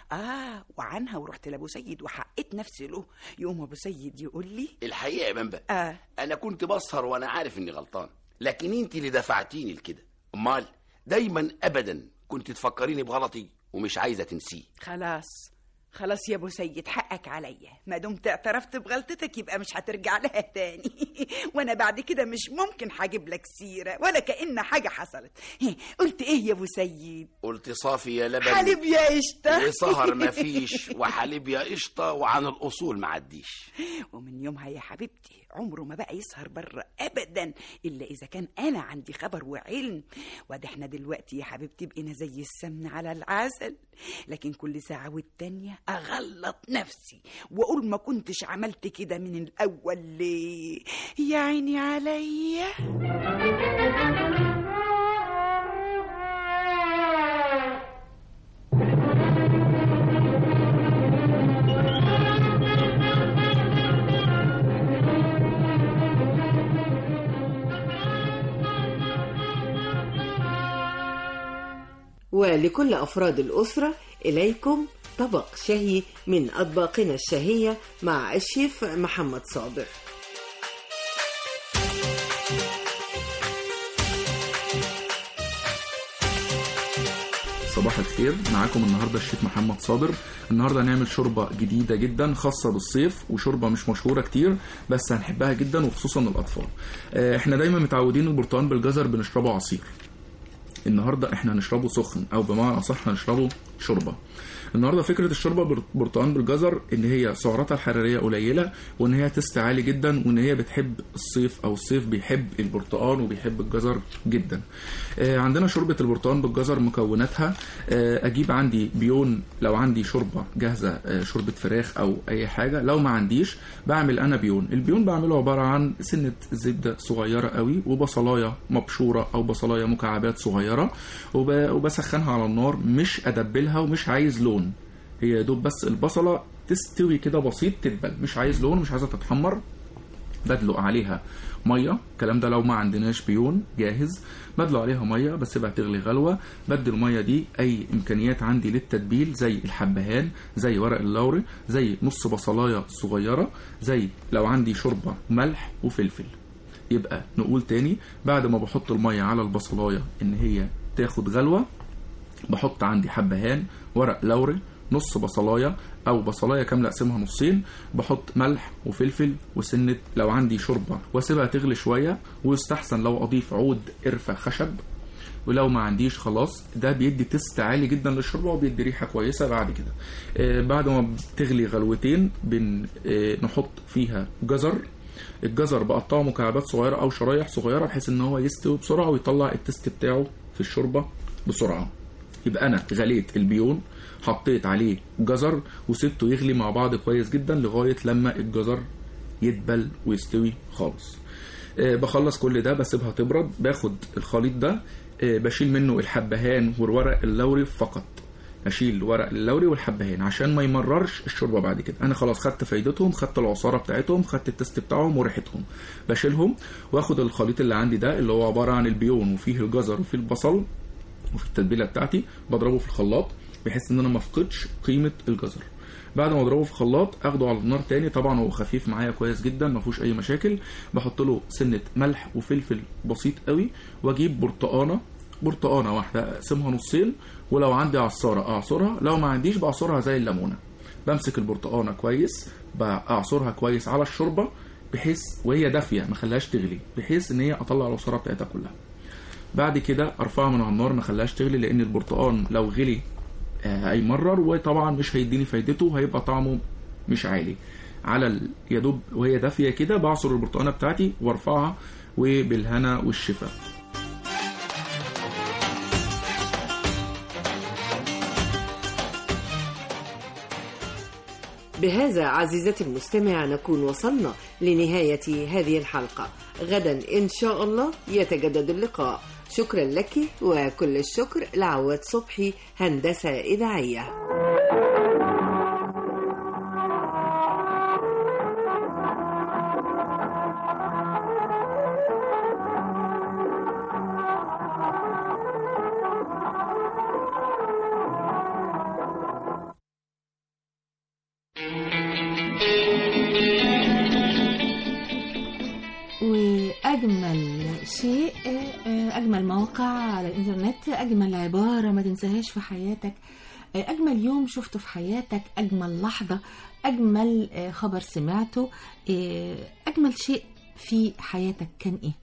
اه وعنها ورحت لابو سيد وحقيت نفسي له يقوم ابو سيد يقول لي الحقيقه يا بامبا اه انا كنت بسهر وانا عارف اني غلطان لكن انت اللي دفعتيني لكده امال دايما ابدا كنت تفكريني بغلطي ومش عايزه تنسيه خلاص خلاص يا ابو سيد حقك عليا ما دمت اعترفت بغلطتك يبقى مش هترجع لها تاني وانا بعد كده مش ممكن هجيب لك سيره ولا كأن حاجه حصلت هي، قلت ايه يا ابو سيد قلت صافي يا لبن حليب يا قشطه وسهر مفيش وحليب يا قشطه وعن الاصول معديش ومن يومها يا حبيبتي عمره ما بقى يسهر بره ابدا الا اذا كان انا عندي خبر وعلم وده احنا دلوقتي يا حبيبتي بقينا زي السمن على العسل لكن كل ساعه والتانيه اغلط نفسي واقول ما كنتش عملت كده من الاول ليه يا عيني عليا ولكل أفراد الأسرة إليكم طبق شهي من أطباقنا الشهية مع الشيف محمد صابر صباح الخير معاكم النهارده الشيف محمد صابر النهارده هنعمل شوربه جديده جدا خاصه بالصيف وشوربه مش مشهوره كتير بس هنحبها جدا وخصوصا الاطفال آه، احنا دايما متعودين البرتقال بالجزر بنشربه عصير النهارده احنا هنشربه سخن او بمعنى اصح هنشربه شوربه النهارده فكره الشوربه بر- برتقال بالجزر ان هي سعراتها الحراريه قليله وان هي تست عالي جدا وان هي بتحب الصيف او الصيف بيحب البرتقال وبيحب الجزر جدا آه، عندنا شوربه البرتقال بالجزر مكوناتها آه، اجيب عندي بيون لو عندي شوربه جاهزه آه، شوربه فراخ او اي حاجه لو ما عنديش بعمل انا بيون البيون بعمله عباره عن سنه زبده صغيره قوي وبصلايه مبشوره او بصلايه مكعبات صغيره وب- وبسخنها على النار مش ادبلها ومش عايز لون هي يا دوب بس البصله تستوي كده بسيط تدبل مش عايز لون مش عايزه تتحمر بدلق عليها ميه الكلام ده لو ما عندناش بيون جاهز بدلق عليها ميه بسيبها تغلي غلوه بدي الميه دي اي امكانيات عندي للتتبيل زي الحبهان زي ورق اللوري زي نص بصلايه صغيره زي لو عندي شوربه ملح وفلفل يبقى نقول تاني بعد ما بحط الميه على البصلايه ان هي تاخد غلوه بحط عندي حبهان ورق لوري نص بصلايه او بصلايه كامله اقسمها نصين بحط ملح وفلفل وسنه لو عندي شوربه واسيبها تغلي شويه ويستحسن لو اضيف عود قرفه خشب ولو ما عنديش خلاص ده بيدي تست عالي جدا للشوربه وبيدي ريحه كويسه بعد كده آه بعد ما بتغلي غلوتين بن آه نحط فيها جزر الجزر بقطعه مكعبات صغيره او شرايح صغيره بحيث ان هو يستوي بسرعه ويطلع التست بتاعه في الشوربه بسرعه يبقى انا غليت البيون حطيت عليه جزر وسبته يغلي مع بعض كويس جدا لغايه لما الجزر يدبل ويستوي خالص آه، بخلص كل ده بسيبها تبرد باخد الخليط ده آه، بشيل منه الحبهان والورق اللوري فقط اشيل ورق اللوري والحبهان عشان ما يمررش الشوربه بعد كده انا خلاص خدت فايدتهم خدت العصاره بتاعتهم خدت التست بتاعهم وريحتهم بشيلهم واخد الخليط اللي عندي ده اللي هو عباره عن البيون وفيه الجزر وفيه البصل وفي التتبيله بتاعتي بضربه في الخلاط بحيث ان انا ما افقدش قيمه الجزر بعد ما اضربه في الخلاط اخده على النار تاني طبعا هو خفيف معايا كويس جدا ما فيهوش اي مشاكل بحط له سنه ملح وفلفل بسيط قوي واجيب برتقانه برتقانه واحده اقسمها نصين ولو عندي عصاره اعصرها لو ما عنديش بعصرها زي الليمونه بمسك البرتقانه كويس بعصرها كويس على الشوربه بحيث وهي دافيه ما خليهاش تغلي بحيث ان هي اطلع العصاره بتاعتها كلها بعد كده ارفعها من على النار ما خليهاش تغلي لان البرتقان لو غلي آه، هيمرر وطبعا مش هيديني فايدته هيبقى طعمه مش عالي على ال- يا دوب وهي دافيه كده بعصر البرتقانه بتاعتي وارفعها وبالهنا والشفا بهذا عزيزتي المستمع نكون وصلنا لنهاية هذه الحلقة غدا إن شاء الله يتجدد اللقاء شكرا لك وكل الشكر لعواد صبحي هندسة إذاعية واجمل شيء آه، اجمل موقع على الانترنت اجمل عباره ما تنساهاش في حياتك آه، أجمل يوم شفته في حياتك أجمل لحظة أجمل آه، خبر سمعته آه، أجمل شيء في حياتك كان إيه؟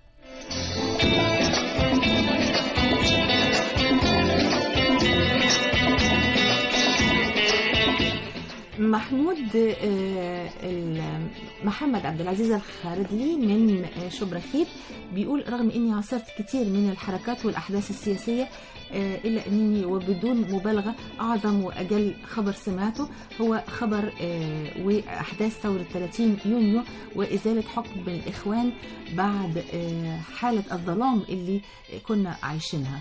محمود آه، ال- محمد عبد العزيز الخاردلي من آه، شبرخيت بيقول رغم اني عاصرت كتير من الحركات والاحداث السياسيه آه، الا اني وبدون مبالغه اعظم واجل خبر سمعته هو خبر آه، واحداث ثوره 30 يونيو وازاله حكم الاخوان بعد آه، حاله الظلام اللي كنا عايشينها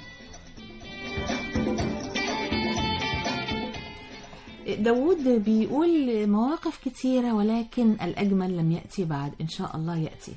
داود بيقول مواقف كتيرة ولكن الأجمل لم يأتي بعد إن شاء الله يأتي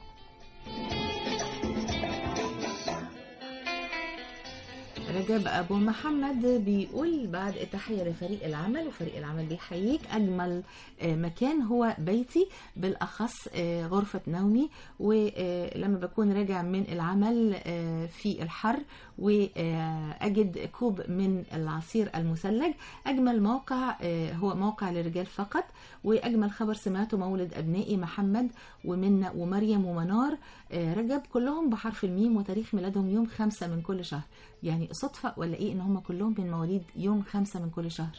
رجب أبو محمد بيقول بعد التحية لفريق العمل وفريق العمل بيحييك أجمل آه، مكان هو بيتي بالأخص آه، غرفة نومي ولما بكون راجع من العمل آه، في الحر وأجد كوب من العصير المثلج أجمل موقع آه، هو موقع للرجال فقط وأجمل خبر سمعته مولد أبنائي محمد ومنى ومريم ومنار آه، رجب كلهم بحرف الميم وتاريخ ميلادهم يوم خمسة من كل شهر يعني صدفة ولا إيه إن هم كلهم من مواليد يوم خمسة من كل شهر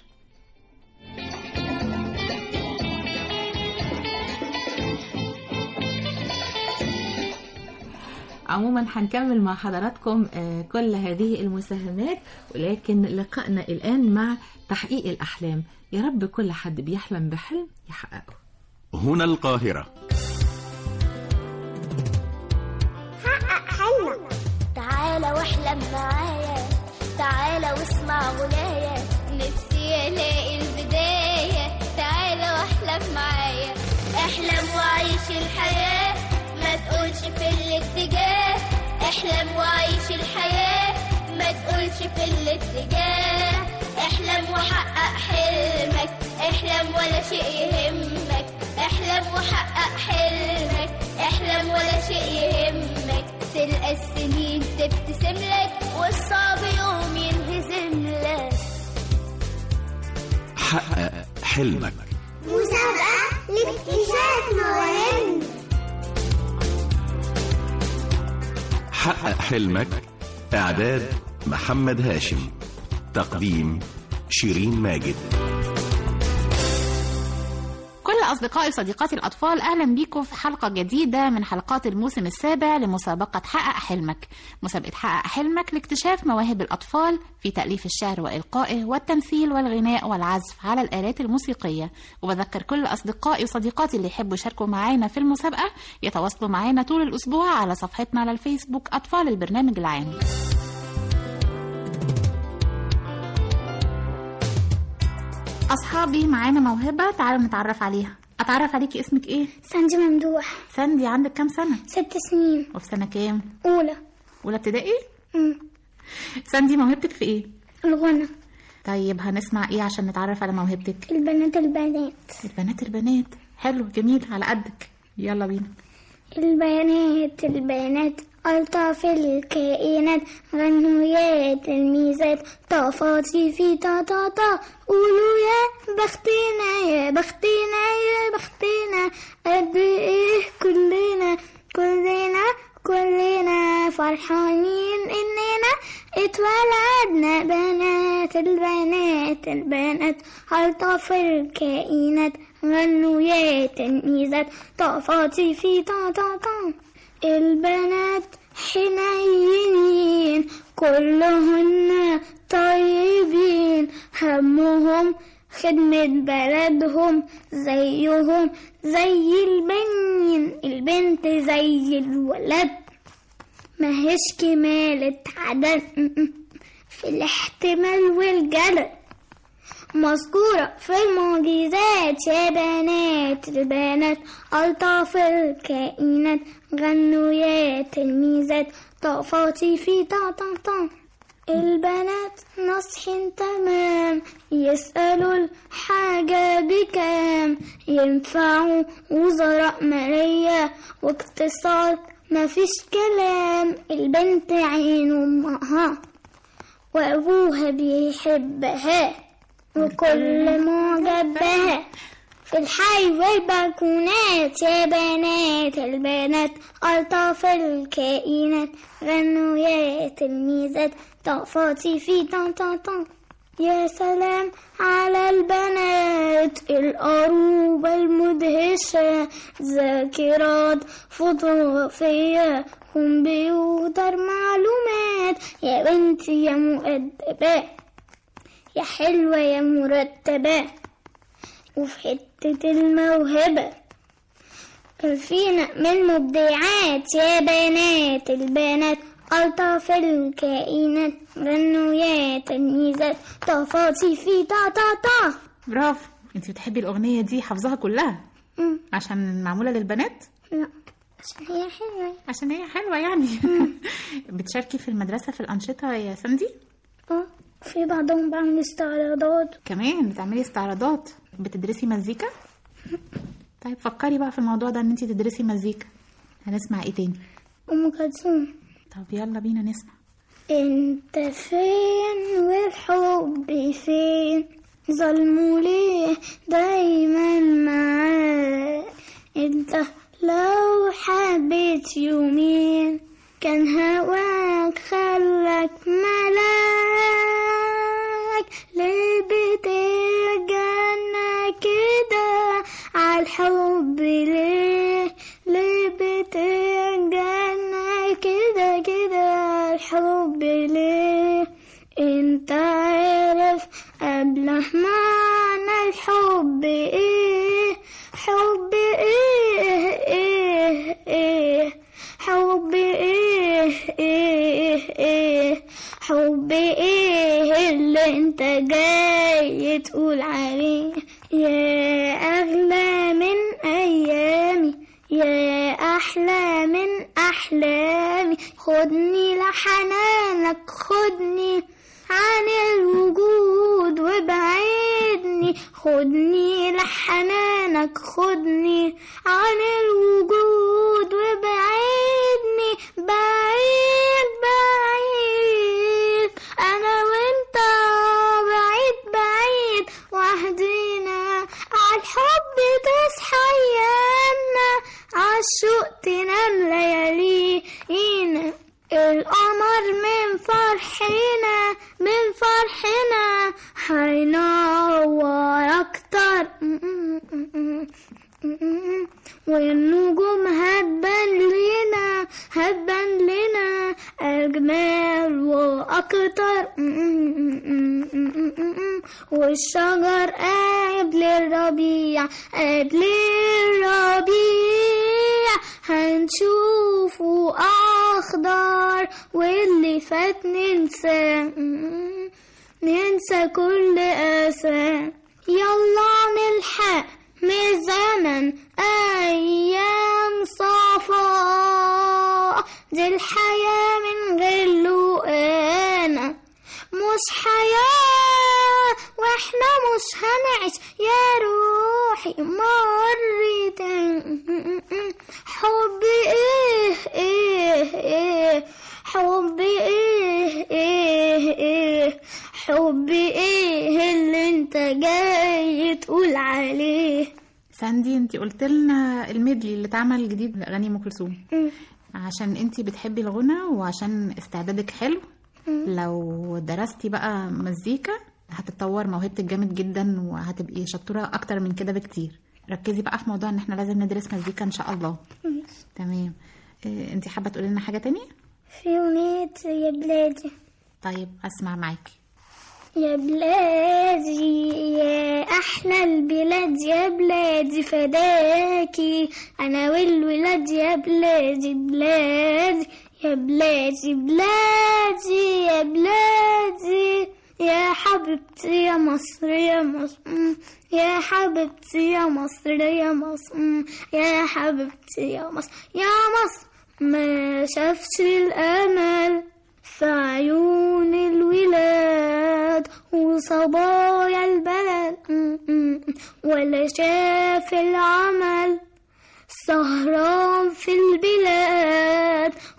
عموما هنكمل مع حضراتكم آه، كل هذه المساهمات ولكن لقائنا الآن مع تحقيق الأحلام يا رب كل حد بيحلم بحلم يحققه هنا القاهرة حقق حلمك تعالى واحلم معايا تعالى واسمع غنايا نفسي الاقي البداية تعالى واحلم معايا احلم وعيش الحياة ما تقولش في الاتجاه احلم وعيش الحياة ما تقولش في الاتجاه احلم وحقق حلمك احلم ولا شيء يهمك احلم وحقق حلمك احلم ولا شيء يهمك تلقى السنين تبتسم لك والصعب يوم ينهزم لك حقق حلمك مسابقة لاكتشاف مواهب حقق حلمك إعداد محمد هاشم تقديم شيرين ماجد كل أصدقائي وصديقاتي الأطفال أهلا بيكم في حلقة جديدة من حلقات الموسم السابع لمسابقة حقق حلمك مسابقة حقق حلمك لاكتشاف مواهب الأطفال في تأليف الشعر وإلقائه والتمثيل والغناء والعزف على الآلات الموسيقية وبذكر كل أصدقائي وصديقاتي اللي يحبوا يشاركوا معانا في المسابقة يتواصلوا معانا طول الأسبوع على صفحتنا على الفيسبوك أطفال البرنامج العام أصحابي معانا موهبة تعالوا نتعرف عليها أتعرف عليكي اسمك إيه؟ ساندي ممدوح ساندي عندك كام سنة؟ ست سنين وفي سنة كام؟ أولى أولى ابتدائي؟ مم. ساندي موهبتك في إيه؟ الغنى طيب هنسمع إيه عشان نتعرف على موهبتك؟ البنات البنات البنات البنات حلو جميل على قدك يلا بينا البنات البنات ألطف الكائنات غنويات الميزات طافاتي في تا تا تا قولوا يا بختنا يا بختنا يا بختنا قد ايه كلنا كلنا كلنا فرحانين اننا اتولدنا بنات البنات البنات ألطف الكائنات غنويات الميزات طافاتي في تا تا تا البنات حنينين كلهن طيبين همهم خدمة بلدهم زيهم زي البنين البنت زي الولد ماهيش كمالة عدد في الاحتمال والجلد مذكورة في المعجزات يا بنات البنات ألطف الكائنات غنويات الميزات طافاتي في تا تا تا البنات نصحين تمام يسألوا الحاجة بكام ينفعوا وزراء مالية واقتصاد مفيش كلام البنت عين أمها وأبوها بيحبها وكل معجب بها في الحي والبلكونات يا بنات البنات ألطف الكائنات غنوا يا تلميذات طفاتي في طن طن طن يا سلام على البنات الأروبة المدهشة ذاكرات فوتوغرافية كمبيوتر معلومات يا بنتي يا مؤدبة يا حلوة يا مرتبة وفي حتة الموهبة كان فينا من مبدعات يا بنات البنات ألطف الكائنات غنوا يا تلميذات طفاتي في طا طا طا برافو انت بتحبي الاغنيه دي حافظاها كلها مم. عشان معموله للبنات لا عشان هي حلوة عشان هي حلوه يعني بتشاركي في المدرسه في الانشطه يا ساندي اه في بعضهم بعمل استعراضات كمان بتعملي استعراضات بتدرسي مزيكا طيب فكري بقى في الموضوع ده ان انت تدرسي مزيكا هنسمع ايه تاني أم كلثوم طب يلا بينا نسمع انت فين والحب فين ظلموا ليه دايما معاك انت لو حبيت يومين كان هواك خلك ملاك ليه بترجعنا كده عالحب ليه ليه بترجعنا كده كده عالحب ليه انت عارف قبل معنى الحب ايه حب ايه ايه ايه حب ايه ايه ايه حب ايه اللي انت جاي تقول عليه يا اغلى من ايامي يا احلى من احلامي خدني لحنانك خدني عن الوجود وابعدني خدني لحنانك خدني عن الوجود وابعدني بعيد بعيد انا وانت بعيد بعيد وحدينا عالحب تصحى ايامنا عالشوق تنام ليالينا القمر من فرحنا من فرحنا هينور اكتر والنجوم هتبان لنا هتبان لنا اجمل واكتر والشجر قبل الربيع قبل الربيع هنشوفه اخضر واللي فات ننسى ننسى كل اسى يلا نلحق من الزمن ايام صفاء دي الحياة من غير لقانا مش حياة واحنا مش هنعيش يا روحي مرتين حب ايه ايه ايه حب ايه ايه ايه حب ايه اللي انت جاي تقول عليه ساندي انت قلت لنا الميدلي اللي اتعمل جديد لاغاني ام كلثوم عشان انت بتحبي الغنى وعشان استعدادك حلو لو درستي بقى مزيكا هتتطور موهبتك جامد جدا وهتبقي شطوره اكتر من كده بكتير ركزي بقى في موضوع ان احنا لازم ندرس مزيكا ان شاء الله تمام إيه انت حابه تقولي لنا حاجه تانية في أغنية يا بلادي طيب اسمع معاكي يا بلادي يا أحلى البلاد يا بلادي فداكي أنا والولاد يا بلادي بلادي يا بلادي بلادي يا بلادي يا حبيبتي يا مصر يا مصر مم. يا حبيبتي يا مصر يا مصر مم. يا حبيبتي يا مصر يا مصر ما شافش الأمل في عيون الولاد وصبايا البلد م- م- ولا شاف العمل سهران في البلاد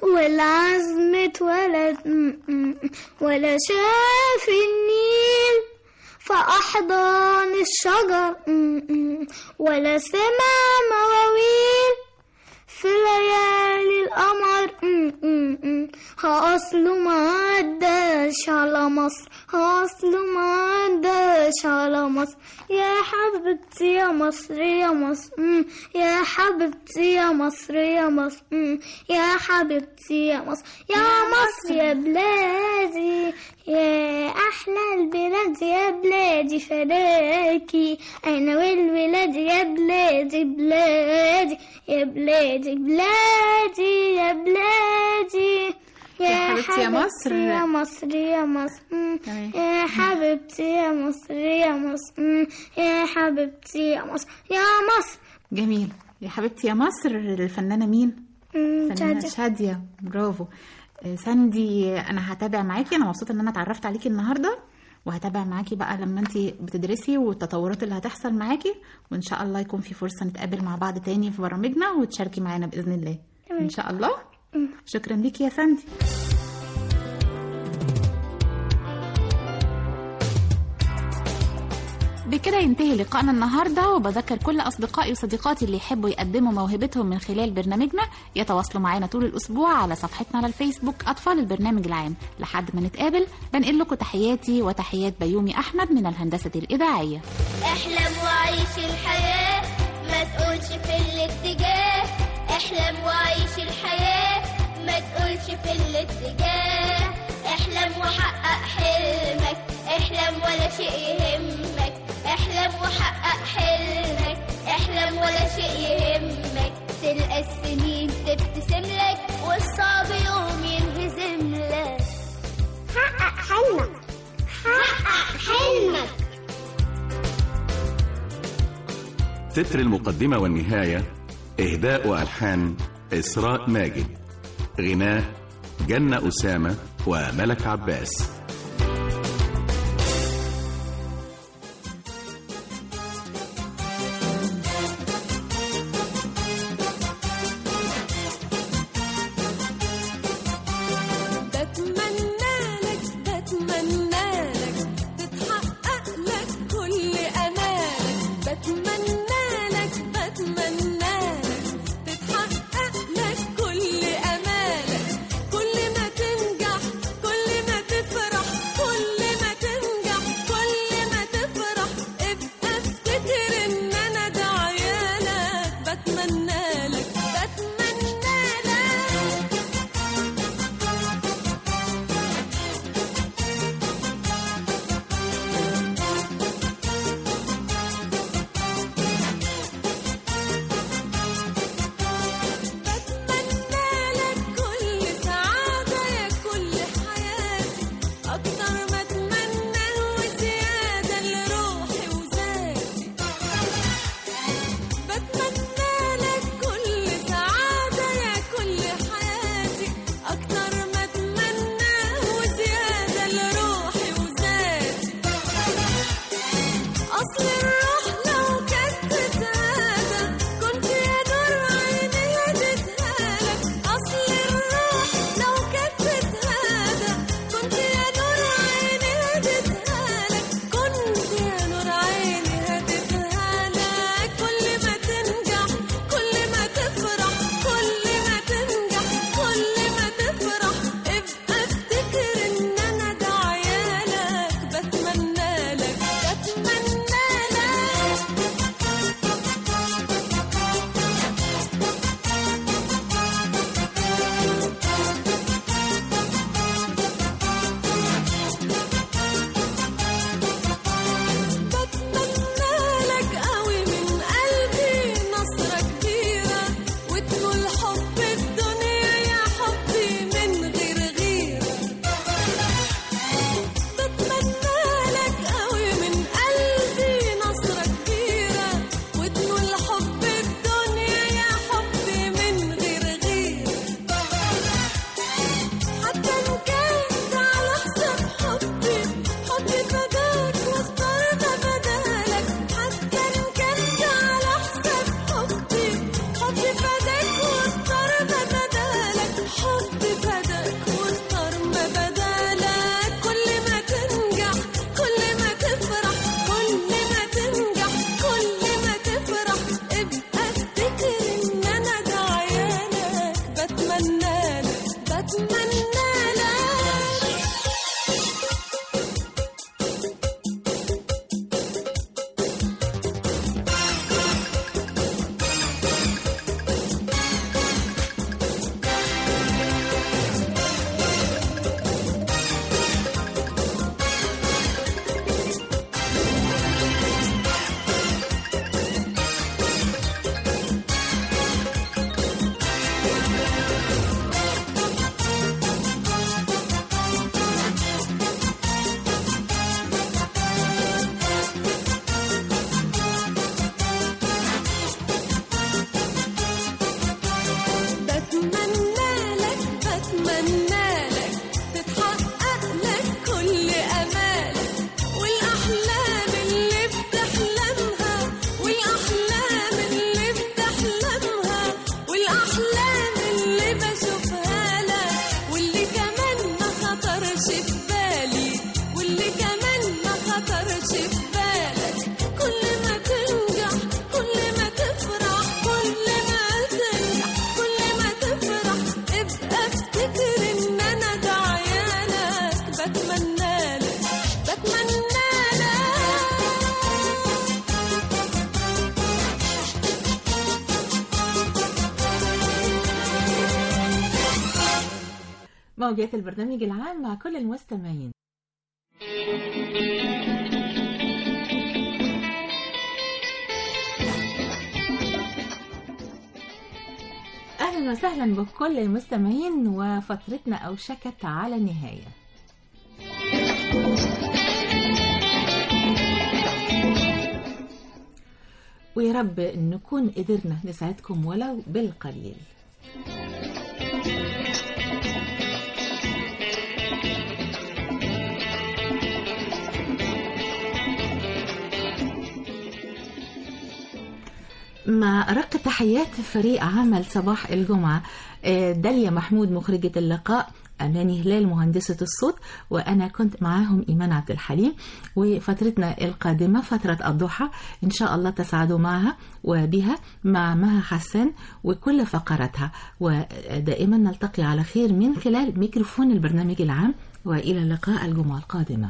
والعزم اتولد م- م- ولا شاف النيل فأحضان الشجر م- م- ولا سمع مواويل في ليالي القمر م- م- م. ها أصله ما عداش على مصر ها أصله ما عداش على مصر يا حبيبتي يا مصر يا مصر م. يا حبيبتي يا مصر يا مصر م. يا حبيبتي يا مصر يا مصر يا بلادي يا أحلى البلاد يا بلادي فداكي أنا والولاد يا بلادي بلادي يا بلادي بلادي يا بلادي يا حبيبتي يا مصر. يا مصر يا مصر م. تمام. يا حبيبتي يا مصر يا مصر م. يا حبيبتي يا مصر يا مصر جميل يا حبيبتي يا مصر الفنانة مين؟ م، فنانة شادية. شادية برافو آه، ساندي انا هتابع معاكي انا مبسوطه ان انا اتعرفت عليكي النهارده وهتابع معاكي بقى لما انت بتدرسي والتطورات اللي هتحصل معاكي وان شاء الله يكون في فرصه نتقابل مع بعض تاني في برامجنا وتشاركي معانا باذن الله ان شاء الله شكرا ليكي يا ساندي بكده ينتهي لقائنا النهارده وبذكر كل اصدقائي وصديقاتي اللي يحبوا يقدموا موهبتهم من خلال برنامجنا يتواصلوا معانا طول الاسبوع على صفحتنا على الفيسبوك اطفال البرنامج العام لحد ما نتقابل بنقل لكم تحياتي وتحيات بيومي احمد من الهندسه الاذاعيه احلم وعيش الحياة ما تقولش في الاتجاه احلم وعيش الحياة ما تقولش في الاتجاه احلم وحقق حلمك احلم ولا شيء يهمك احلم وحقق حلمك احلم ولا شيء يهمك تلقى السنين تبتسم لك والصعب يوم ينهزم لك حقق حلمك حقق حلمك تتر المقدمة والنهاية إهداء وألحان إسراء ماجد غناء جنة أسامة وملك عباس بتمنى لك بتمنى لك تتحقق لك كل امالك بتمنى لك بتمنى لك تتحقق لك كل امالك كل ما تنجح كل ما تفرح خطرش في بالي واللي كمان ما خطرش في بالك كل ما تنجح كل ما تفرح كل ما تنجح كل ما تفرح ابقى افتكر ان انا دعيانك بتمنى لك بتمنى لك موجات البرنامج العام مع كل المستمعين أهلا وسهلا بكل المستمعين وفترتنا أوشكت على النهاية ويا رب نكون قدرنا نساعدكم ولو بالقليل مع أرق تحيات فريق عمل صباح الجمعة آه، داليا محمود مخرجة اللقاء أماني هلال مهندسة الصوت وأنا كنت معاهم إيمان عبد الحليم وفترتنا القادمة فترة الضحى إن شاء الله تسعدوا معها وبها مع مها حسان وكل فقراتها ودائما نلتقي على خير من خلال ميكروفون البرنامج العام وإلى اللقاء الجمعة القادمة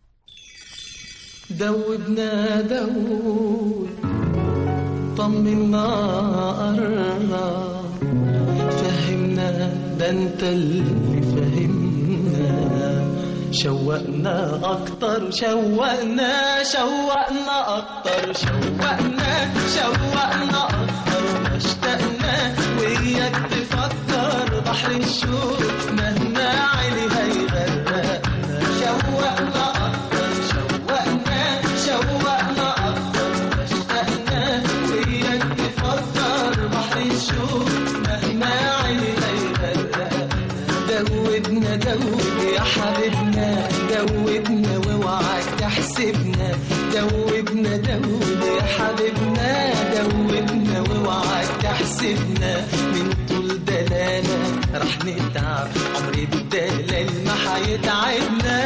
دوبنا دوب طمنا قرنا فهمنا ده انت اللي فهمنا شوقنا اكتر شوقنا شوقنا اكتر شوقنا شوقنا اكتر اشتقنا وياك تفكر بحر الشوق مهما علي هيغرقنا شوقنا اكتر شوقنا شوقنا اكتر اشتقنا وياك تفكر بحر الشوق مهما علي هيغرقنا دوبنا دوب يا حبيبنا دوبنا واوعك تحسبنا دوبنا دوب يا حبيبنا دوبنا واوعك تحسبنا من طول دلالة رح نتعب عمري بالدلال ما حيتعبنا